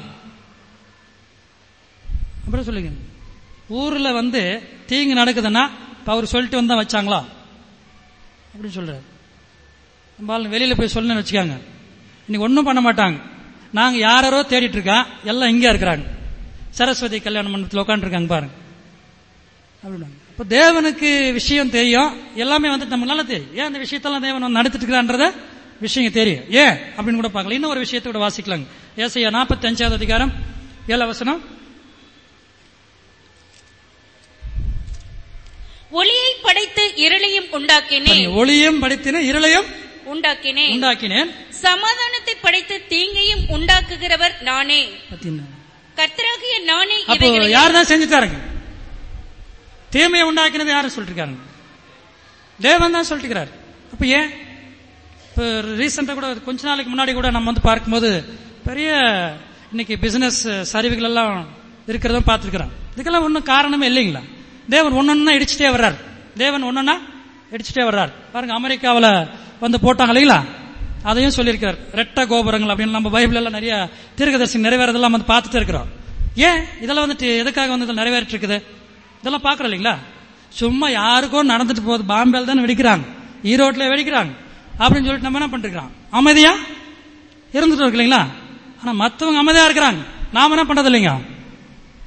A: அப்புறம் சொல்லுங்க ஊர்ல வந்து தீங்கு நடக்குதுன்னா இப்ப அவர் சொல்லிட்டு வந்தா வச்சாங்களா அப்படின்னு சொல்றாரு நம்ம ஆளுங்க வெளியில போய் சொல்லணும்னு வச்சுக்காங்க இன்னைக்கு ஒன்றும் பண்ண மாட்டாங்க நாங்க யாரோ தேடிட்டு இருக்கோம் எல்லாம் இங்க இருக்கிறாங்க சரஸ்வதி கல்யாண மண்டபத்தில் உட்காந்துருக்காங்க பாருங்க அப்படின்னாங்க அப்ப தேவனுக்கு விஷயம் தெரியும் எல்லாமே வந்து நமக்கு நல்லா தெரியும் ஏன் அந்த விஷயத்தெல்லாம் தேவன் வந்து நடத்திட்டு இருக்கிறான்றத விஷயம் தெரியும் ஏன் அப்படின்னு கூட பார்க்கலாம் இன்னும் ஒரு விஷயத்தை கூட வாசிக்கலாங்க ஏசையா நாற்பத்தி அஞ்சாவது அதிகாரம் ஏழு வசனம்
B: ஒளியை படைத்து இருளையும் உண்டாக்கினேன்
A: பாருங்க, ஒளியும் படித்தின இருளையும்
B: உண்டாக்கினேன்
A: உண்டாக்கினேன்
B: சமாதானத்தை படைத்து தீங்கையும் உண்டாக்குகிறவர் நானே
A: பார்த்தீங்கன்னா
B: கர்த்தராகிய நானே
A: அப்போ
B: இவைகளை
A: யார் தான் செஞ்சுட்டாருங்க தீமையை உண்டாக்கினது யாரும் சொல்லிட்டு இருக்காங்க தேவன் தான் சொல்லிட்டு இருக்கிறார் அப்ப ஏன் இப்போ ரீசெண்டா கூட கொஞ்ச நாளைக்கு முன்னாடி கூட நம்ம வந்து பார்க்கும்போது பெரிய இன்னைக்கு பிசினஸ் சரிவுகள் எல்லாம் இருக்கிறத பார்த்துருக்கிறோம் இதுக்கெல்லாம் ஒன்றும் காரணமே இல்லைங்களா தேவன் ஒன்னொன்னா இடிச்சுட்டே வர்றார் தேவன் ஒன்னொன்னா இடிச்சுட்டே வர்றார் பாருங்க அமெரிக்காவில் வந்து போட்டாங்க இல்லைங்களா அதையும் சொல்லியிருக்கிறார் ரெட்ட கோபுரங்கள் அப்படின்னு நம்ம பைபிள் எல்லாம் நிறைய தீர்க்கதரிசி நிறைவேறதெல்லாம் வந்து பார்த்துட்டு இருக்கிறோம் ஏன் இதெல்லாம் வந்துட்டு எதுக்காக வந்து இதில் நிறைவேறிட்டு இருக்குது இதெல்லாம் பார்க்குறோம் இல்லைங்களா சும்மா யாருக்கோ நடந்துட்டு போகுது பாம்பேல தானே வெடிக்கிறாங்க ஈரோட்டில் வெடிக்கிறாங்க அப்படின்னு சொல்லிட்டு நம்ம என்ன பண்ணிருக்கிறோம் அமைதியா இருந்துட்டு இருக்கு இல்லைங்களா ஆனா மத்தவங்க அமைதியா இருக்கிறாங்க நாம என்ன பண்றது இல்லைங்க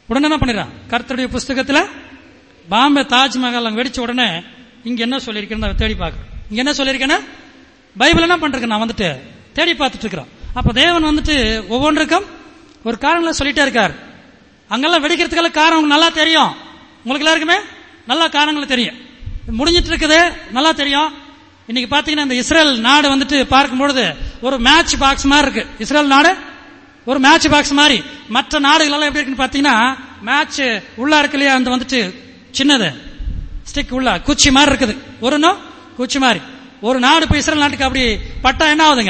A: உடனே என்ன பண்ணிடுறான் கர்த்தருடைய புஸ்தகத்துல பாம்பே தாஜ்மஹால் அங்க வெடிச்ச உடனே இங்க என்ன சொல்லியிருக்கேன்னு நான் தேடி பார்க்கறேன் இங்க என்ன சொல்லியிருக்கேன்னா பைபிள் என்ன பண்றேன் நான் வந்துட்டு தேடி பார்த்துட்டு இருக்கிறோம் அப்ப தேவன் வந்துட்டு ஒவ்வொன்றுக்கும் ஒரு காரணங்களை சொல்லிட்டே இருக்கார் அங்கெல்லாம் வெடிக்கிறதுக்கெல்லாம் காரணம் உங்களுக்கு நல்லா தெரியும் உங்களுக்கு எல்லாருக்குமே நல்லா காரணங்கள் தெரியும் முடிஞ்சிட்டு இருக்குது நல்லா தெரியும் இன்னைக்கு பாத்தீங்கன்னா இந்த இஸ்ரேல் நாடு வந்துட்டு பார்க்கும்பொழுது ஒரு மேட்ச் பாக்ஸ் மாதிரி இருக்கு இஸ்ரேல் நாடு ஒரு மேட்ச் பாக்ஸ் மாதிரி மற்ற நாடுகள் எல்லாம் எப்படி இருக்குன்னு பாத்தீங்கன்னா மேட்ச் உள்ள இருக்கு இல்லையா அந்த வந்துட்டு சின்னது ஸ்டிக் உள்ள குச்சி மாதிரி இருக்குது ஒரு நோ குச்சி மாதிரி ஒரு நாடு இப்ப இஸ்ரேல் நாட்டுக்கு அப்படி பட்டா என்ன ஆகுதுங்க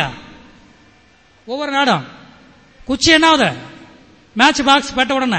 A: ஒவ்வொரு நாடும் குச்சி என்ன ஆகுது மேட்ச் பாக்ஸ் பட்ட உடனே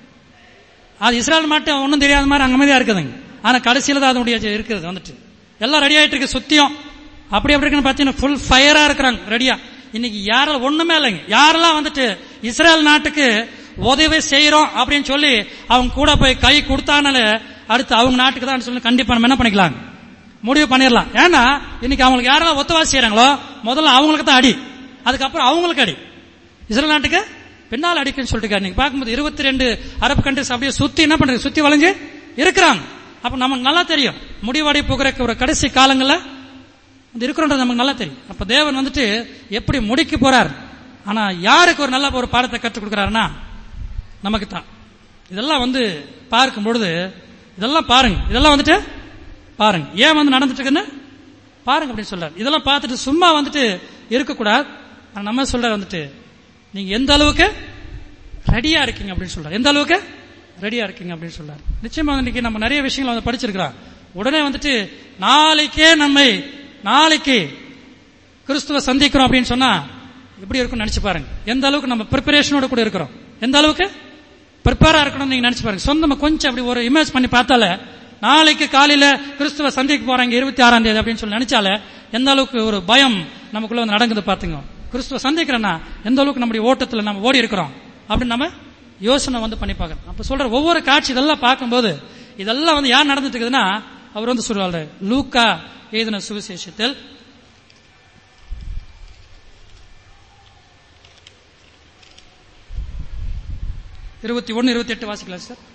A: அது இஸ்ரேல் மட்டும் ஒன்றும் தெரியாத மாதிரி அங்க மாதிரியா இருக்குதுங்க ஆனா கடைசியில தான் அதனுடைய இருக்குது வந்துட்டு எல்லாம் ரெடி ஆயிட்டு இருக்கு சுத்தியும் அப்படி எப்படி இருக்குன்னு பாத்தீங்கன்னா ஃபுல் ஃபயரா இருக்கிறாங்க ரெடியா இன்னைக்கு யாரெல்லாம் ஒண்ணுமே இல்லைங்க யாரெல்லாம் வந்துட்டு இஸ்ரேல் நாட்டுக்கு உதவி செய்யறோம் அப்படின்னு சொல்லி அவங்க கூட போய் கை கொடுத்தானால அடுத்து அவங்க நாட்டுக்கு தான் சொல்லி கண்டிப்பா நம்ம என்ன பண்ணிக்கலாம் முடிவு பண்ணிடலாம் ஏன்னா இன்னைக்கு அவங்களுக்கு யாரெல்லாம் ஒத்தவாசி செய்யறாங்களோ முதல்ல அவங்களுக்கு தான் அடி அதுக்கப்புறம் அவங்களுக்கு அடி இஸ்ரேல் நாட்டுக்கு பின்னால் அடிக்குன்னு சொல்லிட்டு நீங்க பார்க்கும்போது இருபத்தி ரெண்டு அரபு கண்ட்ரிஸ் அப்படியே சுத்தி என்ன பண்றது சுத்தி வளைஞ்சு இருக்கிறாங்க அப்ப நமக்கு நல்லா தெரியும் முடிவடை போகிற ஒரு கடைசி காலங்கள்ல இது இருக்கிறோன்றது நமக்கு நல்லா தெரியும் அப்ப தேவன் வந்துட்டு எப்படி முடிக்க போறார் ஆனா யாருக்கு ஒரு நல்ல ஒரு பாடத்தை கற்றுக் கொடுக்கிறாருன்னா நமக்கு தான் இதெல்லாம் வந்து பார்க்கும் பொழுது இதெல்லாம் பாருங்க இதெல்லாம் வந்துட்டு பாருங்க ஏன் வந்து நடந்துட்டு இருக்குன்னு பாருங்க அப்படின்னு சொல்றாரு இதெல்லாம் பார்த்துட்டு சும்மா வந்துட்டு இருக்கக்கூடாது ஆனா நம்ம சொல்ற வந்துட்டு நீங்க எந்த அளவுக்கு ரெடியா இருக்கீங்க அப்படின்னு சொல்றாரு எந்த அளவுக்கு ரெடியா இருக்கீங்க அப்படின்னு சொல்றாரு நிச்சயமா இன்னைக்கு நம்ம நிறைய விஷயங்களை வந்து படிச்சிருக்கிறோம் உடனே வந்துட்டு நாளைக்கே நம்மை நாளைக்கு கிறிஸ்துவ சந்திக்கிறோம் அப்படின்னு சொன்னா எப்படி இருக்கும்னு நினைச்சு பாருங்க எந்த அளவுக்கு நம்ம ப்ரிப்பரேஷனோட கூட இருக்கிறோம் எந்த அளவுக்கு ப்ரிப்பேரா இருக்கணும்னு நீங்க நினைச்சு பாருங்க சொந்தமா கொஞ்சம் அப்படி ஒரு இமேஜ் பண்ணி பார்த்தால நாளைக்கு காலையில கிறிஸ்துவ சந்திக்க போறாங்க இருபத்தி ஆறாம் தேதி அப்படின்னு சொல்லி நினைச்சால எந்த அளவுக்கு ஒரு பயம் நமக்குள்ள வந்து நடக்குது பாத்துங்க கிறிஸ்துவ சந்திக்கிறேன்னா எந்த அளவுக்கு நம்முடைய ஓட்டத்துல நம்ம ஓடி இருக்கிறோம் அப்படின்னு நம்ம யோசனை வந்து பண்ணி பார்க்கணும் அப்ப சொல்ற ஒவ்வொரு காட்சி இதெல்லாம் பார்க்கும்போது இதெல்லாம் வந்து யார் நடந்துட்டு இருக்குதுன்னா அவர் வந்து சொல்றாரு லூக்கா எழுதின சுவிசேஷத்தில் இருபத்தி ஒன்னு இருபத்தி எட்டு வாசிக்கலாம் சார்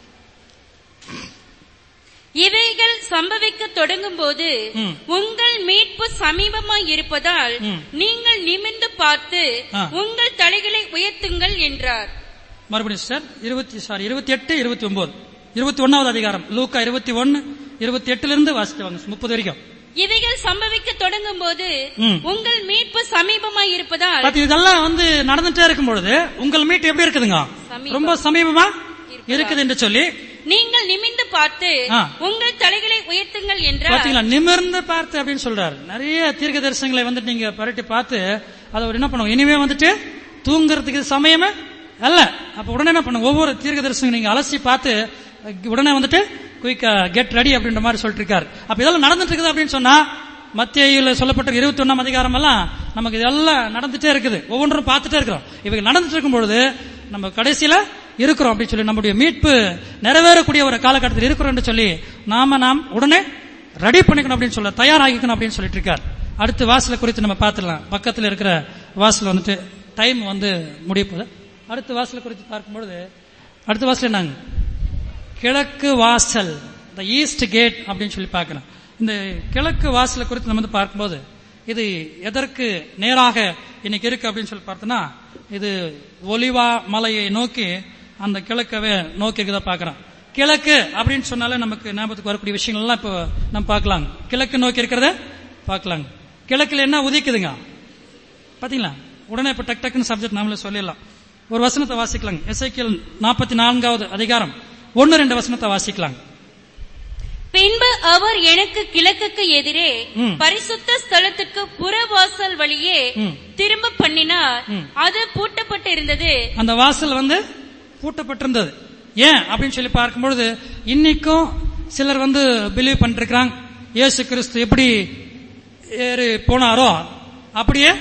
B: இவைகள் சம்பவிக்க தொடங்கும் போது
A: ம்.
B: உங்கள் மீட்பு சமீபமாய் இருப்பதால்
A: ம்.
B: நீங்கள் நிமிர்ந்து பார்த்து
A: ஆ.
B: உங்கள் தலைகளை உயர்த்துங்கள் என்றார்
A: மறுபடியும் சார் இருபத்தி சாரி இருபத்தி எட்டு இருபத்தி ஒன்பது இருபத்தி ஒன்னாவது அதிகாரம் லூக்கா இருபத்தி ஒன்னு இருபத்தி எட்டுல இருந்து வாசிட்டு வாங்க முப்பது வரைக்கும்
B: இவைகள் சம்பவிக்க தொடங்கும் போது
A: ம்.
B: உங்கள் மீட்பு சமீபமாய் இருப்பதால்
A: பாத்தீங்க, இதெல்லாம் வந்து நடந்துட்டே இருக்கும் பொழுது உங்கள் மீட் எப்படி இருக்குதுங்க
B: சமீபம்.
A: ரொம்ப சமீபமா
B: இருப்பதா?
A: இருக்குது என்று சொல்லி
B: நீங்கள் நிமிர்ந்து பார்த்து
A: ஆ.
B: உங்கள் தலைகளை உயர்த்துங்கள் என்றார்
A: பாத்தீங்களா நிமிர்ந்து பார்த்து அப்படின்னு சொல்றாரு நிறைய தீர்க்க தரிசனங்களை வந்துட்டு நீங்க பரட்டி பார்த்து அதை ஒரு என்ன பண்ணுவோம் இனிமே வந்துட்டு தூங்குறதுக்கு இது சமயமே அல்ல அப்ப உடனே என்ன பண்ணுங்க ஒவ்வொரு தீர்க்க தரிசனம் நீங்க அலசி பார்த்து அஹ், உடனே வந்துட்டு குயிக் கெட் ரெடி அப்படின்ற மாதிரி சொல்லிட்டு இருக்காரு அப்ப இதெல்லாம் நடந்துட்டு இருக்குது அப்படின்னு சொன்னா மத்தியில சொல்லப்பட்ட இருபத்தி ஒன்னாம் அதிகாரம் எல்லாம் நமக்கு இதெல்லாம் நடந்துட்டே இருக்குது ஒவ்வொன்றும் பார்த்துட்டே இருக்கிறோம் இவங்க நடந்துட்டு இருக்கும் பொழுது நம்ம கடைசியில இருக்கிறோம் அப்படின்னு சொல்லி நம்முடைய மீட்பு நிறைவேறக்கூடிய ஒரு காலகட்டத்தில் இருக்கிறோம் என்று சொல்லி நாம நாம் உடனே ரெடி பண்ணிக்கணும் அப்படின்னு சொல்ல தயாராகிக்கணும் அப்படின்னு சொல்லிட்டு இருக்கார் அடுத்து வாசலை குறித்து நம்ம பார்த்துடலாம் பக்கத்தில் இருக்கிற வாசல் வந்துட்டு டைம் வந்து முடிய போகுது அடுத்த வாசலை குறித்து பார்க்கும்பொழுது அடுத்த வாசல் என்னங்க கிழக்கு வாசல் த ஈஸ்ட் கேட் அப்படின்னு சொல்லி பார்க்கலாம் இந்த கிழக்கு வாசலை குறித்து நம்ம வந்து பார்க்கும்போது இது எதற்கு நேராக இன்னைக்கு இருக்கு அப்படின்னு சொல்லி பார்த்தோம்னா இது ஒலிவா மலையை நோக்கி அந்த கிழக்கவே நோக்கி இருக்கதா பார்க்கிறோம் கிழக்கு அப்படின்னு சொன்னாலே நமக்கு ஞாபகத்துக்கு வரக்கூடிய விஷயங்கள் எல்லாம் இப்போ நம்ம பார்க்கலாம் கிழக்கு நோக்கி இருக்கிறத பார்க்கலாங்க கிழக்குல என்ன உதிக்குதுங்க பாத்தீங்களா உடனே இப்ப டக் டக்குன்னு சப்ஜெக்ட் நாமளே சொல்லிடலாம் ஒரு வசனத்தை வாசிக்கலாங்க எஸ்ஐக்கியல் நாற்பத்தி நான்காவது அதிகாரம் ஒன்னு ரெண்டு வசனத்தை வாசிக்கலாங்க
B: பின்பு அவர் எனக்கு கிழக்குக்கு எதிரே
A: ம்.
B: பரிசுத்த ஸ்தலத்துக்கு புறவாசல் வழியே
A: ம்.
B: திரும்ப பண்ணினார்
A: ம்.
B: அது பூட்டப்பட்டு இருந்தது
A: அந்த வாசல் வந்து பூட்டப்பட்டிருந்தது ஏன் அப்படின்னு சொல்லி பார்க்கும்பொழுது இன்னைக்கும் சிலர் வந்து பிலீவ் பண்ணிருக்கிறாங்க இயேசு கிறிஸ்து எப்படி ஏறி போனாரோ அப்படியே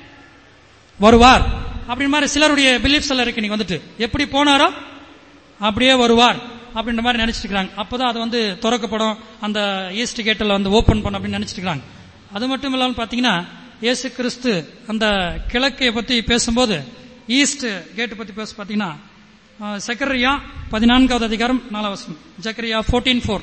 A: வருவார் அப்படி மாதிரி சிலருடைய பிலீஃப்ஸ் எல்லாம் இருக்கு நீங்க வந்துட்டு எப்படி போனாரோ அப்படியே வருவார் அப்படின்ற மாதிரி நினைச்சிட்டு இருக்காங்க அப்பதான் அது வந்து திறக்கப்படும் அந்த ஈஸ்ட் கேட்டில் வந்து ஓபன் பண்ணும் அப்படின்னு நினைச்சிட்டு இருக்காங்க அது மட்டும் இல்லாமல் பாத்தீங்கன்னா இயேசு கிறிஸ்து அந்த கிழக்கை பத்தி பேசும்போது ஈஸ்ட் கேட் பத்தி பேச பாத்தீங்கன்னா சக்கரியா பதினான்காவது அதிகாரம் நாலாம் வசனம் ஜக்கரியா ஃபோர்டீன் ஃபோர்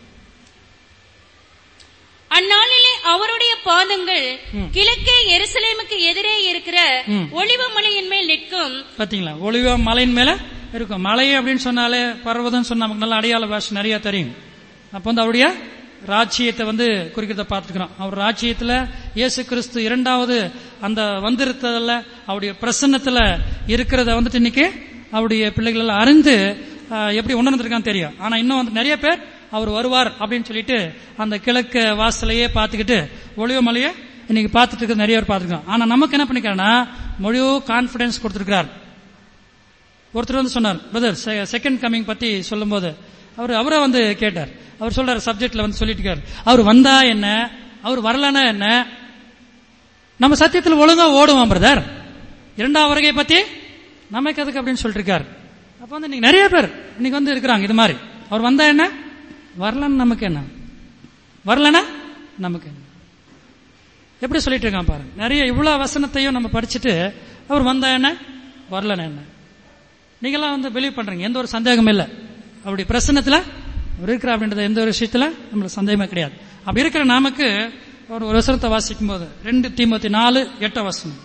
B: அந்நாளிலே அவருடைய பாதங்கள்
A: ம்.
B: கிழக்கே எருசலேமுக்கு எதிரே இருக்கிற
A: ம்.
B: ஒளிவ மலையின் மேல் நிற்கும்
A: பாத்தீங்களா ஒளிவ மலையின் மேல இருக்கும் மலை அப்படின்னு சொன்னாலே பர்வதம் சொன்னா நமக்கு நல்ல அடையாள பாஷை நிறைய தெரியும் அப்ப வந்து அவருடைய ராஜ்யத்தை வந்து குறிக்கிறத பார்த்துக்கிறோம் அவர் ராஜ்யத்துல இயேசு கிறிஸ்து இரண்டாவது அந்த வந்திருத்ததுல அவருடைய பிரசன்னத்துல இருக்கிறத வந்துட்டு இன்னைக்கு அவருடைய பிள்ளைகள் எல்லாம் அறிந்து ஆஹ், எப்படி உணர்ந்திருக்கான்னு தெரியும் ஆனா இன்னும் வந்து நிறைய பேர் அவர் வருவார் அப்படின்னு சொல்லிட்டு அந்த கிழக்கு வாசலையே பார்த்துக்கிட்டு ஒளிவ மலையை இன்னைக்கு பார்த்துட்டு இருக்க நிறைய பேர் பார்த்துருக்கோம் ஆனா நமக்கு என்ன பண்ணிக்கிறான்னா முழு கான்பிடன்ஸ் கொடுத்திருக்கிறார் ஒருத்தர் வந்து சொன்னார் பிரதர் செகண்ட் கமிங் பத்தி சொல்லும்போது அவர் அவரை வந்து கேட்டார் அவர் சொல்றாரு சப்ஜெக்ட்ல வந்து சொல்லிட்டு இருக்காரு அவர் வந்தா என்ன அவர் வரலன்னா என்ன நம்ம சத்தியத்தில் ஒழுங்கா ஓடுவோம் பிரதர் இரண்டாம் வருகை பத்தி நமக்கு எதுக்கு அப்படின்னு சொல்லிட்டு இருக்காரு அப்ப வந்து இன்னைக்கு நிறைய பேர் இன்னைக்கு வந்து இருக்கிறாங்க இது மாதிரி அவர் வந்தா என்ன வரலன்னு நமக்கு என்ன வரலன்னா நமக்கு என்ன எப்படி சொல்லிட்டு இருக்கான் பாருங்க நிறைய இவ்வளவு வசனத்தையும் நம்ம படிச்சுட்டு அவர் வந்தா என்ன வரலன்னா என்ன நீங்களாம் வந்து பிலீவ் பண்றீங்க எந்த ஒரு சந்தேகமும் இல்லை அவருடைய பிரசன்னத்துல அவர் இருக்கிற அப்படின்றது எந்த ஒரு விஷயத்துல நம்மளுக்கு சந்தேகமே கிடையாது அப்படி இருக்கிற நமக்கு ஒரு ஒரு வசனத்தை வாசிக்கும் போது ரெண்டு தீமத்தி நாலு எட்ட வசனம்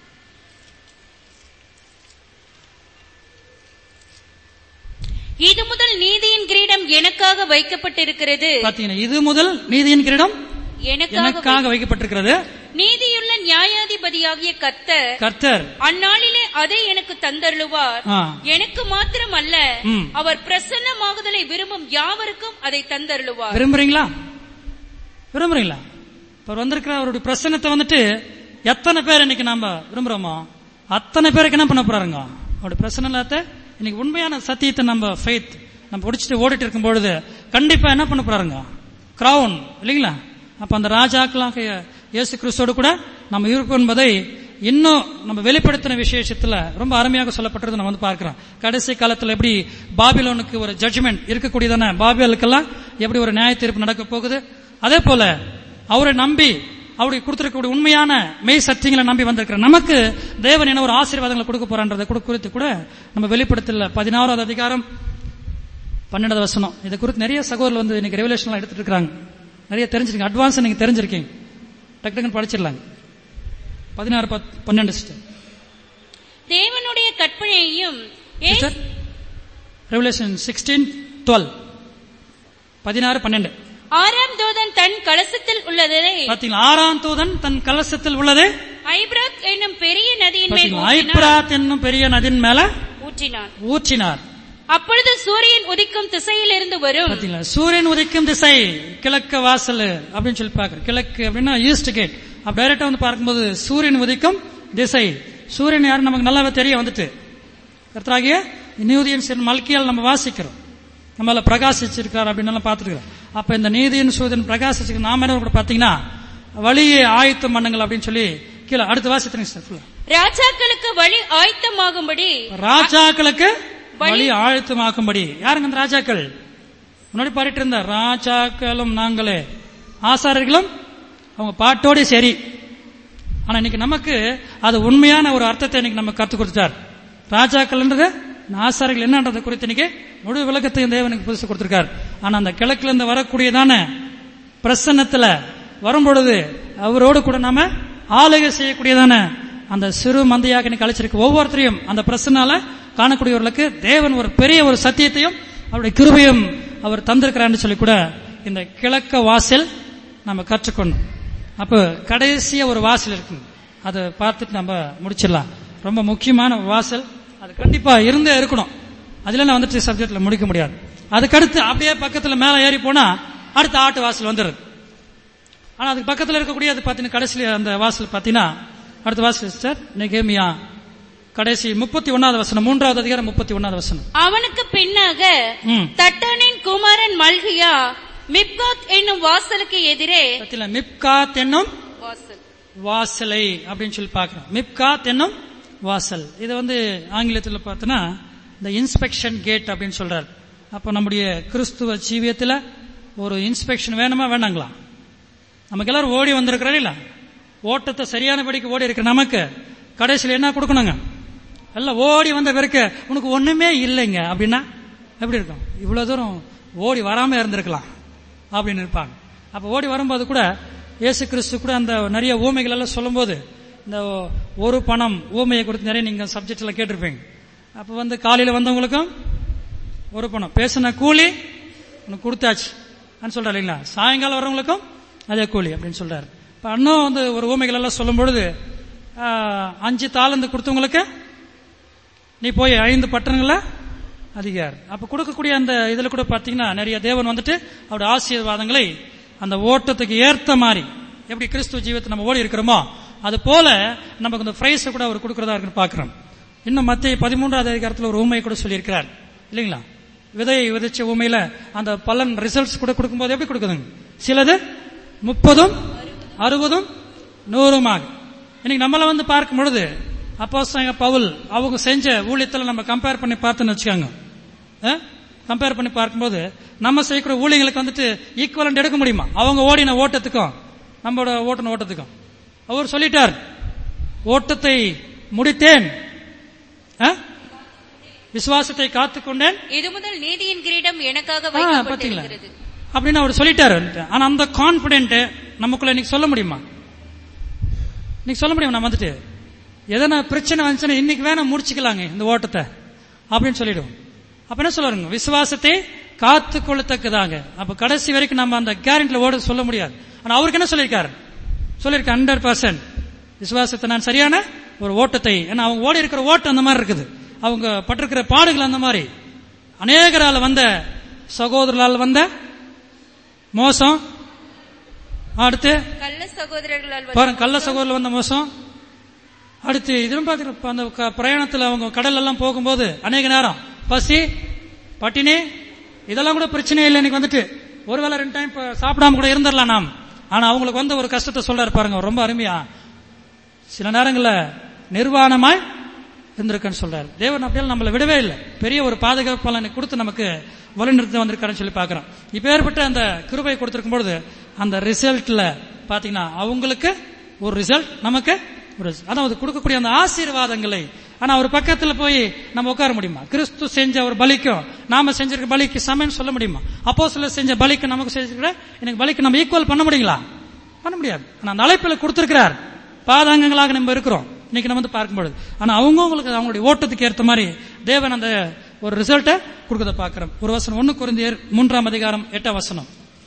B: இது முதல் நீதியின் கிரீடம் எனக்காக வைக்கப்பட்டிருக்கிறது
A: பாத்தீங்கன்னா இது முதல் நீதியின் கிரீடம்
B: எனக்காக
A: எனக்காக வைக்கப்பட்டிருக்கிறது
B: வை- நீதியுள்ள நியாயாதிபதியாகிய கர்த்தர்
A: கர்த்தர்
B: அந்நாளிலே அதை எனக்கு தந்தருளுவார்
A: ஆ,
B: எனக்கு மாத்திரம் அல்ல
A: ம்.
B: அவர் பிரசன்னமாகுதலை விரும்பும் யாவருக்கும் அதை தந்தருளுவார்
A: விரும்புறீங்களா விரும்புறீங்களா இப்ப வந்திருக்கிற அவருடைய பிரசன்னத்தை வந்துட்டு எத்தனை பேர் இன்னைக்கு நாம விரும்புறோமோ அத்தனை பேருக்கு என்ன பண்ண போறாருங்க அவருடைய பிரசன்னத்தை இன்னைக்கு உண்மையான சத்தியத்தை நம்ம ஃபெய்த் நம்ம பிடிச்சிட்டு ஓடிட்டு இருக்கும் பொழுது கண்டிப்பா என்ன பண்ண போறாருங்க கிரவுன் இல்லைங்களா அப்ப அந்த ராஜாக்களாக இயேசு கிறிஸ்தோடு கூட நம்ம இருப்போம் என்பதை இன்னும் நம்ம வெளிப்படுத்தின விசேஷத்துல ரொம்ப அருமையாக சொல்லப்பட்டது நம்ம வந்து பார்க்கிறோம் கடைசி காலத்துல எப்படி பாபிலோனுக்கு ஒரு ஜட்ஜ்மெண்ட் இருக்கக்கூடியதான பாபிலுக்கெல்லாம் எப்படி ஒரு நியாய தீர்ப்பு நடக்க போகுது அதே போல அவரை நம்பி அவருடைய கொடுத்திருக்கக்கூடிய உண்மையான மெய் சத்தியங்களை நம்பி வந்திருக்கிற நமக்கு தேவன் என்ன ஒரு ஆசீர்வாதங்களை கொடுக்க போறான்றதை கூட குறித்து கூட நம்ம வெளிப்படுத்தல பதினாறாவது அதிகாரம் பன்னெண்டாவது வசனம் இதை குறித்து நிறைய சகோதரர்கள் வந்து இன்னைக்கு ரெவலேஷன்லாம் எடுத்துட்டு இருக்காங்க நிறைய தெரிஞ்சிருக்கீங்க அட்வான்ஸ் நீங்க தெரிஞ்சிருக்கீங்க டக்கு டக்குன்னு படிச்சிடலாங்க பதினாறு பத்- பன்னெண்டு சிஸ்டர்
B: தேவனுடைய கற்பனையையும் ஏ-
A: சிஸ்டர் ரெவலேஷன் சிக்ஸ்டீன் டுவெல் பதினாறு பன்னெண்டு
B: ஆறாம் தூதன் தன் கலசத்தில் உள்ளதை
A: பாத்தீங்களா ஆறாம் தூதன் தன் கலசத்தில் உள்ளது
B: ஐப்ராத் என்னும் பெரிய நதியின் மேல்
A: பாத்தீங்களா
B: ஊற்றினான்.
A: ஐப்ராத் என்னும் பெரிய நதியின் மேல
B: ஊற்றினான்
A: ஊற்றினார்
B: அப்பொழுது சூரியன் உதிக்கும் திசையிலிருந்து வரும்
A: பாத்தீங்களா சூரியன் உதிக்கும் திசை கிழக்கு வாசல் அப்படின்னு சொல்லி பாக்குறோம் கிழக்கு அப்படின்னா ஈஸ்ட் கேட் அப்ப டைரக்டா வந்து பார்க்கும்போது சூரியன் உதிக்கும் திசை சூரியன் யாரும் நமக்கு நல்லாவே தெரிய வந்துட்டு கர்த்தராகிய நீதியின் சிறு மல்கியால் நம்ம வாசிக்கிறோம் நம்மள பிரகாசிச்சிருக்கார் அப்படின்னு எல்லாம் பார்த்துருக்கிறோம் அப்ப இந்த நீதியின் சூரியன் பிரகாசிச்சிருக்க நாம என்ன கூட பாத்தீங்கன்னா வழியை ஆயத்தம் பண்ணுங்கள் அப்படின்னு சொல்லி கீழே அடுத்த வாசித்துருங்க சார் full ஆ.
B: ராஜாக்களுக்கு வழி ஆயத்தமாகும்படி
A: ராஜாக்களுக்கு வழி ஆழ்த்தமாக்கும்படி யாருங்க அந்த ராஜாக்கள் முன்னாடி பாடிட்டு இருந்தார் ராஜாக்களும் நாங்களே ஆசாரர்களும் அவங்க பாட்டோட சரி ஆனா இன்னைக்கு நமக்கு அது உண்மையான ஒரு அர்த்தத்தை இன்னைக்கு நம்ம கற்றுக் கொடுத்துட்டார் ராஜாக்கள்ன்றது ஆசாரிகள் என்னன்றதை குறித்து இன்னைக்கு முழு விளக்கத்தையும் தேவனுக்கு புதுசு கொடுத்திருக்கார் ஆனா அந்த கிழக்குல இருந்து வரக்கூடியதான பிரசன்னத்துல வரும்பொழுது அவரோடு கூட நாம ஆளுகை செய்யக்கூடியதான அந்த சிறு மந்தையாக இன்னைக்கு அழைச்சிருக்கு ஒவ்வொருத்தரையும் அந்த பிரசன்னால காணக்கூடியவர்களுக்கு தேவன் ஒரு பெரிய ஒரு சத்தியத்தையும் அவருடைய கிருபையும் அவர் தந்திருக்கிறார்னு சொல்லி கூட இந்த கிழக்க வாசல் நம்ம கற்றுக்கொண்டோம் அப்ப கடைசியா ஒரு வாசல் இருக்கு அதை பார்த்துட்டு நம்ம முடிச்சிடலாம் ரொம்ப முக்கியமான ஒரு வாசல் அது கண்டிப்பா இருந்தே இருக்கணும் அதுல நான் வந்துட்டு சப்ஜெக்ட்ல முடிக்க முடியாது அதுக்கடுத்து அப்படியே பக்கத்துல மேல ஏறி போனா அடுத்த ஆட்டு வாசல் வந்துடுது ஆனா அதுக்கு பக்கத்துல இருக்கக்கூடிய அது பாத்தீங்கன்னா கடைசியில அந்த வாசல் பாத்தீங்கன்னா அடுத்த வாசல் சிஸ்டர் நெகேமியா கடைசி முப்பத்தி ஒன்னாவது வசனம் மூன்றாவது அதிகாரம் முப்பத்தி ஒன்னாவது வசனம்
B: அவனுக்கு பின்னாக
A: ம்.
B: தட்டானின் குமாரன் மல்கியா மிப்காத் என்னும் வாசலுக்கு எதிரே
A: பத்தில மிப்காத் என்னும்
B: வாசல்
A: வாசலை அப்படின்னு சொல்லி பார்க்கிறோம் மிப்காத் என்னும் வாசல் இது வந்து ஆங்கிலத்தில் பார்த்தோன்னா இந்த இன்ஸ்பெக்ஷன் கேட் அப்படின்னு சொல்றாரு அப்போ நம்முடைய கிறிஸ்துவ ஜீவியத்தில் ஒரு இன்ஸ்பெக்ஷன் வேணுமா வேணாங்களா நமக்கு எல்லாரும் ஓடி வந்திருக்கிறோம் இல்ல ஓட்டத்தை சரியானபடிக்கு ஓடி இருக்கிற நமக்கு கடைசியில் என்ன கொடுக்கணுங்க எல்லாம் ஓடி வந்த பிறகு உனக்கு ஒண்ணுமே இல்லைங்க அப்படின்னா எப்படி இருக்கும் இவ்வளவு தூரம் ஓடி வராம இருந்திருக்கலாம் அப்படின்னு இருப்பாங்க அப்ப ஓடி வரும்போது கூட இயேசு கிறிஸ்து கூட அந்த நிறைய ஊமைகள் எல்லாம் சொல்லும்போது இந்த ஒரு பணம் ஊமையை குறித்து நிறைய நீங்க சப்ஜெக்ட்ல கேட்டிருப்பீங்க அப்ப வந்து காலையில வந்தவங்களுக்கும் ஒரு பணம் பேசின கூலி உனக்கு கொடுத்தாச்சு சொல்றாரு இல்லைங்களா சாயங்காலம் வரவங்களுக்கும் அதே கூலி அப்படின்னு சொல்றாரு இப்ப அண்ணன் வந்து ஒரு ஊமைகள் எல்லாம் சொல்லும் பொழுது ஆஹ், அஞ்சு தாளந்து கொடுத்தவங்களுக்கு நீ போய் ஐந்து பட்டணங்கள அதிகார் அப்ப கொடுக்கக்கூடிய அந்த இதுல கூட பாத்தீங்கன்னா நிறைய தேவன் வந்துட்டு அவருடைய ஆசீர்வாதங்களை அந்த ஓட்டத்துக்கு ஏத்த மாதிரி எப்படி கிறிஸ்துவ ஜீவத்தை நம்ம ஓடி இருக்கிறோமோ அது போல நமக்கு இந்த பிரைஸ் கூட அவர் கொடுக்கறதா இருக்குன்னு பாக்குறோம் இன்னும் மத்திய பதிமூன்றாவது அதிகாரத்தில் ஒரு உண்மை கூட சொல்லியிருக்கிறார் இல்லைங்களா விதையை விதைச்ச உண்மையில அந்த பலன் ரிசல்ட்ஸ் கூட கொடுக்கும்போது எப்படி கொடுக்குதுங்க சிலது முப்பதும் அறுபதும் நூறுமாக இன்னைக்கு நம்மள வந்து பார்க்கும் பொழுது அப்போ பவுல் அவங்க செஞ்ச ஊழியத்தில் நம்ம கம்பேர் பண்ணி பார்த்தோன்னு வச்சுக்கோங்க கம்பேர் பண்ணி பார்க்கும்போது நம்ம செய்யக்கூடிய ஊழியங்களுக்கு வந்துட்டு ஈக்குவலண்ட் எடுக்க முடியுமா அவங்க ஓடின ஓட்டத்துக்கும் நம்மளோட ஓட்டின ஓட்டத்துக்கும் அவர் சொல்லிட்டார் ஓட்டத்தை முடித்தேன் ஆ? விசுவாசத்தை காத்துக்கொண்டேன்
B: இது முதல் நீதியின் கிரீடம் எனக்காக
A: ஆ, பாத்தீங்களா
B: வைக்கப்பட்டிருக்கிறது
A: அப்படின்னு அவர் சொல்லிட்டாரு ஆனா அந்த கான்பிடென்ட் நமக்குள்ள இன்னைக்கு சொல்ல முடியுமா இன்னைக்கு சொல்ல முடியுமா நம்ம வந்துட்டு எதனா பிரச்சனை வந்துச்சுன்னா இன்னைக்கு வேணா முடிச்சுக்கலாங்க இந்த ஓட்டத்தை அப்படின்னு சொல்லிடுவோம் அப்ப என்ன சொல்லுவாருங்க விசுவாசத்தை காத்து கொள்ளத்தக்கதாங்க அப்ப கடைசி வரைக்கும் நம்ம அந்த கேரண்டில ஓட சொல்ல முடியாது ஆனா அவருக்கு என்ன சொல்லியிருக்காரு சொல்லியிருக்க ஹண்ட்ரட் பர்சன்ட் விசுவாசத்தை நான் சரியான ஒரு ஓட்டத்தை ஏன்னா அவங்க ஓடி இருக்கிற ஓட்டம் அந்த மாதிரி இருக்குது அவங்க பட்டிருக்கிற பாடுகள் அந்த மாதிரி அநேகரால் வந்த சகோதரரால் வந்த மோசம் அடுத்து
B: கள்ள சகோதரர்களால்
A: பாருங்க கள்ள சகோதரர் வந்த மோசம் அடுத்து இதுவும் பாத்தீங்கன்னா அந்த க- பிரயாணத்துல அவங்க கடல் எல்லாம் போகும்போது அநேக நேரம் பசி பட்டினி இதெல்லாம் கூட பிரச்சனை இல்லை இன்னைக்கு வந்துட்டு ஒருவேளை ரெண்டு டைம் இப்ப சாப்பிடாம கூட இருந்துடலாம் நாம் ஆனா அவங்களுக்கு வந்து ஒரு கஷ்டத்தை சொல்றாரு பாருங்க ரொம்ப அருமையா சில நேரங்கள்ல நிர்வாணமாய் இருந்திருக்குன்னு சொல்றாரு தேவன் அப்படியே நம்மளை விடவே இல்லை பெரிய ஒரு பாதுகாப்பு பலனை கொடுத்து நமக்கு வழிநிறுத்தி வந்திருக்காருன்னு சொல்லி பார்க்கிறோம் இப்ப ஏற்பட்ட அந்த கிருபை கொடுத்திருக்கும் பொழுது அந்த ரிசல்ட்ல பாத்தீங்கன்னா அவங்களுக்கு ஒரு ரிசல்ட் நமக்கு ஒரு result. அதாவது கொடுக்கக்கூடிய அந்த ஆசீர்வாதங்களை ஆனா ஒரு பக்கத்துல போய் நம்ம உட்கார முடியுமா கிறிஸ்து செஞ்ச ஒரு பலிக்கும் நாம செஞ்சிருக்க பலிக்கு சமயம் சொல்ல முடியுமா அப்போ சில செஞ்ச பலிக்கு நமக்கு செஞ்சிருக்கிற எனக்கு பலிக்கு நம்ம ஈக்குவல் பண்ண முடியுங்களா பண்ண முடியாது ஆனா அந்த அழைப்பில கொடுத்திருக்கிறார் பாதாங்கங்களாக நம்ம இருக்கிறோம் இன்னைக்கு நம்ம வந்து பார்க்கும்பொழுது ஆனா அவங்கவுங்களுக்கு அவங்களுடைய ஓட்டத்துக்கு ஏற்ற மாதிரி தேவன் அந்த ஒரு ரிசல்ட்டை கொடுக்கறத பார்க்கிறோம் ஒரு வசனம் ஒன்னு குறைந்தியர் மூன்றாம் அதிகாரம் எட்டாம் வசனம்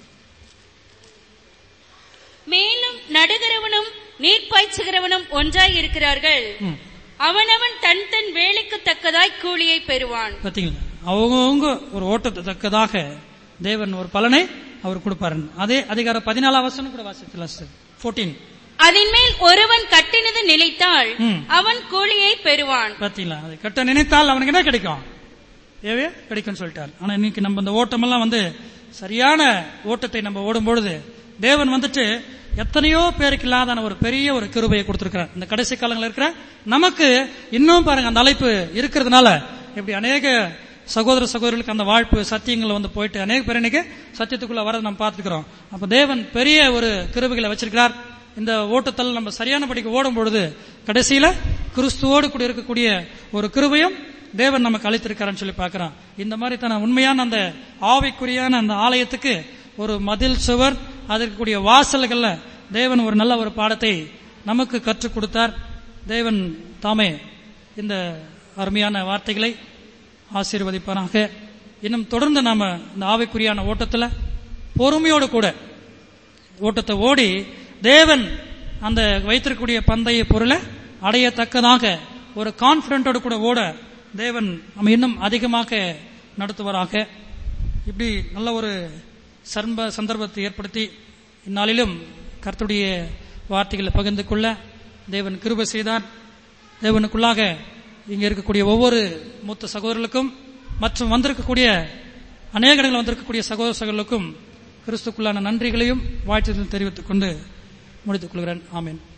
B: மேலும் நடுகிறவனும் நீர் பாய்ச்சுகிறவனும் ஒன்றாய் இருக்கிறார்கள்
A: ம்.
B: அவனவன் தன் தன் வேலைக்கு தக்கதாய் கூலியை பெறுவான்
A: பாத்தீங்களா அவங்கவுங்க ஒரு ஓட்டத்தை தக்கதாக தேவன் ஒரு பலனை அவர் கொடுப்பாரு அதே அதிகாரம் பதினாலாம் வசனம் கூட வாசிக்கலாம் சார் போர்டீன்
B: அதன் மேல் ஒருவன் கட்டினது நிலைத்தால்
A: ம்.
B: அவன் கூலியை பெறுவான்
A: பாத்தீங்களா அதை கட்ட நினைத்தால் அவனுக்கு என்ன கிடைக்கும் ஏவே கிடைக்கும்னு சொல்லிட்டார் ஆனா இன்னைக்கு நம்ம இந்த ஓட்டமெல்லாம் வந்து சரியான ஓட்டத்தை நம்ம ஓடும் பொழுது தேவன் வந்துட்டு எத்தனையோ பேருக்கு இல்லாத ஒரு பெரிய ஒரு கிருபையை கொடுத்திருக்கிறார் இந்த கடைசி காலங்களில் இருக்கிற நமக்கு இன்னும் பாருங்க அந்த அழைப்பு இருக்கிறதுனால இப்படி அநேக சகோதர சகோதரர்களுக்கு அந்த வாழ்ப்பு சத்தியங்கள் வந்து போயிட்டு அநேக பேர் இன்னைக்கு சத்தியத்துக்குள்ள வரதை நம்ம பார்த்துக்கிறோம் அப்ப தேவன் பெரிய ஒரு கிருபைகளை வச்சிருக்கிறார் இந்த ஓட்டத்தில் நம்ம சரியான படிக்க ஓடும் பொழுது கடைசியில கிறிஸ்துவோடு கூட இருக்கக்கூடிய ஒரு கிருபையும் தேவன் நமக்கு அளித்திருக்காருன்னு சொல்லி பார்க்கிறோம் இந்த மாதிரி தான உண்மையான அந்த ஆவிக்குரியான அந்த ஆலயத்துக்கு ஒரு மதில் சுவர் அதற்கு கூடிய வாசல்கள்ல தேவன் ஒரு நல்ல ஒரு பாடத்தை நமக்கு கற்றுக் கொடுத்தார் தேவன் தாமே இந்த அருமையான வார்த்தைகளை ஆசீர்வதிப்பாராக இன்னும் தொடர்ந்து நாம இந்த ஆவிக்குரியான ஓட்டத்துல பொறுமையோடு கூட ஓட்டத்தை ஓடி தேவன் அந்த வைத்திருக்கக்கூடிய பந்தய பொருளை அடையத்தக்கதாக ஒரு கான்பிடண்டோடு கூட ஓட தேவன் நம்ம இன்னும் அதிகமாக நடத்துவாராக இப்படி நல்ல ஒரு சர்ம்ப சந்தர்ப்பத்தை ஏற்படுத்தி இந்நாளிலும் கர்த்தருடைய வார்த்தைகளை பகிர்ந்து கொள்ள தேவன் கிருபை செய்தார் தேவனுக்குள்ளாக இங்க இருக்கக்கூடிய ஒவ்வொரு மூத்த சகோதரர்களுக்கும் மற்றும் வந்திருக்கக்கூடிய அநேக இடங்களில் வந்திருக்கக்கூடிய சகோதர சகோதரர்களுக்கும் கிறிஸ்துக்குள்ளான நன்றிகளையும் வாழ்த்துதலும் தெரிவித்துக் கொண்டு முடித்துக் கொள்கிறேன் ஆமீன்